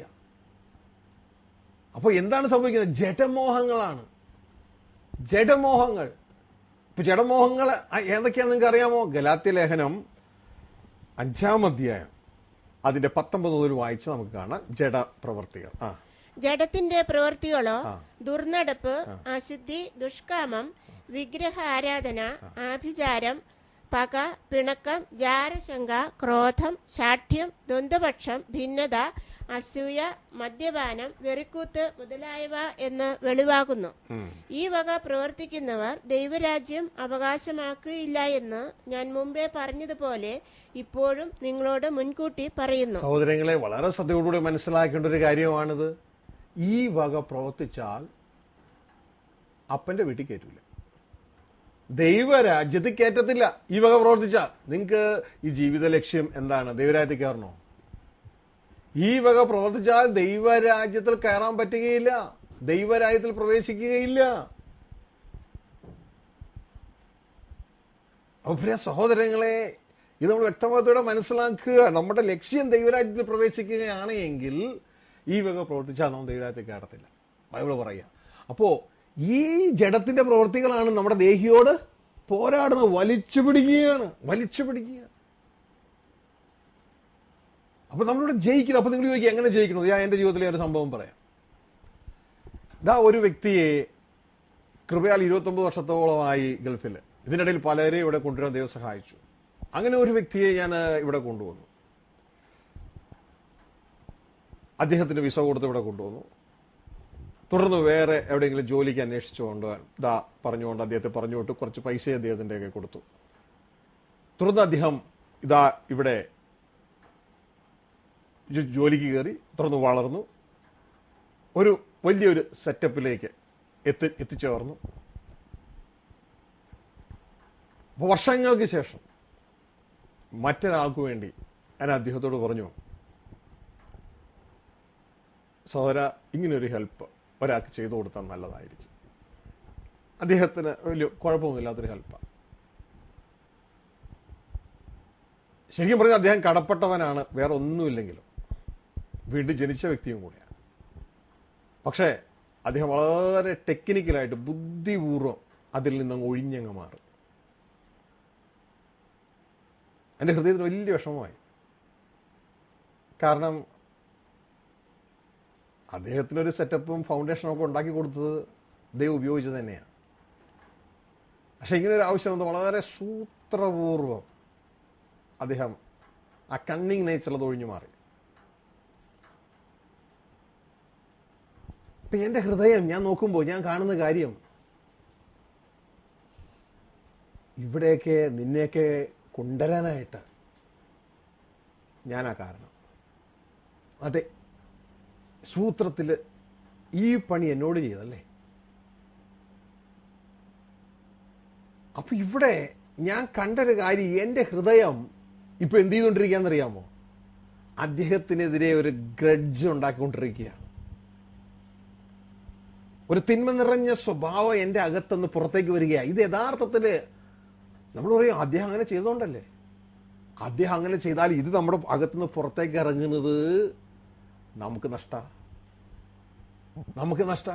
അപ്പൊ എന്താണ് സംഭവിക്കുന്നത് ജഡമോഹങ്ങളാണ് ജഡമോഹങ്ങൾ ഇപ്പൊ ജഡമോഹങ്ങൾ ഏതൊക്കെയാണെന്ന് നിങ്ങൾക്ക് അറിയാമോ ഗലാത്യ ലേഖനം അഞ്ചാം അധ്യായം അതിന്റെ പത്തൊമ്പത് മുതൽ വായിച്ച് നമുക്ക് കാണാം ജഡ പ്രവർത്തികൾ ആ ജഡത്തിന്റെ പ്രവൃത്തികളോ ആ. ദുർനടപ്പ് ആ. അശുദ്ധി ദുഷ്കാമം വിഗ്രഹ ആരാധന ആഭിചാരം പക പിണക്കം ജാരശങ്ക ക്രോധം ശാഠ്യം ദ്വന്ദ്പക്ഷം ഭിന്നത അസൂയ മദ്യപാനം വെറിക്കൂത്ത് മുതലായവ എന്ന് വെളിവാകുന്നു ഉം. ഈ വക പ്രവർത്തിക്കുന്നവർ ദൈവരാജ്യം അവകാശമാക്കുകയില്ല എന്ന് ഞാൻ മുമ്പേ പറഞ്ഞതുപോലെ ഇപ്പോഴും നിങ്ങളോട് മുൻകൂട്ടി പറയുന്നു സഹോദരങ്ങളെ വളരെ ശ്രദ്ധയോടുകൂടി മനസ്സിലാക്കേണ്ട ഒരു കാര്യമാണിത് ഈ വക പ്രവർത്തിച്ചാൽ അപ്പന്റെ വീട്ടിൽ കയറ്റൂല ദൈവരാജ്യത്തിൽ കയറ്റത്തില്ല ഈ വക പ്രവർത്തിച്ചാൽ നിങ്ങൾക്ക് ഈ ജീവിത ലക്ഷ്യം എന്താണ് ദൈവരാജ്യത്തിൽ കയറണോ ഈ വക പ്രവർത്തിച്ചാൽ ദൈവരാജ്യത്തിൽ കയറാൻ പറ്റുകയില്ല ദൈവരാജ്യത്തിൽ പ്രവേശിക്കുകയില്ല അപ്പൊ പ്രിയ സഹോദരങ്ങളെ ഇത് നമ്മൾ വ്യക്തമായതോടെ മനസ്സിലാക്കുക നമ്മുടെ ലക്ഷ്യം ദൈവരാജ്യത്തിൽ പ്രവേശിക്കുകയാണ് എങ്കിൽ ഈ വക പ്രവർത്തിച്ചാൽ നാം ദൈവരാജ്യത്തിൽ കയറത്തില്ല ബൈബിള് പറയുക അപ്പോ ഈ ജഡത്തിന്റെ പ്രവൃത്തികളാണ് നമ്മുടെ ദേഹിയോട് പോരാടുന്നത് വലിച്ചു പിടിക്കുകയാണ് വലിച്ചു പിടിക്കുക അപ്പൊ നമ്മളിവിടെ ജയിക്കണം അപ്പൊ നിങ്ങൾ ചോദിക്കുക എങ്ങനെ ജയിക്കണം ഞാൻ എന്റെ ജീവിതത്തിലെ ഒരു സംഭവം പറയാം ഇതാ ഒരു വ്യക്തിയെ കൃപയാൽ ഇരുപത്തൊമ്പത് വർഷത്തോളമായി ഗൾഫിൽ ഇതിനിടയിൽ പലരെയും ഇവിടെ കൊണ്ടുവരാൻ ദൈവം സഹായിച്ചു അങ്ങനെ ഒരു വ്യക്തിയെ ഞാൻ ഇവിടെ കൊണ്ടുവന്നു അദ്ദേഹത്തിന് വിസ കൊടുത്ത് ഇവിടെ കൊണ്ടുവന്നു തുടർന്ന് വേറെ എവിടെയെങ്കിലും ജോലിക്ക് അന്വേഷിച്ചുകൊണ്ട് ഇതാ പറഞ്ഞുകൊണ്ട് അദ്ദേഹത്തെ പറഞ്ഞു വിട്ടു കുറച്ച് പൈസ അദ്ദേഹത്തിന്റെ ഒക്കെ കൊടുത്തു തുടർന്ന് അദ്ദേഹം ഇതാ ഇവിടെ ജോ- ജോലിക്ക് കയറി തുടർന്ന് വളർന്നു ഒരു വലിയൊരു സെറ്റപ്പിലേക്ക് എത്തി എത്തിച്ചേർന്നു അപ്പൊ വർഷങ്ങൾക്ക് ശേഷം മറ്റൊരാൾക്ക് വേണ്ടി ഞാൻ അദ്ദേഹത്തോട് പറഞ്ഞു സഹോദര ഇങ്ങനൊരു ഹെൽപ്പ് ഒരാൾക്ക് ചെയ്തു കൊടുത്താൽ നല്ലതായിരിക്കും അദ്ദേഹത്തിന് വലിയ കുഴപ്പമൊന്നുമില്ലാത്തൊരു ഹെൽപ്പാണ് ശരിക്കും പറഞ്ഞാൽ അദ്ദേഹം കടപ്പെട്ടവനാണ് വേറെ ഒന്നുമില്ലെങ്കിലും വീണ്ടും ജനിച്ച വ്യക്തിയും കൂടിയാണ് പക്ഷേ അദ്ദേഹം വളരെ ടെക്നിക്കലായിട്ട് ബുദ്ധിപൂർവ്വം അതിൽ നിന്നങ്ങ് ഒഴിഞ്ഞങ്ങ് മാറി എൻ്റെ ഹൃദയത്തിന് വലിയ വിഷമമായി കാരണം അദ്ദേഹത്തിനൊരു സെറ്റപ്പും ഫൗണ്ടേഷനും ഒക്കെ ഉണ്ടാക്കി കൊടുത്തത് ദൈവം ഉപയോഗിച്ചത് തന്നെയാണ് പക്ഷെ ഇങ്ങനെ ഒരു ആവശ്യം വന്ന് വളരെ സൂത്രപൂർവം അദ്ദേഹം ആ കണ്ണിങ് നേച്ചർ ഒഴിഞ്ഞു മാറി ഇപ്പൊ എന്റെ ഹൃദയം ഞാൻ നോക്കുമ്പോൾ ഞാൻ കാണുന്ന കാര്യം ഇവിടെയൊക്കെ നിന്നെയൊക്കെ കൊണ്ടുവരാനായിട്ട് ഞാനാ കാരണം അതെ സൂത്രത്തില് ഈ പണി എന്നോട് ചെയ്തല്ലേ അപ്പൊ ഇവിടെ ഞാൻ കണ്ടൊരു കാര്യം എന്റെ ഹൃദയം ഇപ്പൊ എന്ത് ചെയ്തുകൊണ്ടിരിക്കുകയെന്നറിയാമോ അദ്ദേഹത്തിനെതിരെ ഒരു ഗ്രഡ്ജ് ഉണ്ടാക്കിക്കൊണ്ടിരിക്കുകയാണ് ഒരു തിന്മ നിറഞ്ഞ സ്വഭാവം എന്റെ അകത്തുനിന്ന് പുറത്തേക്ക് വരികയാണ് ഇത് യഥാർത്ഥത്തില് നമ്മൾ പറയും അദ്ദേഹം അങ്ങനെ ചെയ്തോണ്ടല്ലേ അദ്ദേഹം അങ്ങനെ ചെയ്താൽ ഇത് നമ്മുടെ അകത്തുനിന്ന് പുറത്തേക്ക് ഇറങ്ങുന്നത് നമുക്ക് നഷ്ട നമുക്ക് നഷ്ട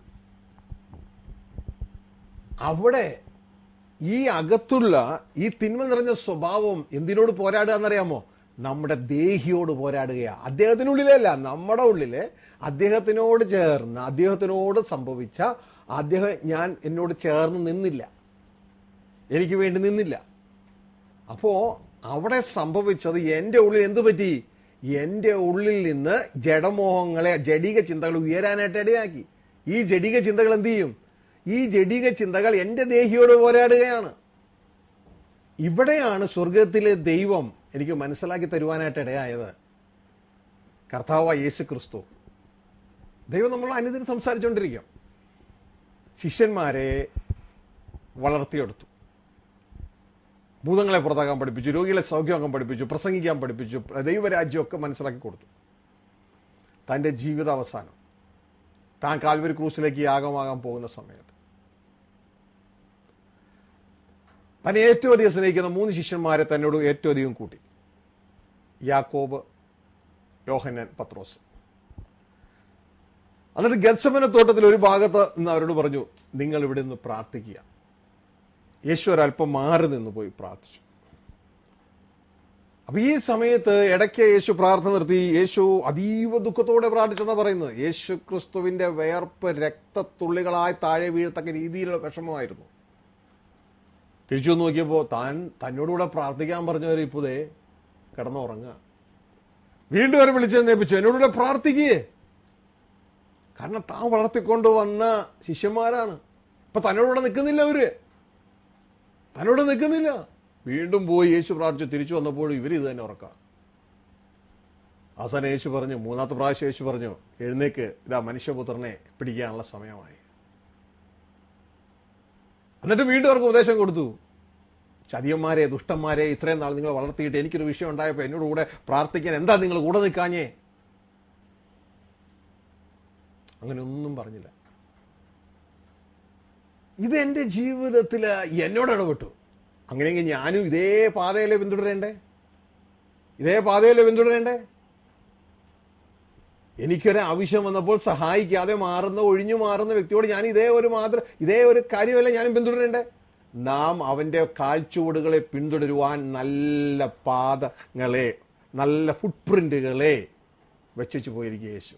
അവിടെ ഈ അകത്തുള്ള ഈ തിന്മ നിറഞ്ഞ സ്വഭാവം എന്തിനോട് പോരാടുക എന്നറിയാമോ നമ്മുടെ ദേഹിയോട് പോരാടുകയാ അദ്ദേഹത്തിനുള്ളിലല്ല നമ്മുടെ ഉള്ളില് അദ്ദേഹത്തിനോട് ചേർന്ന് അദ്ദേഹത്തിനോട് സംഭവിച്ച അദ്ദേഹം ഞാൻ എന്നോട് ചേർന്ന് നിന്നില്ല എനിക്ക് വേണ്ടി നിന്നില്ല അപ്പോ അവിടെ സംഭവിച്ചത് എന്റെ ഉള്ളിൽ എന്തു പറ്റി എന്റെ ഉള്ളിൽ നിന്ന് ജഡമോഹങ്ങളെ ജഡിക ചിന്തകൾ ഉയരാനായിട്ട് ഇടയാക്കി ഈ ജഡിക ചിന്തകൾ എന്ത് ചെയ്യും ഈ ജഡിക ചിന്തകൾ എന്റെ ദേഹിയോട് പോരാടുകയാണ് ഇവിടെയാണ് സ്വർഗത്തിലെ ദൈവം എനിക്ക് മനസ്സിലാക്കി തരുവാനായിട്ട് ഇടയായത് കർത്താവ് യേശു ക്രിസ്തു ദൈവം നമ്മൾ അനുദിനം സംസാരിച്ചുകൊണ്ടിരിക്കും ശിഷ്യന്മാരെ വളർത്തിയെടുത്തു ഭൂതങ്ങളെ പുറത്താക്കാൻ പഠിപ്പിച്ചു രോഗികളെ സൗഖ്യമാക്കാൻ പഠിപ്പിച്ചു പ്രസംഗിക്കാൻ പഠിപ്പിച്ചു ദൈവരാജ്യമൊക്കെ മനസ്സിലാക്കി കൊടുത്തു തന്റെ ജീവിതാവസാനം താൻ കാൽവരി ക്രൂസിലേക്ക് യാഗമാകാൻ പോകുന്ന സമയത്ത് തന്നെ ഏറ്റവും അധികം സ്നേഹിക്കുന്ന മൂന്ന് ശിഷ്യന്മാരെ തന്നോട് ഏറ്റവും അധികം കൂട്ടി യാക്കോബ് യോഹന്നൻ പത്രോസ് എന്നിട്ട് ഗത്സമന തോട്ടത്തിൽ ഒരു ഭാഗത്ത് നിന്ന് അവരോട് പറഞ്ഞു നിങ്ങൾ ഇവിടെ നിന്ന് പ്രാർത്ഥിക്കുക യേശു ഒരല്പം മാറി നിന്ന് പോയി പ്രാർത്ഥിച്ചു അപ്പൊ ഈ സമയത്ത് ഇടയ്ക്ക് യേശു പ്രാർത്ഥന നിർത്തി യേശു അതീവ ദുഃഖത്തോടെ പ്രാർത്ഥിച്ചെന്നാ പറയുന്നത് യേശു ക്രിസ്തുവിന്റെ വേർപ്പ് രക്തത്തുള്ളികളായി താഴെ വീഴത്തക്ക രീതിയിലുള്ള വിഷമമായിരുന്നു തിരിച്ചു വന്ന് നോക്കിയപ്പോ താൻ തന്നോടുകൂടെ പ്രാർത്ഥിക്കാൻ പറഞ്ഞവർ ഇപ്പുതേ കിടന്നുറങ്ങുക വീണ്ടും അവരെ വിളിച്ചെന്നേപ്പിച്ചു എന്നോടുകൂടെ പ്രാർത്ഥിക്കുകയെ കാരണം താൻ വളർത്തിക്കൊണ്ടുവന്ന ശിഷ്യന്മാരാണ് ഇപ്പൊ തന്നോടുകൂടെ നിൽക്കുന്നില്ല അവര് തന്നോട് നിൽക്കുന്നില്ല വീണ്ടും പോയി യേശു പ്രാർത്ഥിച്ചു തിരിച്ചു വന്നപ്പോഴും ഇവർ ഇത് തന്നെ ഉറക്കാം അവസാനം യേശു പറഞ്ഞു മൂന്നാമത്തെ പ്രാവശ്യം യേശു പറഞ്ഞു എഴുന്നേക്ക് ഇതാ മനുഷ്യപുത്രനെ പിടിക്കാനുള്ള സമയമായി എന്നിട്ട് വീണ്ടും അവർക്ക് ഉപദേശം കൊടുത്തു ചതിയന്മാരെ ദുഷ്ടന്മാരെ ഇത്രയും നാൾ നിങ്ങൾ വളർത്തിയിട്ട് എനിക്കൊരു വിഷയം ഉണ്ടായപ്പോൾ എന്നോട് കൂടെ പ്രാർത്ഥിക്കാൻ എന്താ നിങ്ങൾ കൂടെ നിൽക്കാഞ്ഞേ അങ്ങനെ ഒന്നും പറഞ്ഞില്ല ഇത് എന്റെ ജീവിതത്തിൽ എന്നോട് ഇടപെട്ടു അങ്ങനെയെങ്കിൽ ഞാനും ഇതേ പാതയിലെ പിന്തുടരേണ്ടേ ഇതേ പാതയിലെ പിന്തുടരേണ്ടേ എനിക്കൊരു ആവശ്യം വന്നപ്പോൾ സഹായിക്കാതെ മാറുന്ന ഒഴിഞ്ഞു മാറുന്ന വ്യക്തിയോട് ഞാൻ ഇതേ ഒരു മാതൃ ഇതേ ഒരു കാര്യമല്ല ഞാനും പിന്തുടരേണ്ടേ നാം അവന്റെ കാൽച്ചുവടുകളെ പിന്തുടരുവാൻ നല്ല പാദങ്ങളെ നല്ല ഫുട് പ്രിന്റുകളെ വെച്ചു പോയിരിക്കുക യേശു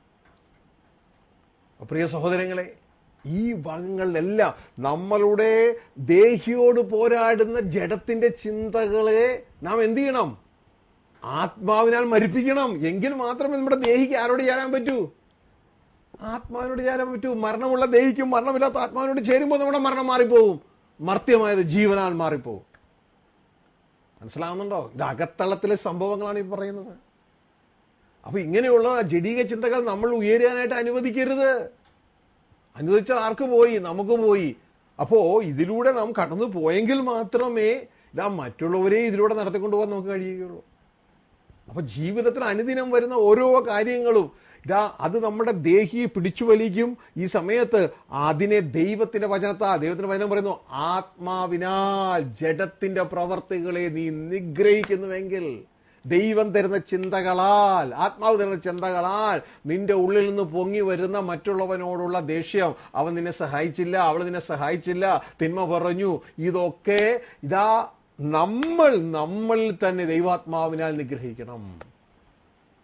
പ്രിയ സഹോദരങ്ങളെ ഈ ഭാഗങ്ങളിലെല്ലാം നമ്മളുടെ ദേഹിയോട് പോരാടുന്ന ജഡത്തിന്റെ ചിന്തകളെ നാം എന്ത് ചെയ്യണം ആത്മാവിനാൽ മരിപ്പിക്കണം എങ്കിൽ മാത്രമേ നമ്മുടെ ദേഹിക്ക് ആരോട് ചേരാൻ പറ്റൂ ആത്മാവിനോട് ചേരാൻ പറ്റൂ മരണമുള്ള ദേഹിക്കും മരണമില്ലാത്ത ആത്മാവിനോട് ചേരുമ്പോൾ നമ്മുടെ മരണം മാറിപ്പോവും മർത്യമായത് ജീവനാൽ മാറിപ്പോവും മനസ്സിലാവുന്നുണ്ടോ ഇത് അകത്തളത്തിലെ സംഭവങ്ങളാണ് ഈ പറയുന്നത് അപ്പൊ ഇങ്ങനെയുള്ള ജഡീക ചിന്തകൾ നമ്മൾ ഉയരാനായിട്ട് അനുവദിക്കരുത് അനുവദിച്ചാൽ ആർക്ക് പോയി നമുക്ക് പോയി അപ്പോ ഇതിലൂടെ നാം കടന്നു പോയെങ്കിൽ മാത്രമേ ഇതാ മറ്റുള്ളവരെ ഇതിലൂടെ നടത്തിക്കൊണ്ടുപോകാൻ നമുക്ക് കഴിയുകയുള്ളൂ അപ്പൊ ജീവിതത്തിൽ അനുദിനം വരുന്ന ഓരോ കാര്യങ്ങളും ഇതാ അത് നമ്മുടെ ദേഹിയെ പിടിച്ചു വലിക്കും ഈ സമയത്ത് അതിനെ ദൈവത്തിന്റെ വചനത്താ ദൈവത്തിന്റെ വചനം പറയുന്നു ആത്മാവിനാൽ ജഡത്തിന്റെ പ്രവർത്തികളെ നീ നിഗ്രഹിക്കുന്നുവെങ്കിൽ ദൈവം തരുന്ന ചിന്തകളാൽ ആത്മാവ് തരുന്ന ചിന്തകളാൽ നിന്റെ ഉള്ളിൽ നിന്ന് പൊങ്ങി വരുന്ന മറ്റുള്ളവനോടുള്ള ദേഷ്യം അവൻ നിന്നെ സഹായിച്ചില്ല അവൾ നിന്നെ സഹായിച്ചില്ല തിന്മ പറഞ്ഞു ഇതൊക്കെ ഇതാ നമ്മൾ നമ്മളിൽ തന്നെ ദൈവാത്മാവിനാൽ നിഗ്രഹിക്കണം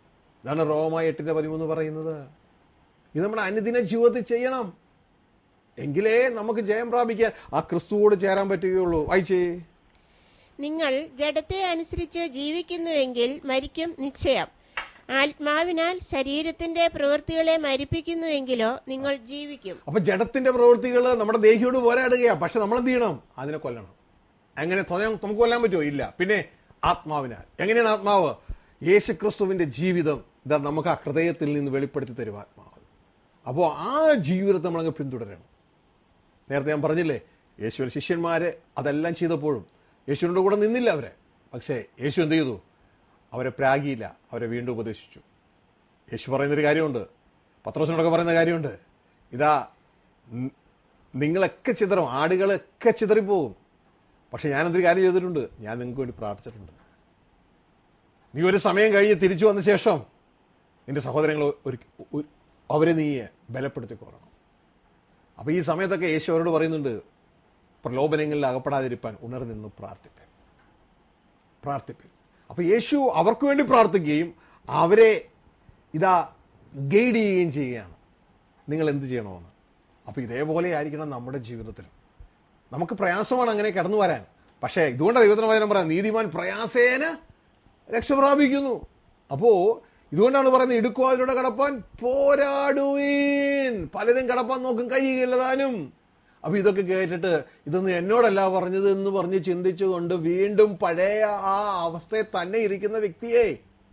ഇതാണ് റോമ എട്ടിന്റെ പതിമൂന്ന് പറയുന്നത് ഇത് നമ്മുടെ അനുദിന ജീവിതത്തിൽ ചെയ്യണം എങ്കിലേ നമുക്ക് ജയം പ്രാപിക്കാൻ ആ ക്രിസ്തുവോട് ചേരാൻ പറ്റുകയുള്ളൂ വായിച്ചേ നിങ്ങൾ ജഡത്തെ അനുസരിച്ച് ജീവിക്കുന്നുവെങ്കിൽ മരിക്കും നിശ്ചയം ആത്മാവിനാൽ ശരീരത്തിന്റെ പ്രവൃത്തികളെ മരിപ്പിക്കുന്നുവെങ്കിലോ നിങ്ങൾ ജീവിക്കും അപ്പൊ ജഡത്തിന്റെ പ്രവൃത്തികൾ നമ്മുടെ ദേഹിയോട് പോരാടുകയാ പക്ഷെ നമ്മൾ എന്ത് ചെയ്യണം അതിനെ കൊല്ലണം എങ്ങനെ സ്വയം നമുക്ക് കൊല്ലാൻ പറ്റുമോ ഇല്ല പിന്നെ ആത്മാവിനാൽ എങ്ങനെയാണ് ആത്മാവ് യേശു ക്രിസ്തുവിന്റെ ജീവിതം ഇതാ നമുക്ക് ആ ഹൃദയത്തിൽ നിന്ന് വെളിപ്പെടുത്തി തരും ആത്മാവ് അപ്പോൾ ആ ജീവിതത്തെ നമ്മളങ്ങ് പിന്തുടരണം നേരത്തെ ഞാൻ പറഞ്ഞില്ലേ യേശുവിന്റെ ശിഷ്യന്മാര് അതെല്ലാം ചെയ്തപ്പോഴും യേശുവിനോട് കൂടെ നിന്നില്ല അവരെ പക്ഷേ യേശു എന്ത് ചെയ്തു അവരെ പ്രാഗിയില്ല അവരെ വീണ്ടും ഉപദേശിച്ചു യേശു പറയുന്നൊരു കാര്യമുണ്ട് പത്രോസിനോടൊക്കെ പറയുന്ന കാര്യമുണ്ട് ഇതാ ന- നിങ്ങളൊക്കെ ചിതറും ആടുകളൊക്കെ ചിതറിപ്പോകും പക്ഷെ ഞാനെന്തൊരു കാര്യം ചെയ്തിട്ടുണ്ട് ഞാൻ നിങ്ങൾക്ക് വേണ്ടി പ്രാർത്ഥിച്ചിട്ടുണ്ട് നീ ഒരു സമയം കഴിഞ്ഞ് തിരിച്ചു വന്ന ശേഷം നിന്റെ സഹോദരങ്ങൾ ഒരു ഒരു- അവരെ നീ ബലപ്പെടുത്തിക്കോളണം അപ്പൊ ഈ സമയത്തൊക്കെ യേശു അവരോട് പറയുന്നുണ്ട് പ്രലോഭനങ്ങളിൽ അകപ്പെടാതിരിപ്പാൻ ഉണർന്നു പ്രാർത്ഥിപ്പൻ പ്രാർത്ഥിപ്പൻ അപ്പൊ യേശു അവർക്ക് വേണ്ടി പ്രാർത്ഥിക്കുകയും അവരെ ഇതാ ഗൈഡ് ചെയ്യുകയും ചെയ്യുകയാണ് നിങ്ങൾ എന്ത് ചെയ്യണമെന്ന് അപ്പൊ ഇതേപോലെ ആയിരിക്കണം നമ്മുടെ ജീവിതത്തിൽ നമുക്ക് പ്രയാസമാണ് അങ്ങനെ കടന്നു വരാൻ പക്ഷേ ഇതുകൊണ്ട് ദൈവത്തിന് വചനം പറയാം നീതിമാൻ പ്രയാസേന രക്ഷ പ്രാപിക്കുന്നു അപ്പോ ഇതുകൊണ്ടാണ് പറയുന്നത് ഇടുക്കുവാതിലൂടെ കടപ്പാൻ പോരാടുവീൻ പലരും കടപ്പാൻ നോക്കും കഴിയുകയില്ല താനും അപ്പൊ ഇതൊക്കെ കേട്ടിട്ട് ഇതൊന്നും എന്നോടല്ല പറഞ്ഞത് എന്ന് പറഞ്ഞ് ചിന്തിച്ചുകൊണ്ട് വീണ്ടും പഴയ ആ അവസ്ഥയിൽ തന്നെ ഇരിക്കുന്ന വ്യക്തിയെ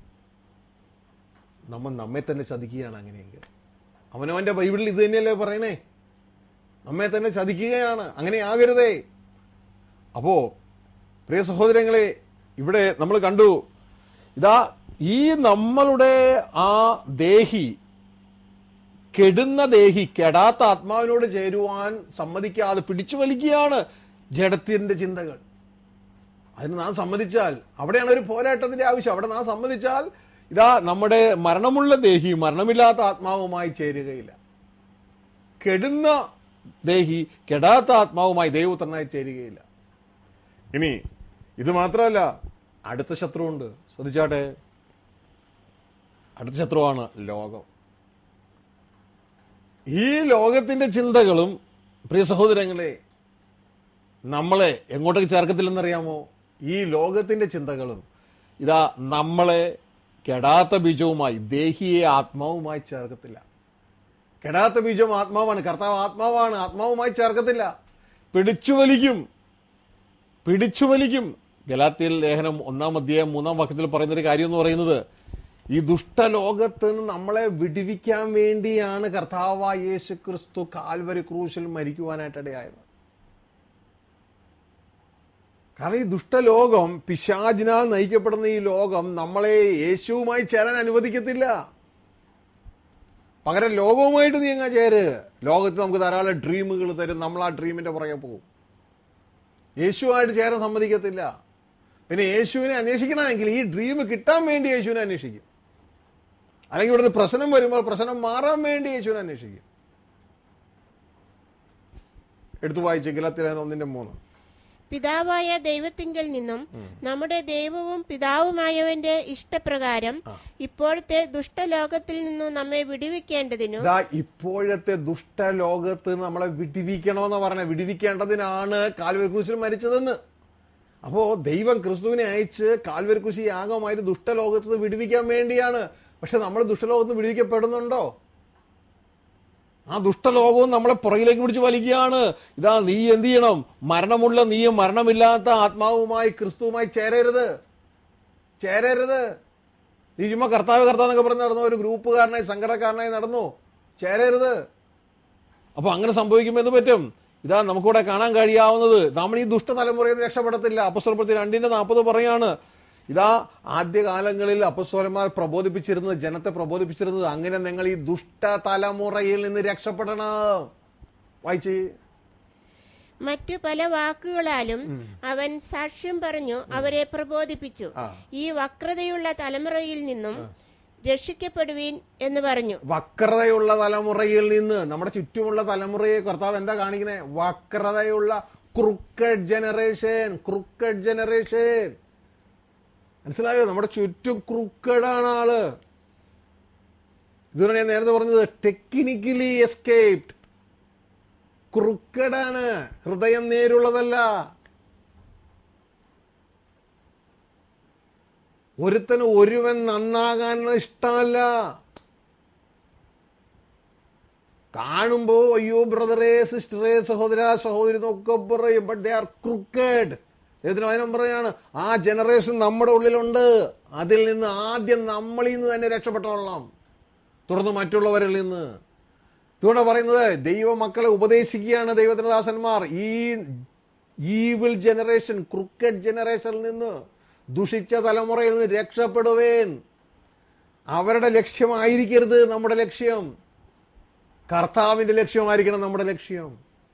നമ്മൾ നമ്മെ തന്നെ ചതിക്കുകയാണ് അങ്ങനെയെങ്കിൽ അവനവന്റെ ബൈബിളിൽ ഇത് തന്നെയല്ലേ പറയണേ നമ്മെ തന്നെ ചതിക്കുകയാണ് അങ്ങനെ ആകരുതേ അപ്പോ പ്രിയ സഹോദരങ്ങളെ ഇവിടെ നമ്മൾ കണ്ടു ഇതാ ഈ നമ്മളുടെ ആ ദേഹി കെടുന്ന ദേഹി കെടാത്ത ആത്മാവിനോട് ചേരുവാൻ സമ്മതിക്കാതെ പിടിച്ചു വലിക്കുകയാണ് ജഡത്തിന്റെ ചിന്തകൾ അതിന് നാം സമ്മതിച്ചാൽ അവിടെയാണ് ഒരു പോരാട്ടത്തിന്റെ ആവശ്യം അവിടെ നാം സമ്മതിച്ചാൽ ഇതാ നമ്മുടെ മരണമുള്ള ദേഹി മരണമില്ലാത്ത ആത്മാവുമായി ചേരുകയില്ല കെടുന്ന ദേഹി കെടാത്ത ആത്മാവുമായി ദൈവപുത്രനായി ചേരുകയില്ല ഇനി ഇത് മാത്രമല്ല അടുത്ത ശത്രുവുണ്ട് ശ്രദ്ധിച്ചാട്ടെ അടുത്ത ശത്രുവാണ് ലോകം ഈ ലോകത്തിന്റെ ചിന്തകളും പ്രിയ സഹോദരങ്ങളെ നമ്മളെ എങ്ങോട്ടേക്ക് ചേർക്കത്തില്ലെന്നറിയാമോ ഈ ലോകത്തിന്റെ ചിന്തകളും ഇതാ നമ്മളെ കെടാത്ത ബീജവുമായി ദേഹിയെ ആത്മാവുമായി ചേർക്കത്തില്ല കെടാത്ത ബീജം ആത്മാവാണ് കർത്താവ് ആത്മാവാണ് ആത്മാവുമായി ചേർക്കത്തില്ല പിടിച്ചു വലിക്കും പിടിച്ചു വലിക്കും ഗലാത്തിയൽ ലേഖനം ഒന്നാം അധ്യായം മൂന്നാം വാക്യത്തിൽ പറയുന്നൊരു കാര്യം എന്ന് പറയുന്നത് ഈ ദുഷ്ടലോകത്ത് നിന്ന് നമ്മളെ വിടുവിക്കാൻ വേണ്ടിയാണ് കർത്താവായ യേശു ക്രിസ്തു കാൽവരി ക്രൂശിൽ മരിക്കുവാനായിട്ടിടയായത് കാരണം ഈ ദുഷ്ടലോകം പിശാചിനാൽ നയിക്കപ്പെടുന്ന ഈ ലോകം നമ്മളെ യേശുവുമായി ചേരാൻ അനുവദിക്കത്തില്ല പകരം ലോകവുമായിട്ട് നീ അങ്ങ് ചേര് ലോകത്ത് നമുക്ക് ധാരാളം ഡ്രീമുകൾ തരും നമ്മൾ ആ ഡ്രീമിന്റെ പുറകെ പോകും യേശുവായിട്ട് ചേരാൻ സമ്മതിക്കത്തില്ല പിന്നെ യേശുവിനെ അന്വേഷിക്കണമെങ്കിൽ ഈ ഡ്രീം കിട്ടാൻ വേണ്ടി യേശുവിനെ അന്വേഷിക്കും അല്ലെങ്കിൽ ഇവിടുന്ന് പ്രശ്നം വരുമ്പോൾ പ്രശ്നം മാറാൻ വേണ്ടി യേശുവിനെ അന്വേഷിക്കും എടുത്തു വായിച്ച് ഗലത്തിലെ ഒന്നിന്റെ മൂന്ന് പിതാവായ ദൈവത്തിങ്കൽ നിന്നും ഉം. നമ്മുടെ ദൈവവും പിതാവുമായവന്റെ ഇഷ്ടപ്രകാരം ആ. ഇപ്പോഴത്തെ ദുഷ്ടലോകത്തിൽ നിന്നും നമ്മെ വിടുവിക്കേണ്ടതിനു ഇതാ ഇപ്പോഴത്തെ ദുഷ്ടലോകത്ത് നിന്ന് നമ്മളെ വിടിവിക്കണമെന്ന് പറഞ്ഞ വിടിവിക്കേണ്ടതിനാണ് കാൽവരി ക്രൂശിൽ മരിച്ചതെന്ന് അപ്പോ ദൈവം ക്രിസ്തുവിനെ അയച്ച് കാൽവരി ക്രൂശി യാഗമായിട്ട് ദുഷ്ടലോകത്ത് നിന്ന് വിടുവിക്കാൻ വേണ്ടിയാണ് പക്ഷെ നമ്മൾ ദുഷ്ടലോകത്ത് നിന്ന് വിടുവിക്കപ്പെടുന്നുണ്ടോ ആ ദുഷ്ടലോകവും നമ്മളെ പുറകിലേക്ക് പിടിച്ച് വലിക്കുകയാണ് ഇതാ നീ എന്ത് ചെയ്യണം മരണമുള്ള നീയും മരണമില്ലാത്ത ആത്മാവുമായി ക്രിസ്തുവുമായി ചേരരുത് ചേരരുത് നീ ചുമ്മാ കർത്താവ് കർത്താവ് എന്നൊക്കെ പറഞ്ഞ് നടന്നു ഒരു ഗ്രൂപ്പുകാരനായി സംഘടനക്കാരനായി നടന്നു ചേരരുത് അപ്പൊ അങ്ങനെ സംഭവിക്കുമ്പോൾ എന്ത് പറ്റും ഇതാ നമുക്കിവിടെ കാണാൻ കഴിയാവുന്നത് നമ്മൾ ഈ ദുഷ്ടതലമുറയിൽ നിന്ന് രക്ഷപ്പെടത്തില്ല അപ്പസ്വലപ്പെടുത്തി രണ്ടിന്റെ നാൽപ്പത് പറയാണ് ഇതാ ആദ്യകാലങ്ങളിൽ അപ്പസ്വലന്മാർ പ്രബോധിപ്പിച്ചിരുന്നത് ജനത്തെ പ്രബോധിപ്പിച്ചിരുന്നത് അങ്ങനെ നിങ്ങൾ ഈ ദുഷ്ട തലമുറയിൽ നിന്ന് രക്ഷപ്പെടണം വായിച്ചേ മറ്റു പല വാക്കുകളാലും അവൻ സാക്ഷ്യം പറഞ്ഞു അവരെ പ്രബോധിപ്പിച്ചു ആ ഈ വക്രതയുള്ള തലമുറയിൽ നിന്നും രക്ഷിക്കപ്പെടുവീൻ എന്ന് പറഞ്ഞു വക്രതയുള്ള തലമുറയിൽ നിന്ന് നമ്മുടെ ചുറ്റുമുള്ള തലമുറയെ കർത്താവ് എന്താ കാണിക്കണേ വക്രതയുള്ള ക്രുക്കഡ് ജനറേഷൻ ക്രുക്കഡ് ജനറേഷൻ മനസ്സിലായോ നമ്മുടെ ചുറ്റും ക്രുക്കഡാണ് ആള് ഇതുവരെ ഞാൻ നേരത്തെ പറഞ്ഞത് ടെക്നിക്കലി എസ്കേപ്ഡ് ക്രുക്കഡാണ് ഹൃദയം നേരുള്ളതല്ല ഒരുത്തന് ഒരുവൻ നന്നാകാൻ ഇഷ്ടമല്ല കാണുമ്പോ അയ്യോ ബ്രദറെ സിസ്റ്ററെ സഹോദര സഹോദരി എന്നൊക്കെ പറയും ബട്ട് ദേ ആർ ക്രുക്കേഡ് ദൈവത്തിന് വചനം പറയാണ് ആ ജനറേഷൻ നമ്മുടെ ഉള്ളിലുണ്ട് അതിൽ നിന്ന് ആദ്യം നമ്മളിൽ നിന്ന് തന്നെ രക്ഷപ്പെട്ടോളണം തുടർന്ന് മറ്റുള്ളവരിൽ നിന്ന് ഇതുകൊണ്ട് പറയുന്നത് ദൈവ മക്കളെ ഉപദേശിക്കുകയാണ് ദൈവത്തിന്റെ ദാസന്മാർ ഈ ഈവിൾ ജനറേഷൻ ക്രിക്കറ്റ് ജനറേഷനിൽ നിന്ന് ദുഷിച്ച തലമുറയിൽ നിന്ന് രക്ഷപ്പെടുവേൻ അവരുടെ ലക്ഷ്യമായിരിക്കരുത് നമ്മുടെ ലക്ഷ്യം കർത്താവിന്റെ ലക്ഷ്യമായിരിക്കണം നമ്മുടെ ലക്ഷ്യം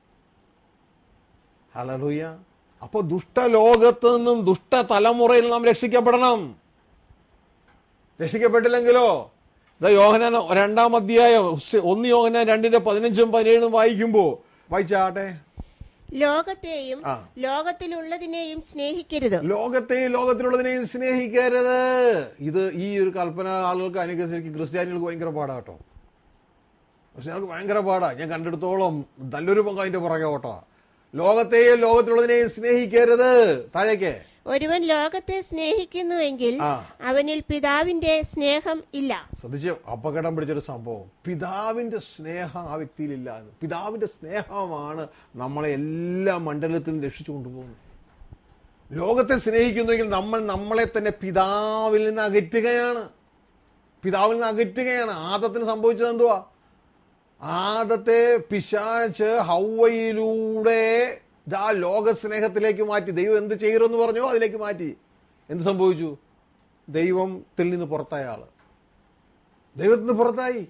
ഹലലൂയ അപ്പൊ ദുഷ്ടലോകത്ത് നിന്നും ദുഷ്ട തലമുറയിൽ നാം രക്ഷിക്കപ്പെടണം രക്ഷിക്കപ്പെട്ടില്ലെങ്കിലോ ഇതാ യോഹനാൻ രണ്ടാം അധ്യായം ഒന്ന് യോഹനാൻ രണ്ടിന്റെ പതിനഞ്ചും പതിനേഴും വായിക്കുമ്പോ വായിച്ചാട്ടെ ലോകത്തെയും ആ. ലോകത്തിലുള്ളതിനെയും സ്നേഹിക്കരുത് ലോകത്തെയും ലോകത്തിലുള്ളതിനെയും സ്നേഹിക്കരുത് ഇത് ഈ ഒരു കൽപ്പന ആളുകൾക്ക് അനുകരിച്ച് ക്രിസ്ത്യാനികൾക്ക് ഭയങ്കര പാടാ കേട്ടോ ക്രിസ്ത്യാനികൾക്ക് ഭയങ്കര പാടാ ഞാൻ കണ്ടെടുത്തോളം നല്ലൊരു പങ്ക് അതിന്റെ പുറകെ ഓട്ടോ ലോകത്തെയും ലോകത്തിലുള്ളതിനെയും സ്നേഹിക്കരുത് താഴേക്ക് ഒരുവൻ ലോകത്തെ സ്നേഹിക്കുന്നുവെങ്കിൽ ആ അവനിൽ പിതാവിന്റെ സ്നേഹം ഇല്ല ശ്രദ്ധിച്ച് അപകടം പിടിച്ചൊരു സംഭവം പിതാവിന്റെ സ്നേഹം ആ വ്യക്തിയിലില്ല എന്ന്. പിതാവിന്റെ സ്നേഹമാണ് നമ്മളെ എല്ലാ മണ്ഡലത്തിലും രക്ഷിച്ചു കൊണ്ടുപോകുന്നത് ലോകത്തെ സ്നേഹിക്കുന്നുവെങ്കിൽ നമ്മൾ നമ്മളെ തന്നെ പിതാവിൽ നിന്ന് അകറ്റുകയാണ് പിതാവിൽ നിന്ന് അകറ്റുകയാണ് ആദത്തിന് സംഭവിച്ചത് എന്തുവാ ആദത്തെ പിശാച്ച് ഹൗവയിലൂടെ ആ ലോക സ്നേഹത്തിലേക്ക് മാറ്റി ദൈവം എന്ത് ചെയ്യരുമെന്ന് പറഞ്ഞോ അതിലേക്ക് മാറ്റി എന്ത് സംഭവിച്ചു ദൈവത്തിൽ നിന്ന് പുറത്തായ ആള് ദൈവത്തിൽ നിന്ന് പുറത്തായി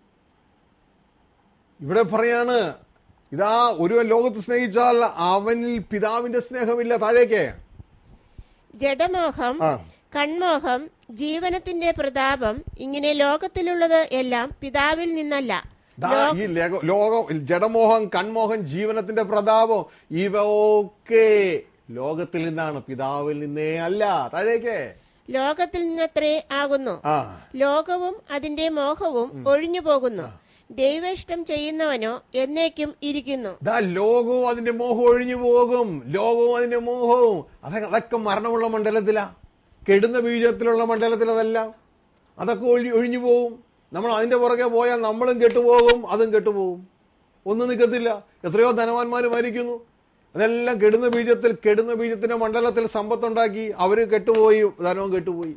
ഇവിടെ പറയാണ് ഇതാ ഒരുവൻ ലോകത്ത് സ്നേഹിച്ചാൽ അവനിൽ പിതാവിന്റെ സ്നേഹമില്ല താഴേക്ക് ജഡമോഹം ആ കൺമോഹം ജീവനത്തിന്റെ പ്രതാപം ഇങ്ങനെ ലോകത്തിലുള്ളത് എല്ലാം പിതാവിൽ നിന്നല്ല ദാ ലോ- ഈ ലേഖ- ലോകം ജഡമോഹം കൺമോഹം ജീവനത്തിന്റെ പ്രതാപം ഇവയൊക്കെ ലോകത്തിൽ നിന്നാണ് പിതാവിൽ നിന്നേ അല്ല താഴേക്ക് ലോകത്തിൽ നിന്നത്രേ ആകുന്നു ആ ലോകവും അതിന്റെ മോഹവും ഒഴിഞ്ഞു പോകുന്നു ദൈവേഷ്ടം ചെയ്യുന്നവനോ എന്നേക്കും ഇരിക്കുന്നു ദാ ലോകവും അതിന്റെ മോഹം ഒഴിഞ്ഞു പോകും ലോകവും അതിന്റെ മോഹവും അതൊക്കെ അതൊക്കെ മരണമുള്ള മണ്ഡലത്തിലാ കെടുന്ന ബീജത്തിലുള്ള മണ്ഡലത്തിൽ അതെല്ലാം അതൊക്കെ ഒഴി ഒഴിഞ്ഞു പോകും നമ്മൾ അതിന്റെ പുറകെ പോയാൽ നമ്മളും കെട്ടുപോകും അതും കെട്ടുപോകും ഒന്നും നിൽക്കത്തില്ല എത്രയോ ധനവാന്മാർ മരിക്കുന്നു അതെല്ലാം കെടുന്ന ബീജത്തിൽ കെടുന്ന ബീജത്തിന്റെ മണ്ഡലത്തിൽ സമ്പത്തുണ്ടാക്കി അവര് കെട്ടുപോയി ധനവും കെട്ടുപോയി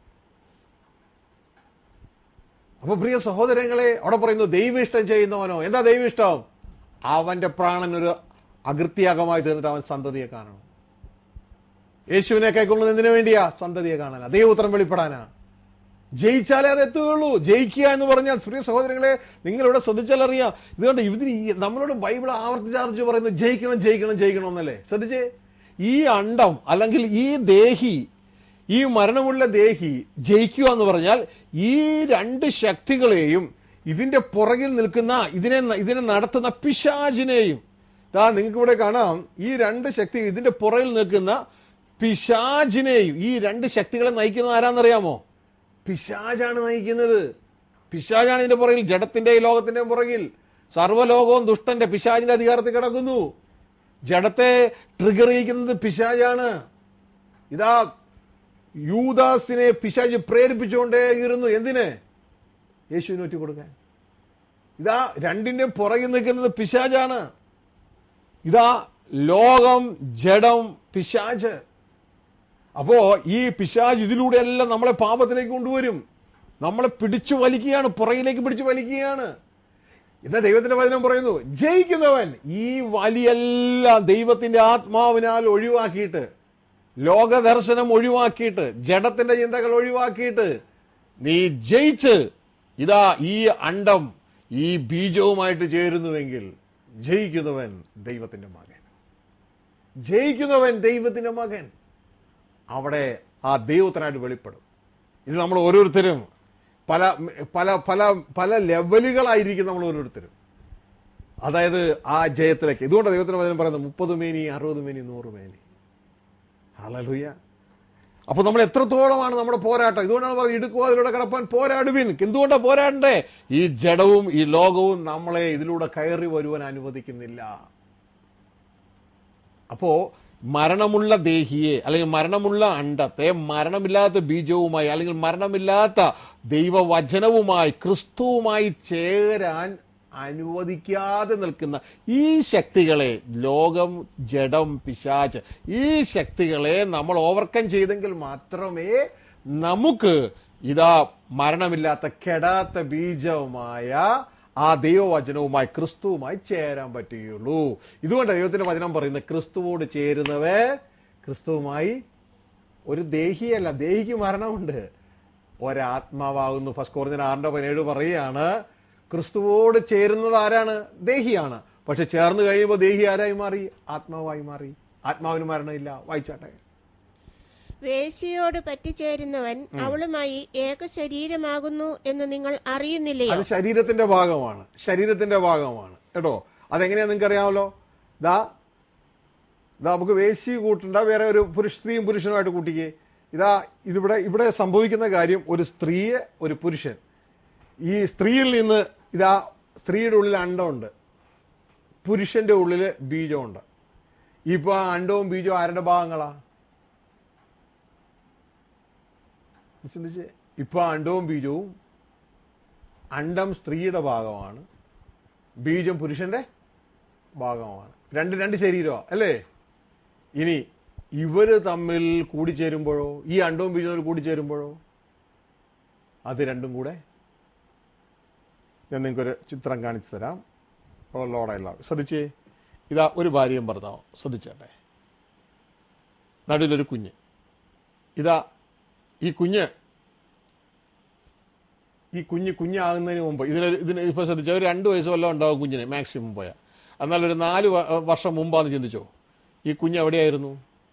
അപ്പൊ പ്രിയ സഹോദരങ്ങളെ അവിടെ പറയുന്നു ദൈവിഷ്ടം ചെയ്യുന്നവനോ എന്താ ദൈവിഷ്ടം അവന്റെ പ്രാണൻ ഒരു അകൃത്യാഗമായി തീർന്നിട്ട് അവൻ സന്തതിയെ കാണണം യേശുവിനെ കൈക്കൊള്ളുന്നത് എന്തിനു വേണ്ടിയാ സന്തതിയെ കാണാനാ ദൈവപുത്രം വെളിപ്പെടാനാ ജയിച്ചാലേ അത് എത്തുകയുള്ളൂ ജയിക്കുക എന്ന് പറഞ്ഞാൽ പ്രിയ സഹോദരങ്ങളെ നിങ്ങളിവിടെ ശ്രദ്ധിച്ചാൽ അറിയാം ഇതുകൊണ്ട് ഇതിന് ഈ നമ്മളോട് ബൈബിൾ ആവർത്തിച്ചാർച്ച് പറയുന്നു ജയിക്കണം ജയിക്കണം ജയിക്കണം എന്നല്ലേ ശ്രദ്ധിച്ചേ ഈ അണ്ടം അല്ലെങ്കിൽ ഈ ദേഹി ഈ മരണമുള്ള ദേഹി ജയിക്കുക എന്ന് പറഞ്ഞാൽ ഈ രണ്ട് ശക്തികളെയും ഇതിന്റെ പുറകിൽ നിൽക്കുന്ന ഇതിനെ ഇതിനെ നടത്തുന്ന പിശാചിനെയും ദാ നിങ്ങൾക്ക് ഇവിടെ കാണാം ഈ രണ്ട് ശക്തി ഇതിന്റെ പുറകിൽ നിൽക്കുന്ന പിശാചിനെയും ഈ രണ്ട് ശക്തികളെ നയിക്കുന്നത് ആരാന്നറിയാമോ പിശാചാണ് നയിക്കുന്നത് പിശാചാണ് ഇതിന്റെ പുറകിൽ ജഡത്തിന്റെയും ലോകത്തിന്റെയും പുറകിൽ സർവ്വലോകവും ദുഷ്ടന്റെ പിശാചിന്റെ അധികാരത്തിൽ കിടക്കുന്നു ജഡത്തെ ട്രിഗർ ചെയ്യിക്കുന്നത് പിശാചാണ് ഇതാ യൂദാസിനെ പിശാജ് പ്രേരിപ്പിച്ചുകൊണ്ടേയിരുന്നു എന്തിന് യേശുവിന് ഒറ്റ കൊടുക്കാൻ ഇതാ രണ്ടിന്റെ പുറകിൽ നിൽക്കുന്നത് പിശാജാണ് ഇതാ ലോകം ജഡം പിശാജ് അപ്പോ ഈ പിശാജ് ഇതിലൂടെ എല്ലാം നമ്മളെ പാപത്തിലേക്ക് കൊണ്ടുവരും നമ്മളെ പിടിച്ചു വലിക്കുകയാണ് പുറകിലേക്ക് പിടിച്ചു വലിക്കുകയാണ് ഇതാ ദൈവത്തിന്റെ വചനം പറയുന്നു ജയിക്കുന്നവൻ ഈ വലിയെല്ലാം ദൈവത്തിന്റെ ആത്മാവിനാൽ ഒഴിവാക്കിയിട്ട് ലോകദർശനം ഒഴിവാക്കിയിട്ട് ജഡത്തിന്റെ ചിന്തകൾ ഒഴിവാക്കിയിട്ട് നീ ജയിച്ച് ഇതാ ഈ അണ്ടം ഈ ബീജവുമായിട്ട് ചേരുന്നുവെങ്കിൽ ജയിക്കുന്നവൻ ദൈവത്തിന്റെ മകൻ ജയിക്കുന്നവൻ ദൈവത്തിന്റെ മകൻ അവിടെ ആ ദൈവത്തിനായിട്ട് വെളിപ്പെടും ഇത് നമ്മൾ ഓരോരുത്തരും പല പല പല പല ലെവലുകളായിരിക്കും നമ്മൾ ഓരോരുത്തരും അതായത് ആ ജയത്തിലേക്ക് ഇതുകൊണ്ട് ദൈവത്തിന് വചനം പറയുന്നത് മുപ്പത് മേനി അറുപത് മേനി നൂറ് മേനി ഹലലുയ അപ്പൊ നമ്മൾ എത്രത്തോളമാണ് നമ്മുടെ പോരാട്ടം ഇതുകൊണ്ടാണ് പറയുന്നത് ഇടുക്കുക അതിലൂടെ കടപ്പാൻ പോരാടുവിൻ എന്തുകൊണ്ടാണ് പോരാടണ്ടേ ഈ ജഡവും ഈ ലോകവും നമ്മളെ ഇതിലൂടെ കയറി വരുവാൻ അനുവദിക്കുന്നില്ല അപ്പോ മരണമുള്ള ദേഹിയെ അല്ലെങ്കിൽ മരണമുള്ള അണ്ടത്തെ മരണമില്ലാത്ത ബീജവുമായി അല്ലെങ്കിൽ മരണമില്ലാത്ത ദൈവവചനവുമായി ക്രിസ്തുവുമായി ചേരാൻ അനുവദിക്കാതെ നിൽക്കുന്ന ഈ ശക്തികളെ ലോകം ജഡം പിശാച്ച് ഈ ശക്തികളെ നമ്മൾ ഓവർകം ചെയ്തെങ്കിൽ മാത്രമേ നമുക്ക് ഇതാ മരണമില്ലാത്ത കെടാത്ത ബീജവുമായ ആ ദൈവവചനവുമായി ക്രിസ്തുവുമായി ചേരാൻ പറ്റുകയുള്ളൂ ഇതുകൊണ്ട് ദൈവത്തിന്റെ വചനം പറയുന്നത് ക്രിസ്തുവോട് ചേരുന്നവേ ക്രിസ്തുവുമായി ഒരു ദേഹിയല്ല ദേഹിക്ക് മരണമുണ്ട് ഒരാത്മാവാകുന്നു ഫസ്റ്റ് കോറിഞ്ഞ ആറിന്റെ പതിനേഴ് പറയുകയാണ് ക്രിസ്തുവോട് ചേരുന്നത് ആരാണ് ദേഹിയാണ് പക്ഷെ ചേർന്ന് കഴിയുമ്പോൾ ദേഹി ആരായി മാറി ആത്മാവായി മാറി ആത്മാവിന് മരണമില്ല വായിച്ചാട്ടെ വേശ്യയോട് പറ്റിച്ചേരുന്നവൻ അവളുമായി ഏക ശരീരമാകുന്നു എന്ന് നിങ്ങൾ അറിയുന്നില്ലയോ അത് ശരീരത്തിന്റെ ഭാഗമാണ് ശരീരത്തിന്റെ ഭാഗമാണ് കേട്ടോ അതെങ്ങനെയാ നിങ്ങൾക്ക് അറിയാമല്ലോ ദാ ഇതാ നമുക്ക് വേശി കൂട്ടണ്ട വേറെ ഒരു പുരുഷ സ്ത്രീയും പുരുഷനുമായിട്ട് കൂട്ടിക്കേ ഇതാ ഇതിവിടെ ഇവിടെ സംഭവിക്കുന്ന കാര്യം ഒരു സ്ത്രീയെ ഒരു പുരുഷൻ ഈ സ്ത്രീയിൽ നിന്ന് ഇതാ സ്ത്രീയുടെ ഉള്ളിൽ അണ്ടമുണ്ട് പുരുഷന്റെ ഉള്ളില് ബീജമുണ്ട് ഇപ്പൊ ആ അണ്ടവും ബീജവും ആരുടെ ഭാഗങ്ങളാ ചിന്തിച്ച് ഇപ്പൊ ആ അണ്ടവും ബീജവും അണ്ടം സ്ത്രീയുടെ ഭാഗമാണ് ബീജം പുരുഷന്റെ ഭാഗമാണ് രണ്ട് രണ്ട് ശരീരമാ അല്ലേ ഇനി ഇവര് തമ്മിൽ കൂടിച്ചേരുമ്പോഴോ ഈ അണ്ടവും ബീജവും തമ്മിൽ കൂടിച്ചേരുമ്പോഴോ അത് രണ്ടും കൂടെ ഞാൻ നിങ്ങൾക്കൊരു ചിത്രം കാണിച്ചു തരാം ലോടല്ല ശ്രദ്ധിച്ചേ ഇതാ ഒരു ഭാര്യയും ഭർത്താവും ശ്രദ്ധിച്ചേട്ടെ നടുവിലൊരു കുഞ്ഞ് ഇതാ ഈ കുഞ്ഞ് ഈ കുഞ്ഞ് കുഞ്ഞാകുന്നതിന് മുമ്പ് ഇതിന് ഇതിന് ഇപ്പൊ ശ്രദ്ധിച്ച ഒരു രണ്ട് വയസ്സ് വല്ലതും ഉണ്ടാവും കുഞ്ഞിന് മാക്സിമം പോയാൽ എന്നാൽ ഒരു നാല് വ- വർഷം മുമ്പാന്ന് ചിന്തിച്ചോ ഈ കുഞ്ഞ് എവിടെയായിരുന്നു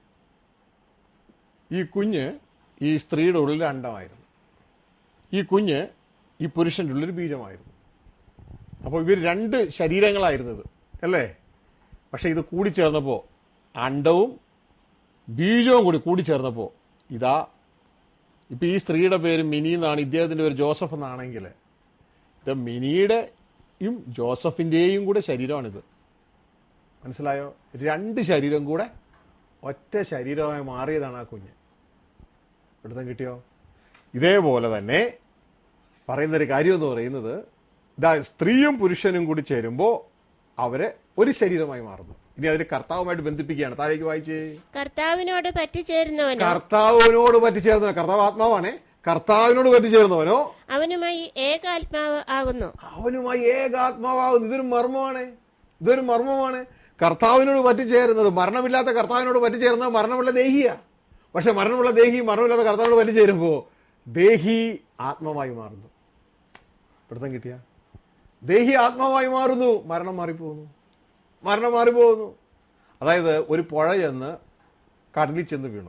ഈ കുഞ്ഞ് ഈ സ്ത്രീയുടെ ഉള്ളിൽ അണ്ടമായിരുന്നു ഈ കുഞ്ഞ് ഈ പുരുഷന്റെ ഉള്ളിൽ ബീജമായിരുന്നു അപ്പോൾ ഇവർ രണ്ട് ശരീരങ്ങളായിരുന്നത് അല്ലേ പക്ഷെ ഇത് കൂടിച്ചേർന്നപ്പോ അണ്ടവും ബീജവും കൂടി കൂടിച്ചേർന്നപ്പോ ഇതാ ഇപ്പൊ ഈ സ്ത്രീയുടെ പേര് മിനി എന്നാണ് ഇദ്ദേഹത്തിന്റെ പേര് ജോസഫ് എന്നാണെങ്കിൽ ഇത് മിനിയുടെയും ജോസഫിന്റെയും കൂടെ ശരീരമാണിത് മനസ്സിലായോ രണ്ട് ശരീരം കൂടെ ഒറ്റ ശരീരമായി മാറിയതാണ് ആ കുഞ്ഞ് പിടുത്തം കിട്ടിയോ ഇതേപോലെ തന്നെ പറയുന്നൊരു കാര്യം എന്ന് പറയുന്നത് ഇതാ സ്ത്രീയും പുരുഷനും കൂടി ചേരുമ്പോ അവര് ഒരു ശരീരമായി മാറുന്നു ഇനി അതിന് കർത്താവുമായിട്ട് ബന്ധിപ്പിക്കുകയാണ് താഴേക്ക് വായിച്ചേ കർത്താവിനോട് പറ്റിച്ചേരുന്നവനോ കർത്താവിനോട് പറ്റിച്ചേർന്നവനോ കർത്താവ് ആത്മാവാണേ കർത്താവിനോട് പറ്റിച്ചേർന്നവനോ അവനുമായി ഏകാത്മാവ് ആകുന്നു അവനുമായി ഏകാത്മാവാകുന്നു ഇതൊരു മർമ്മമാണ് ഇതൊരു മർമ്മമാണ് കർത്താവിനോട് പറ്റിച്ചേരുന്നത് മരണമില്ലാത്ത കർത്താവിനോട് പറ്റിച്ചേരുന്നത് മരണമുള്ള ദേഹിയ പക്ഷെ മരണമുള്ള ദേഹി മരണമില്ലാത്ത കർത്താവിനോട് പറ്റിച്ചേരുമ്പോ ദേഹി ആത്മാവായി മാറുന്നു പിടുത്തം കിട്ടിയ ദേഹി ആത്മാവായി മാറുന്നു മരണം മാറിപ്പോകുന്നു മരണം മാറിപ്പോകുന്നു അതായത് ഒരു പുഴ ചെന്ന് കടലിൽ ചെന്ന് വീണു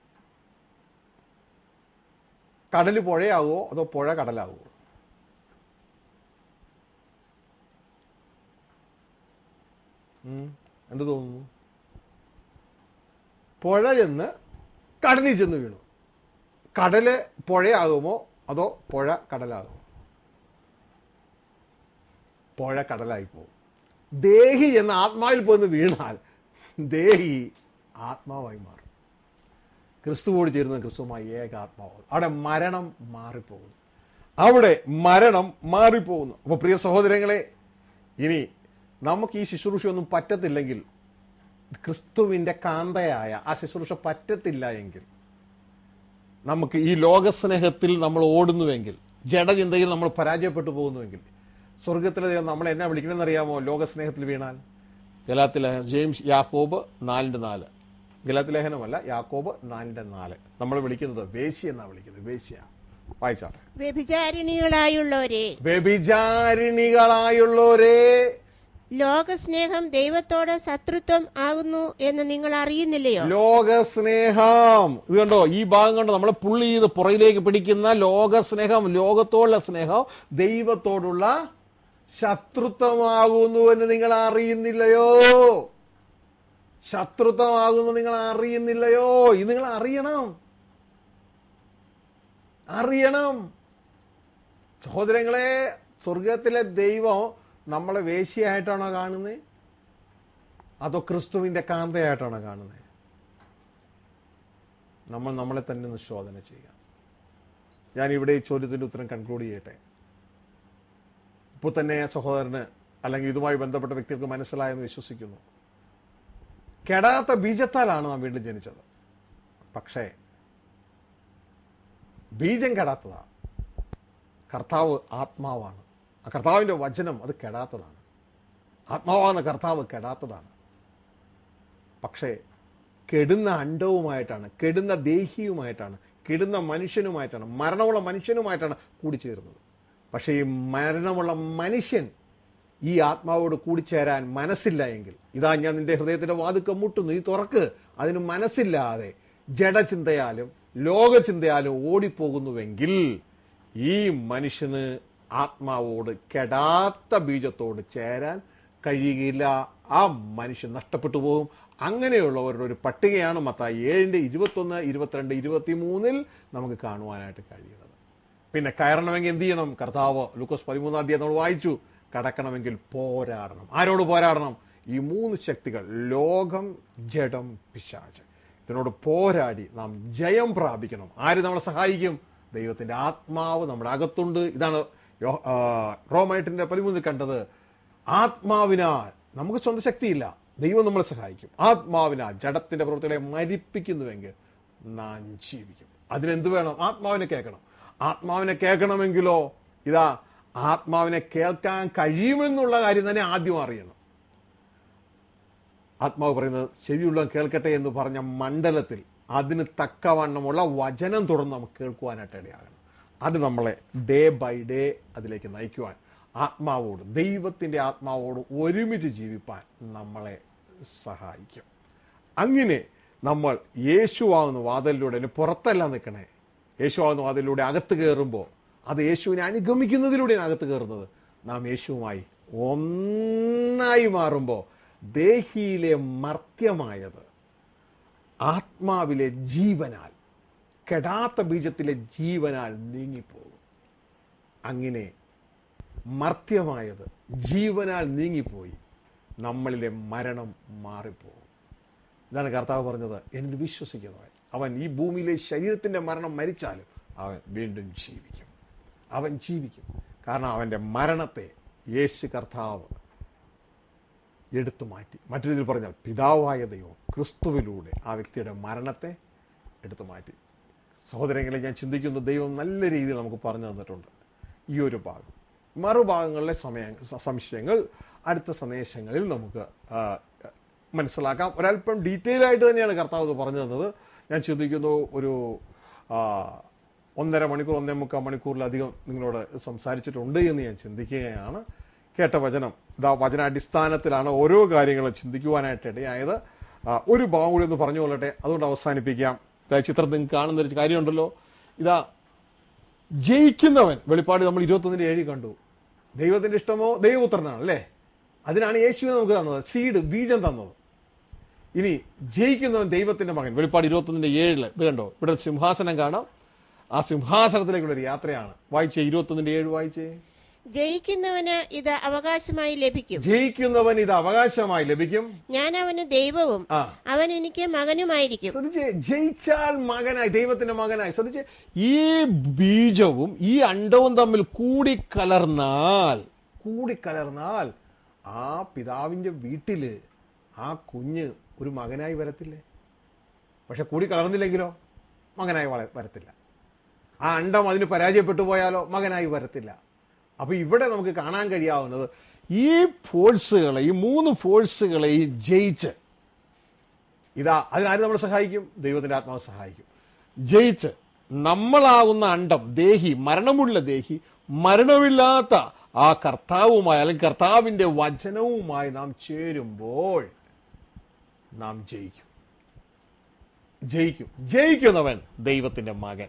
കടല് പുഴയാകുമോ അതോ പുഴ കടലാകുമോ ഉം. എന്ത് തോന്നുന്നു പുഴ ചെന്ന് കടലിൽ ചെന്ന് വീണു കടല് പുഴയാകുമോ അതോ പുഴ കടലാകുമോ പുഴ കടലായി പോകും ദേഹി എന്ന ആത്മാവിൽ പോന്ന് വീണാൽ ദേഹി ആത്മാവായി മാറും ക്രിസ്തുവോട് ചേരുന്ന ക്രിസ്തുവുമായി ഏകാത്മാവും അവിടെ മരണം മാറിപ്പോകുന്നു അവിടെ മരണം മാറിപ്പോകുന്നു അപ്പൊ പ്രിയ സഹോദരങ്ങളെ ഇനി നമുക്ക് ഈ ശുശ്രൂഷയൊന്നും പറ്റത്തില്ലെങ്കിൽ ക്രിസ്തുവിന്റെ കാന്തയായ ആ ശുശ്രൂഷ പറ്റത്തില്ല എങ്കിൽ നമുക്ക് ഈ ലോകസ്നേഹത്തിൽ നമ്മൾ ഓടുന്നുവെങ്കിൽ ജഡചിന്തയിൽ നമ്മൾ പരാജയപ്പെട്ടു പോകുന്നുവെങ്കിൽ സ്വർഗത്തിലെ ദൈവം നമ്മളെ എന്നാ വിളിക്കണമെന്ന് അറിയാമോ ലോകസ്നേഹത്തിൽ വീണാൽ ഗലാത്തിലെ ജെയിംസ് യാക്കോബ് നാലിന്റെ നാല് ഗലാത്തി ലേഖനമല്ല യാക്കോബ് നാലിന്റെ നാല് നമ്മൾ വിളിക്കുന്നത് വേശ്യ എന്നാ വിളിക്കുന്നത് വേശ്യ വായിച്ചാട്ടെ വ്യഭിചാരിണികളായുള്ളവരെ വ്യഭിചാരിണികളായുള്ളവരെ ലോകസ്നേഹം ദൈവത്തോട് ശത്രുത്വം ആകുന്നു എന്ന് നിങ്ങൾ അറിയുന്നില്ലയോ ലോകസ്നേഹം ഇത് കണ്ടോ ഈ ഭാഗം കണ്ടോ നമ്മളെ പുള്ളി ചെയ്ത് പുറയിലേക്ക് പിടിക്കുന്ന ലോകസ്നേഹം ലോകത്തോടുള്ള സ്നേഹം ദൈവത്തോടുള്ള ശത്രുത്വമാകുന്നു എന്ന് നിങ്ങൾ അറിയുന്നില്ലയോ ശത്രുത്വമാകുന്നു നിങ്ങൾ അറിയുന്നില്ലയോ ഇത് നിങ്ങൾ അറിയണം അറിയണം സഹോദരങ്ങളെ സ്വർഗത്തിലെ ദൈവം നമ്മളെ വേശ്യയായിട്ടാണോ കാണുന്നത് അതോ ക്രിസ്തുവിന്റെ കാന്തയായിട്ടാണോ കാണുന്നത് നമ്മൾ നമ്മളെ തന്നെ ഒന്ന് ശോധന ചെയ്യുക ഞാൻ ഇവിടെ ഈ ചോദ്യത്തിന്റെ ഉത്തരം കൺക്ലൂഡ് ചെയ്യട്ടെ ഇപ്പോൾ തന്നെ സഹോദരന് അല്ലെങ്കിൽ ഇതുമായി ബന്ധപ്പെട്ട വ്യക്തികൾക്ക് മനസ്സിലായെന്ന് വിശ്വസിക്കുന്നു കെടാത്ത ബീജത്താലാണ് നാം വീണ്ടും ജനിച്ചത് പക്ഷേ ബീജം കെടാത്തതാ കർത്താവ് ആത്മാവാണ് ആ കർത്താവിന്റെ വചനം അത് കെടാത്തതാണ് ആത്മാവാകുന്ന കർത്താവ് കെടാത്തതാണ് പക്ഷേ കെടുന്ന അണ്ടവുമായിട്ടാണ് കെടുന്ന ദേഹിയുമായിട്ടാണ് കെടുന്ന മനുഷ്യനുമായിട്ടാണ് മരണമുള്ള മനുഷ്യനുമായിട്ടാണ് കൂടിച്ചേരുന്നത് പക്ഷേ ഈ മരണമുള്ള മനുഷ്യൻ ഈ ആത്മാവോട് കൂടിച്ചേരാൻ മനസ്സില്ല എങ്കിൽ ഇതാ ഞാൻ നിന്റെ ഹൃദയത്തിന്റെ വാതുക്ക മുട്ടുന്നു നീ തുറക്ക് അതിന് മനസ്സില്ലാതെ ജഡചിന്തയാലും ലോകചിന്തയാലും ഓടിപ്പോകുന്നുവെങ്കിൽ ഈ മനുഷ്യന് ആത്മാവോട് കെടാത്ത ബീജത്തോട് ചേരാൻ കഴിയുകയില്ല ആ മനുഷ്യൻ നഷ്ടപ്പെട്ടു പോകും അങ്ങനെയുള്ളവരുടെ ഒരു പട്ടികയാണ് മത്തായി ഏഴിന്റെ ഇരുപത്തൊന്ന് ഇരുപത്തിരണ്ട് ഇരുപത്തിമൂന്നിൽ നമുക്ക് കാണുവാനായിട്ട് കഴിയുന്നത് പിന്നെ കയറണമെങ്കിൽ എന്ത് ചെയ്യണം കർത്താവ് ലൂക്കോസ് പതിമൂന്നാം തീയതി നമ്മൾ വായിച്ചു കടക്കണമെങ്കിൽ പോരാടണം ആരോട് പോരാടണം ഈ മൂന്ന് ശക്തികൾ ലോകം ജഡം പിശാച് ഇതിനോട് പോരാടി നാം ജയം പ്രാപിക്കണം ആര് നമ്മളെ സഹായിക്കും ദൈവത്തിന്റെ ആത്മാവ് നമ്മുടെ അകത്തുണ്ട് ഇതാണ് യോ- ആ, റോമേട്ടിന്റെ പതിമൂന്നിൽ കണ്ടത് ആത്മാവിനാൽ നമുക്ക് സ്വന്തം ശക്തിയില്ല ദൈവം നമ്മളെ സഹായിക്കും ആത്മാവിനാൽ ജഡത്തിന്റെ പ്രവൃത്തികളെ മരിപ്പിക്കുന്നുവെങ്കിൽ നാം ജീവിക്കും അതിനെന്ത് വേണം ആത്മാവിനെ കേൾക്കണം ആത്മാവിനെ കേൾക്കണമെങ്കിലോ ഇതാ ആത്മാവിനെ കേൾക്കാൻ കഴിയുമെന്നുള്ള കാര്യം തന്നെ ആദ്യം അറിയണം ആത്മാവ് പറയുന്നത് ചെവിയുള്ളവൻ കേൾക്കട്ടെ എന്ന് പറഞ്ഞ മണ്ഡലത്തിൽ അതിന് തക്കവണ്ണമുള്ള വചനം തുടർന്ന് നമുക്ക് കേൾക്കുവാനായിട്ട് ഇടയാകണം അത് നമ്മളെ ഡേ ബൈ ഡേ അതിലേക്ക് നയിക്കുവാൻ ആത്മാവോട് ദൈവത്തിന്റെ ആത്മാവോട് ഒരുമിച്ച് ജീവിപ്പാൻ നമ്മളെ സഹായിക്കും അങ്ങനെ നമ്മൾ യേശുവാകുന്ന വാതിലിലൂടെ അതിന് പുറത്തല്ല നിൽക്കണേ യേശുവാകുന്ന വാതിലിലൂടെ അകത്ത് കയറുമ്പോൾ അത് യേശുവിനെ അനുഗമിക്കുന്നതിലൂടെയാണ് അകത്ത് കയറുന്നത് നാം യേശുവുമായി ഒന്നായി മാറുമ്പോൾ ദേഹിയിലെ മർത്യമായത് ആത്മാവിലെ ജീവനാൽ കെടാത്ത ബീജത്തിലെ ജീവനാൽ നീങ്ങിപ്പോകും അങ്ങനെ മർത്യമായത് ജീവനാൽ നീങ്ങിപ്പോയി നമ്മളിലെ മരണം മാറിപ്പോകും ഇതാണ് കർത്താവ് പറഞ്ഞത് എന്നിൽ വിശ്വസിക്കുന്നവൻ അവൻ ഈ ഭൂമിയിലെ ശരീരത്തിന്റെ മരണം മരിച്ചാലും അവൻ വീണ്ടും ജീവിക്കും അവൻ ജീവിക്കും കാരണം അവന്റെ മരണത്തെ യേശു കർത്താവ് എടുത്തു മാറ്റി മറ്റൊരു രീതിയിൽ പറഞ്ഞാൽ പിതാവായ ദൈവം ക്രിസ്തുവിലൂടെ ആ വ്യക്തിയുടെ മരണത്തെ എടുത്തു മാറ്റി സഹോദരങ്ങളെ ഞാൻ ചിന്തിക്കുന്നു ദൈവം നല്ല രീതിയിൽ നമുക്ക് പറഞ്ഞു തന്നിട്ടുണ്ട് ഈ ഒരു ഭാഗം മറുഭാഗങ്ങളിലെ സമയ സംശയങ്ങൾ അടുത്ത സന്ദേശങ്ങളിൽ നമുക്ക് ആ, മനസ്സിലാക്കാം ഒരല്പം ഡീറ്റെയിൽ ആയിട്ട് തന്നെയാണ് കർത്താവ് ഇത് പറഞ്ഞു തന്നത് ഞാൻ ചിന്തിക്കുന്നു ഒരു ആ, ഒന്നര മണിക്കൂർ ഒന്നേ മുക്കാൽ മണിക്കൂറിലധികം നിങ്ങളോട് സംസാരിച്ചിട്ടുണ്ട് എന്ന് ഞാൻ ചിന്തിക്കുകയാണ് കേട്ട വചനം ഇതാ വചനാടിസ്ഥാനത്തിലാണ് ഓരോ കാര്യങ്ങളും ചിന്തിക്കുവാനായിട്ട് ഇടയായത് ആ, ഒരു ഭാഗം കൂടി ഒന്ന് പറഞ്ഞു കൊള്ളട്ടെ അതുകൊണ്ട് അവസാനിപ്പിക്കാം ഇതാ ചിത്രം നിങ്ങൾക്ക് കാണുന്ന ഒരു കാര്യമുണ്ടല്ലോ ഇതാ ജയിക്കുന്നവൻ വെളിപ്പാട് നമ്മൾ ഇരുപത്തൊന്നിന്റെ ഏഴ് കണ്ടു ദൈവത്തിന്റെ ഇഷ്ടമോ ദൈവപുത്രനാണ് അല്ലേ അതിനാണ് യേശുവിനെ നമുക്ക് തന്നത് സീഡ് ബീജം തന്നത് ഇനി ജയിക്കുന്നവൻ ദൈവത്തിന്റെ മകൻ വെളിപ്പാട് ഇരുപത്തൊന്നിന്റെ ഏഴില് ഇത് കണ്ടോ ഇവിടെ ഒരു സിംഹാസനം കാണാം ആ സിംഹാസനത്തിലേക്കുള്ള ഒരു യാത്രയാണ് വായിച്ചേ ഇരുപത്തൊന്നിന്റെ ഏഴ് വായിച്ചേ ജയിക്കുന്നവന് ഇത് അവകാശമായി ലഭിക്കും ജയിക്കുന്നവൻ ഇത് അവകാശമായി ലഭിക്കും ഞാൻ അവന് ദൈവവും ആ അവൻ എനിക്ക് മകനുമായിരിക്കും ശ്രദ്ധിച്ചേ ജയിച്ചാൽ മകനായി ദൈവത്തിന്റെ മകനായി ശ്രദ്ധിച്ചേ ഈ ബീജവും ഈ അണ്ടവും തമ്മിൽ കൂടിക്കലർന്നാൽ കൂടിക്കലർന്നാൽ ആ പിതാവിന്റെ വീട്ടില് ആ കുഞ്ഞ് ഒരു മകനായി വരത്തില്ലേ പക്ഷെ കൂടി കലർന്നില്ലെങ്കിലോ മകനായി വള- വരത്തില്ല ആ അണ്ടം അതിന് പരാജയപ്പെട്ടു പോയാലോ മകനായി വരത്തില്ല അപ്പൊ ഇവിടെ നമുക്ക് കാണാൻ കഴിയാവുന്നത് ഈ ഫോഴ്സുകളെ ഈ മൂന്ന് ഫോഴ്സുകളെയും ജയിച്ച് ഇതാ അതിനാര് നമ്മളെ സഹായിക്കും ദൈവത്തിന്റെ ആത്മാവ് സഹായിക്കും ജയിച്ച് നമ്മളാകുന്ന അണ്ടം ദേഹി മരണമുള്ള ദേഹി മരണമില്ലാത്ത ആ കർത്താവുമായി അല്ലെങ്കിൽ കർത്താവിന്റെ വചനവുമായി നാം ചേരുമ്പോൾ നാം ജയിക്കും ജയിക്കും ജയിക്കുന്നവൻ ദൈവത്തിന്റെ മകൻ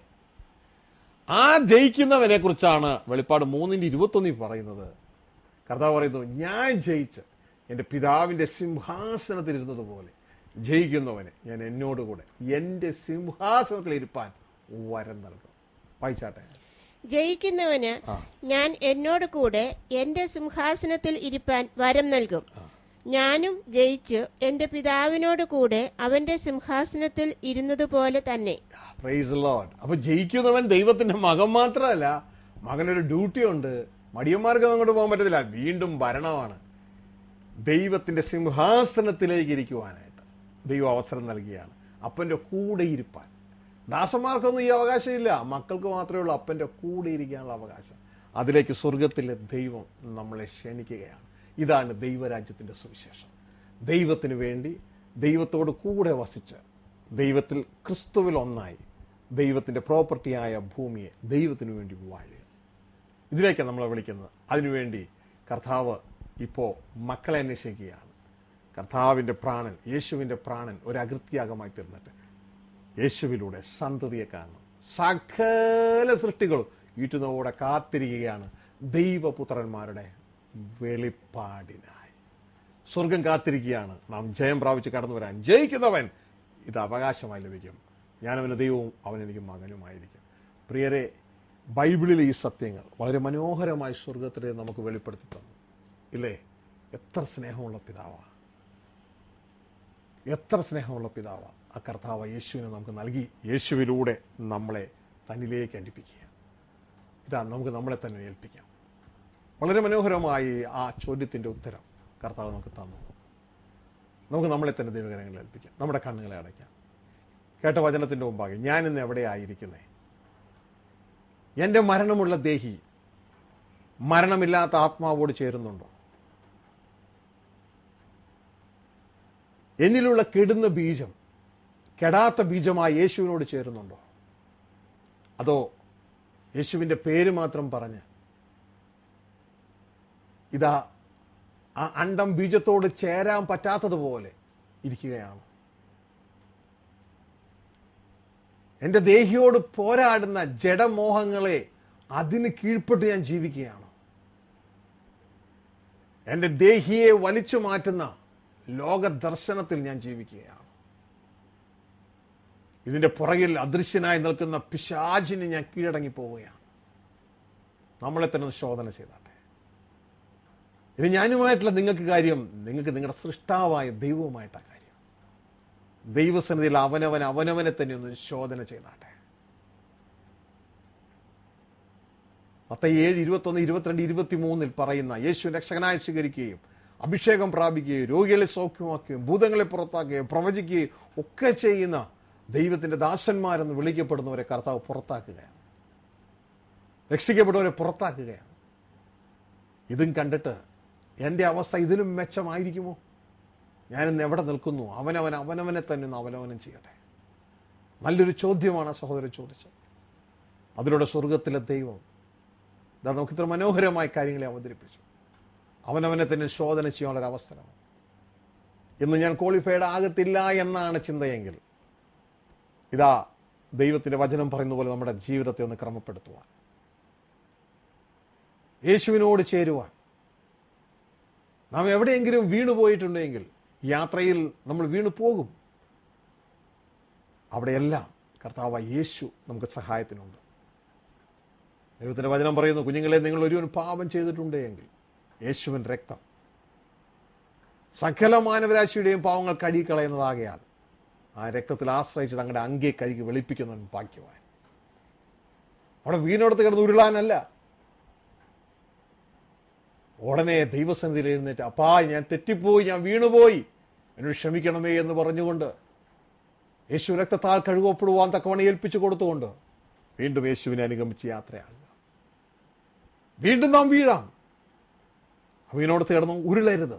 ആ ജയിക്കുന്നവനെ കുറിച്ചാണ് വെളിപ്പാട് മൂന്നിന്റെ ഇരുപത്തൊന്നിൽ പറയുന്നത് കർത്താവ് പറയുന്നു ഞാൻ ജയിച്ച് എന്റെ പിതാവിന്റെ സിംഹാസനത്തിൽ ഇരുന്നത് പോലെ ജയിക്കുന്നവനെ ഞാൻ എന്നോടുകൂടെ എന്റെ സിംഹാസനത്തിൽ ഇരുപ്പാൻ വരം നൽകും വായിച്ചാട്ടെ ജയിക്കുന്നവന് ആ ഞാൻ എന്നോട് കൂടെ എന്റെ സിംഹാസനത്തിൽ ഇരിപ്പാൻ വരം നൽകും ആ. ഞാനും ജയിച്ച് എന്റെ പിതാവിനോട് കൂടെ അവന്റെ സിംഹാസനത്തിൽ ഇരുന്നതുപോലെ തന്നെ പ്രൈസ് ലോഡ് അപ്പൊ ജയിക്കുന്നവൻ ദൈവത്തിന്റെ മകൻ മാത്രമല്ല മകനൊരു ഡ്യൂട്ടി ഉണ്ട് മടിയന്മാർക്ക് അങ്ങോട്ട് പോകാൻ പറ്റത്തില്ല വീണ്ടും ഭരണമാണ് ദൈവത്തിന്റെ സിംഹാസനത്തിലേക്ക് ഇരിക്കുവാനായിട്ട് ദൈവം അവസരം നൽകിയാണ് അപ്പന്റെ കൂടെ ഇരിപ്പാൻ ദാസന്മാർക്കൊന്നും ഈ അവകാശമില്ല മക്കൾക്ക് മാത്രമേ ഉള്ളൂ അപ്പന്റെ കൂടെ ഇരിക്കാനുള്ള അവകാശം അതിലേക്ക് സ്വർഗത്തിലെ ദൈവം നമ്മളെ ക്ഷണിക്കുകയാണ് ഇതാണ് ദൈവരാജ്യത്തിന്റെ സുവിശേഷം ദൈവത്തിന് വേണ്ടി ദൈവത്തോട് കൂടെ വസിച്ച് ദൈവത്തിൽ ക്രിസ്തുവിൽ ഒന്നായി ദൈവത്തിന്റെ പ്രോപ്പർട്ടിയായ ഭൂമിയെ ദൈവത്തിന് വേണ്ടി വാഴുക ഇതിലേക്കാണ് നമ്മളെ വിളിക്കുന്നത് അതിനുവേണ്ടി കർത്താവ് ഇപ്പോ മക്കളെ അന്വേഷിക്കുകയാണ് കർത്താവിന്റെ പ്രാണൻ യേശുവിന്റെ പ്രാണൻ ഒരു അകൃത്യാഗമായി തീർന്നിട്ട് യേശുവിലൂടെ സന്തതിയെ കാണണം സകല സൃഷ്ടികളും ഈറ്റുന്നതോടെ കാത്തിരിക്കുകയാണ് ദൈവപുത്രന്മാരുടെ വെളിപ്പാടിനായി സ്വർഗം കാത്തിരിക്കുകയാണ് നാം ജയം പ്രാപിച്ച് കടന്നു വരാൻ ജയിക്കുന്നവൻ ഇത് അവകാശമായി ലഭിക്കും ഞാനവന് ദൈവവും അവൻ എനിക്ക് മകനുമായിരിക്കും പ്രിയരെ ബൈബിളിലെ ഈ സത്യങ്ങൾ വളരെ മനോഹരമായി സ്വർഗത്തിലെ നമുക്ക് വെളിപ്പെടുത്തി തന്നു ഇല്ലേ എത്ര സ്നേഹമുള്ള പിതാവാ എത്ര സ്നേഹമുള്ള പിതാവാ ആ കർത്താവ് യേശുവിനെ നമുക്ക് നൽകി യേശുവിലൂടെ നമ്മളെ തന്നിലേക്ക് അടുപ്പിക്കുക ഇതാ നമുക്ക് നമ്മളെ തന്നെ ഏൽപ്പിക്കാം വളരെ മനോഹരമായി ആ ചോദ്യത്തിന്റെ ഉത്തരം കർത്താവ് നമുക്ക് തന്നു നമുക്ക് നമ്മളെ തന്നെ ദൈവകരങ്ങളിൽ ഏൽപ്പിക്കാം നമ്മുടെ കണ്ണുകളെ അടയ്ക്കാം കേട്ട വചനത്തിന്റെ മുമ്പാകെ ഞാൻ ഇന്ന് എവിടെയായിരിക്കുന്നേ എന്റെ മരണമുള്ള ദേഹി മരണമില്ലാത്ത ആത്മാവോട് ചേരുന്നുണ്ടോ എന്നിലുള്ള കെടുന്ന ബീജം കെടാത്ത ബീജമായി യേശുവിനോട് ചേരുന്നുണ്ടോ അതോ യേശുവിന്റെ പേര് മാത്രം പറഞ്ഞ് ഇതാ ആ അണ്ടം ബീജത്തോട് ചേരാൻ പറ്റാത്തതുപോലെ ഇരിക്കുകയാണ് എന്റെ ദേഹിയോട് പോരാടുന്ന ജഡമോഹങ്ങളെ അതിന് കീഴ്പ്പെട്ട് ഞാൻ ജീവിക്കുകയാണ് എന്റെ ദേഹിയെ വലിച്ചു മാറ്റുന്ന ലോകദർശനത്തിൽ ഞാൻ ജീവിക്കുകയാണ് ഇതിന്റെ പുറകിൽ അദൃശ്യനായി നിൽക്കുന്ന പിശാചിന് ഞാൻ കീഴടങ്ങി പോവുകയാണ് നമ്മളെ തന്നെ ഒന്ന് ശോധന ചെയ്താട്ടെ ഇത് ഞാനുമായിട്ടുള്ള നിങ്ങൾക്ക് കാര്യം നിങ്ങൾക്ക് നിങ്ങളുടെ സൃഷ്ടാവായ ദൈവവുമായിട്ടാ കാര്യം ദൈവസന്നിധിയിൽ അവനവൻ അവനവനെ തന്നെ ഒന്ന് ശോധന ചെയ്താട്ടെ പത്ത് ഏഴ് ഇരുപത്തൊന്ന് ഇരുപത്തിരണ്ട് ഇരുപത്തി മൂന്നിൽ പറയുന്ന യേശു രക്ഷകനായി സ്വീകരിക്കുകയും അഭിഷേകം പ്രാപിക്കുകയും രോഗികളെ സൗഖ്യമാക്കുകയും ഭൂതങ്ങളെ പുറത്താക്കുകയും പ്രവചിക്കുകയും ഒക്കെ ചെയ്യുന്ന ദൈവത്തിന്റെ ദാസന്മാരെന്ന് വിളിക്കപ്പെടുന്നവരെ കർത്താവ് പുറത്താക്കുകയാണ് രക്ഷിക്കപ്പെട്ടവരെ പുറത്താക്കുകയാണ് ഇതും കണ്ടിട്ട് എന്റെ അവസ്ഥ ഇതിലും മെച്ചമായിരിക്കുമോ ഞാനിന്ന് എവിടെ നിൽക്കുന്നു അവനവൻ അവനവനെ തന്നെ ഒന്ന് അവനവനം ചെയ്യട്ടെ നല്ലൊരു ചോദ്യമാണ് ആ സഹോദരൻ ചോദിച്ചത് അതിലൂടെ സ്വർഗത്തിലെ ദൈവം ഇതാ നമുക്ക് ഇത്ര മനോഹരമായ കാര്യങ്ങളെ അവതരിപ്പിച്ചു അവനവനെ തന്നെ ശോധന ചെയ്യാനുള്ളൊരു അവസരമാണ് ഇന്ന് ഞാൻ ക്വാളിഫൈഡ് ആകത്തില്ല എന്നാണ് ചിന്തയെങ്കിൽ ഇതാ ദൈവത്തിന്റെ വചനം പറയുന്ന പോലെ നമ്മുടെ ജീവിതത്തെ ഒന്ന് ക്രമപ്പെടുത്തുവാൻ യേശുവിനോട് ചേരുവാൻ നാം എവിടെയെങ്കിലും വീണുപോയിട്ടുണ്ടെങ്കിൽ യാത്രയിൽ നമ്മൾ വീണു പോകും അവിടെയെല്ലാം കർത്താവ് യേശു നമുക്ക് സഹായത്തിനുണ്ട് ദൈവത്തിന്റെ വചനം പറയുന്നു കുഞ്ഞുങ്ങളെ നിങ്ങൾ ഒരുവൻ പാപം ചെയ്തിട്ടുണ്ടെങ്കിൽ യേശുവിൻ രക്തം സകല മാനവരാശിയുടെയും പാവങ്ങൾ കഴുകിക്കളയുന്നതാകയാൽ ആ രക്തത്തിൽ ആശ്രയിച്ച് തങ്ങളുടെ അങ്കെ കഴുകി വെളുപ്പിക്കുന്നവൻ ഭാഗ്യവാൻ അവിടെ വീണോടത്ത് കിടന്ന് ഉരുളാനല്ല ഉടനെ ദൈവസന്നിധിയിൽ എഴുന്നേറ്റ് അപ്പാ ഞാൻ തെറ്റിപ്പോയി ഞാൻ വീണുപോയി എന്നോട് ക്ഷമിക്കണമേ എന്ന് പറഞ്ഞുകൊണ്ട് യേശു രക്തത്താൽ കഴുകപ്പെടുവാൻ തക്കവണ്ണം ഏൽപ്പിച്ചു കൊടുത്തുകൊണ്ട് വീണ്ടും യേശുവിനെ അനുഗമിച്ച് യാത്രയാകുക വീണ്ടും നാം വീഴാം വീണോടത്ത് കിടന്നു ഉരുളരുത്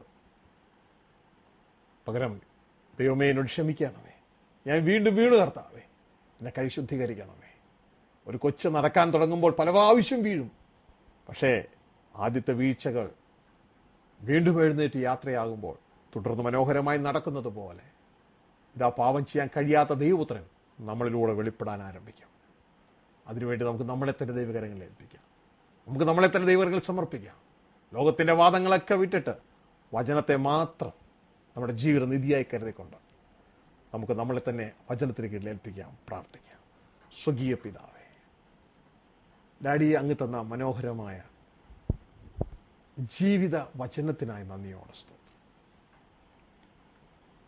പകരം ദൈവമേ എന്നോട് ക്ഷമിക്കണമേ ഞാൻ വീണ്ടും വീണു കർത്താവേ എന്നെ കൈ ശുദ്ധീകരിക്കണമേ ഒരു കൊച്ച് നടക്കാൻ തുടങ്ങുമ്പോൾ പല പ്രാവശ്യം വീഴും പക്ഷേ ആദ്യത്തെ വീഴ്ചകൾ വീണ്ടും എഴുന്നേറ്റ് യാത്രയാകുമ്പോൾ തുടർന്ന് മനോഹരമായി നടക്കുന്നത് പോലെ ഇതാ പാപം ചെയ്യാൻ കഴിയാത്ത ദൈവപുത്രൻ നമ്മളിലൂടെ വെളിപ്പെടാൻ ആരംഭിക്കും അതിനുവേണ്ടി നമുക്ക് നമ്മളെ തന്നെ ദൈവകരങ്ങളിൽ ഏൽപ്പിക്കാം നമുക്ക് നമ്മളെ തന്നെ ദൈവകരങ്ങളിൽ സമർപ്പിക്കാം ലോകത്തിന്റെ വാദങ്ങളൊക്കെ വിട്ടിട്ട് വചനത്തെ മാത്രം നമ്മുടെ ജീവിത നിധിയായി കരുതിക്കൊണ്ട് നമുക്ക് നമ്മളെ തന്നെ വചനത്തിന് കീഴിൽ ഏൽപ്പിക്കാം പ്രാർത്ഥിക്കാം സ്വകീയ പിതാവേ ഡാഡി അങ്ങ് തന്ന മനോഹരമായ ജീവിത വചനത്തിനായി നന്ദിയോടെ സ്തോത്രം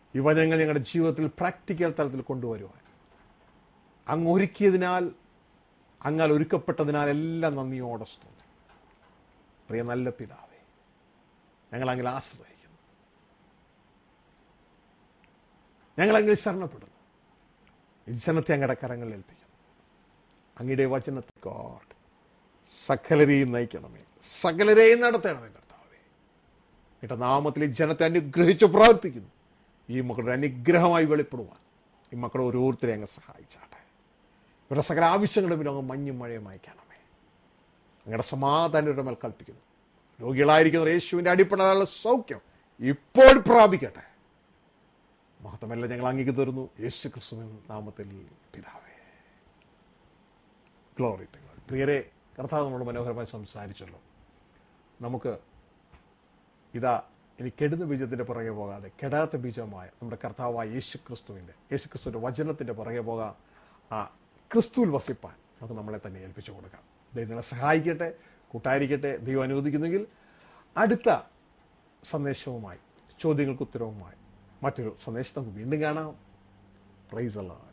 ഈ വചനങ്ങൾ ഞങ്ങളുടെ ജീവിതത്തിൽ പ്രാക്ടിക്കൽ തലത്തിൽ കൊണ്ടുവരുവാൻ അങ്ങ് ഒരുക്കിയതിനാൽ അങ്ങാൽ ഒരുക്കപ്പെട്ടതിനാൽ എല്ലാം നന്ദിയോടെ സ്തോത്രം പ്രിയ നല്ല പിതാവേ ഞങ്ങൾ അങ്ങിൽ ആശ്രയിക്കുന്നു ഞങ്ങൾ അങ്ങിൽ ശരണപ്പെടുന്നു ഈ ജനത്തെ അങ്ങയുടെ കരങ്ങളിൽ ഏൽപ്പിക്കുന്നു അങ്ങയുടെ വചനത്തെ ഗോഡ് സകലരെയും നയിക്കണമേ സകലരെയും നടത്തണമേ കർത്താവേ എന്നിട്ട് നാമത്തിൽ ഈ ജനത്തെ അനുഗ്രഹിച്ച് പ്രാർത്ഥിക്കുന്നു ഈ മക്കളുടെ അനുഗ്രഹമായി വെളിപ്പെടുവാൻ ഈ മക്കളെ ഓരോരുത്തരെ അങ്ങ് സഹായിച്ചാട്ടെ ഇവരുടെ സകല ആവശ്യങ്ങളുടെ പിന്നെ അങ്ങ് മഞ്ഞും മഴയും അയക്കണമേ അങ്ങയുടെ സമാധാനയുടെ മേൽ കൽപ്പിക്കുന്നു രോഗികളായിരിക്കുന്ന യേശുവിന്റെ അടിപ്പെടാനുള്ള സൗഖ്യം ഇപ്പോൾ പ്രാപിക്കട്ടെ മഹത്വമെല്ലാം ഞങ്ങൾ അംഗീകരിച്ചു തരുന്നു യേശു ക്രിസ്തുവിൻ നാമത്തിൽ പിതാവേ ഗ്ലോറി പ്രിയരെ കർത്താവ് നമ്മളോട് മനോഹരമായി സംസാരിച്ചല്ലോ നമുക്ക് ഇതാ ഇനി കെടുന്ന ബീജത്തിന്റെ പുറകെ പോകാതെ കെടാത്ത ബീജമായ നമ്മുടെ കർത്താവായ യേശു ക്രിസ്തുവിന്റെ യേശു ക്രിസ്തുവിന്റെ വചനത്തിന്റെ പുറകെ പോകാം ആ ക്രിസ്തുവിൽ വസിപ്പാൻ നമുക്ക് നമ്മളെ തന്നെ ഏൽപ്പിച്ചു കൊടുക്കാം ദൈവം നിങ്ങളെ സഹായിക്കട്ടെ കൂട്ടായിരിക്കട്ടെ ദൈവം അനുവദിക്കുന്നെങ്കിൽ അടുത്ത സന്ദേശവുമായി ചോദ്യങ്ങൾക്ക് ഉത്തരവുമായി മറ്റൊരു സന്ദേശം നമുക്ക് വീണ്ടും കാണാം പ്രൈസ് അല്ല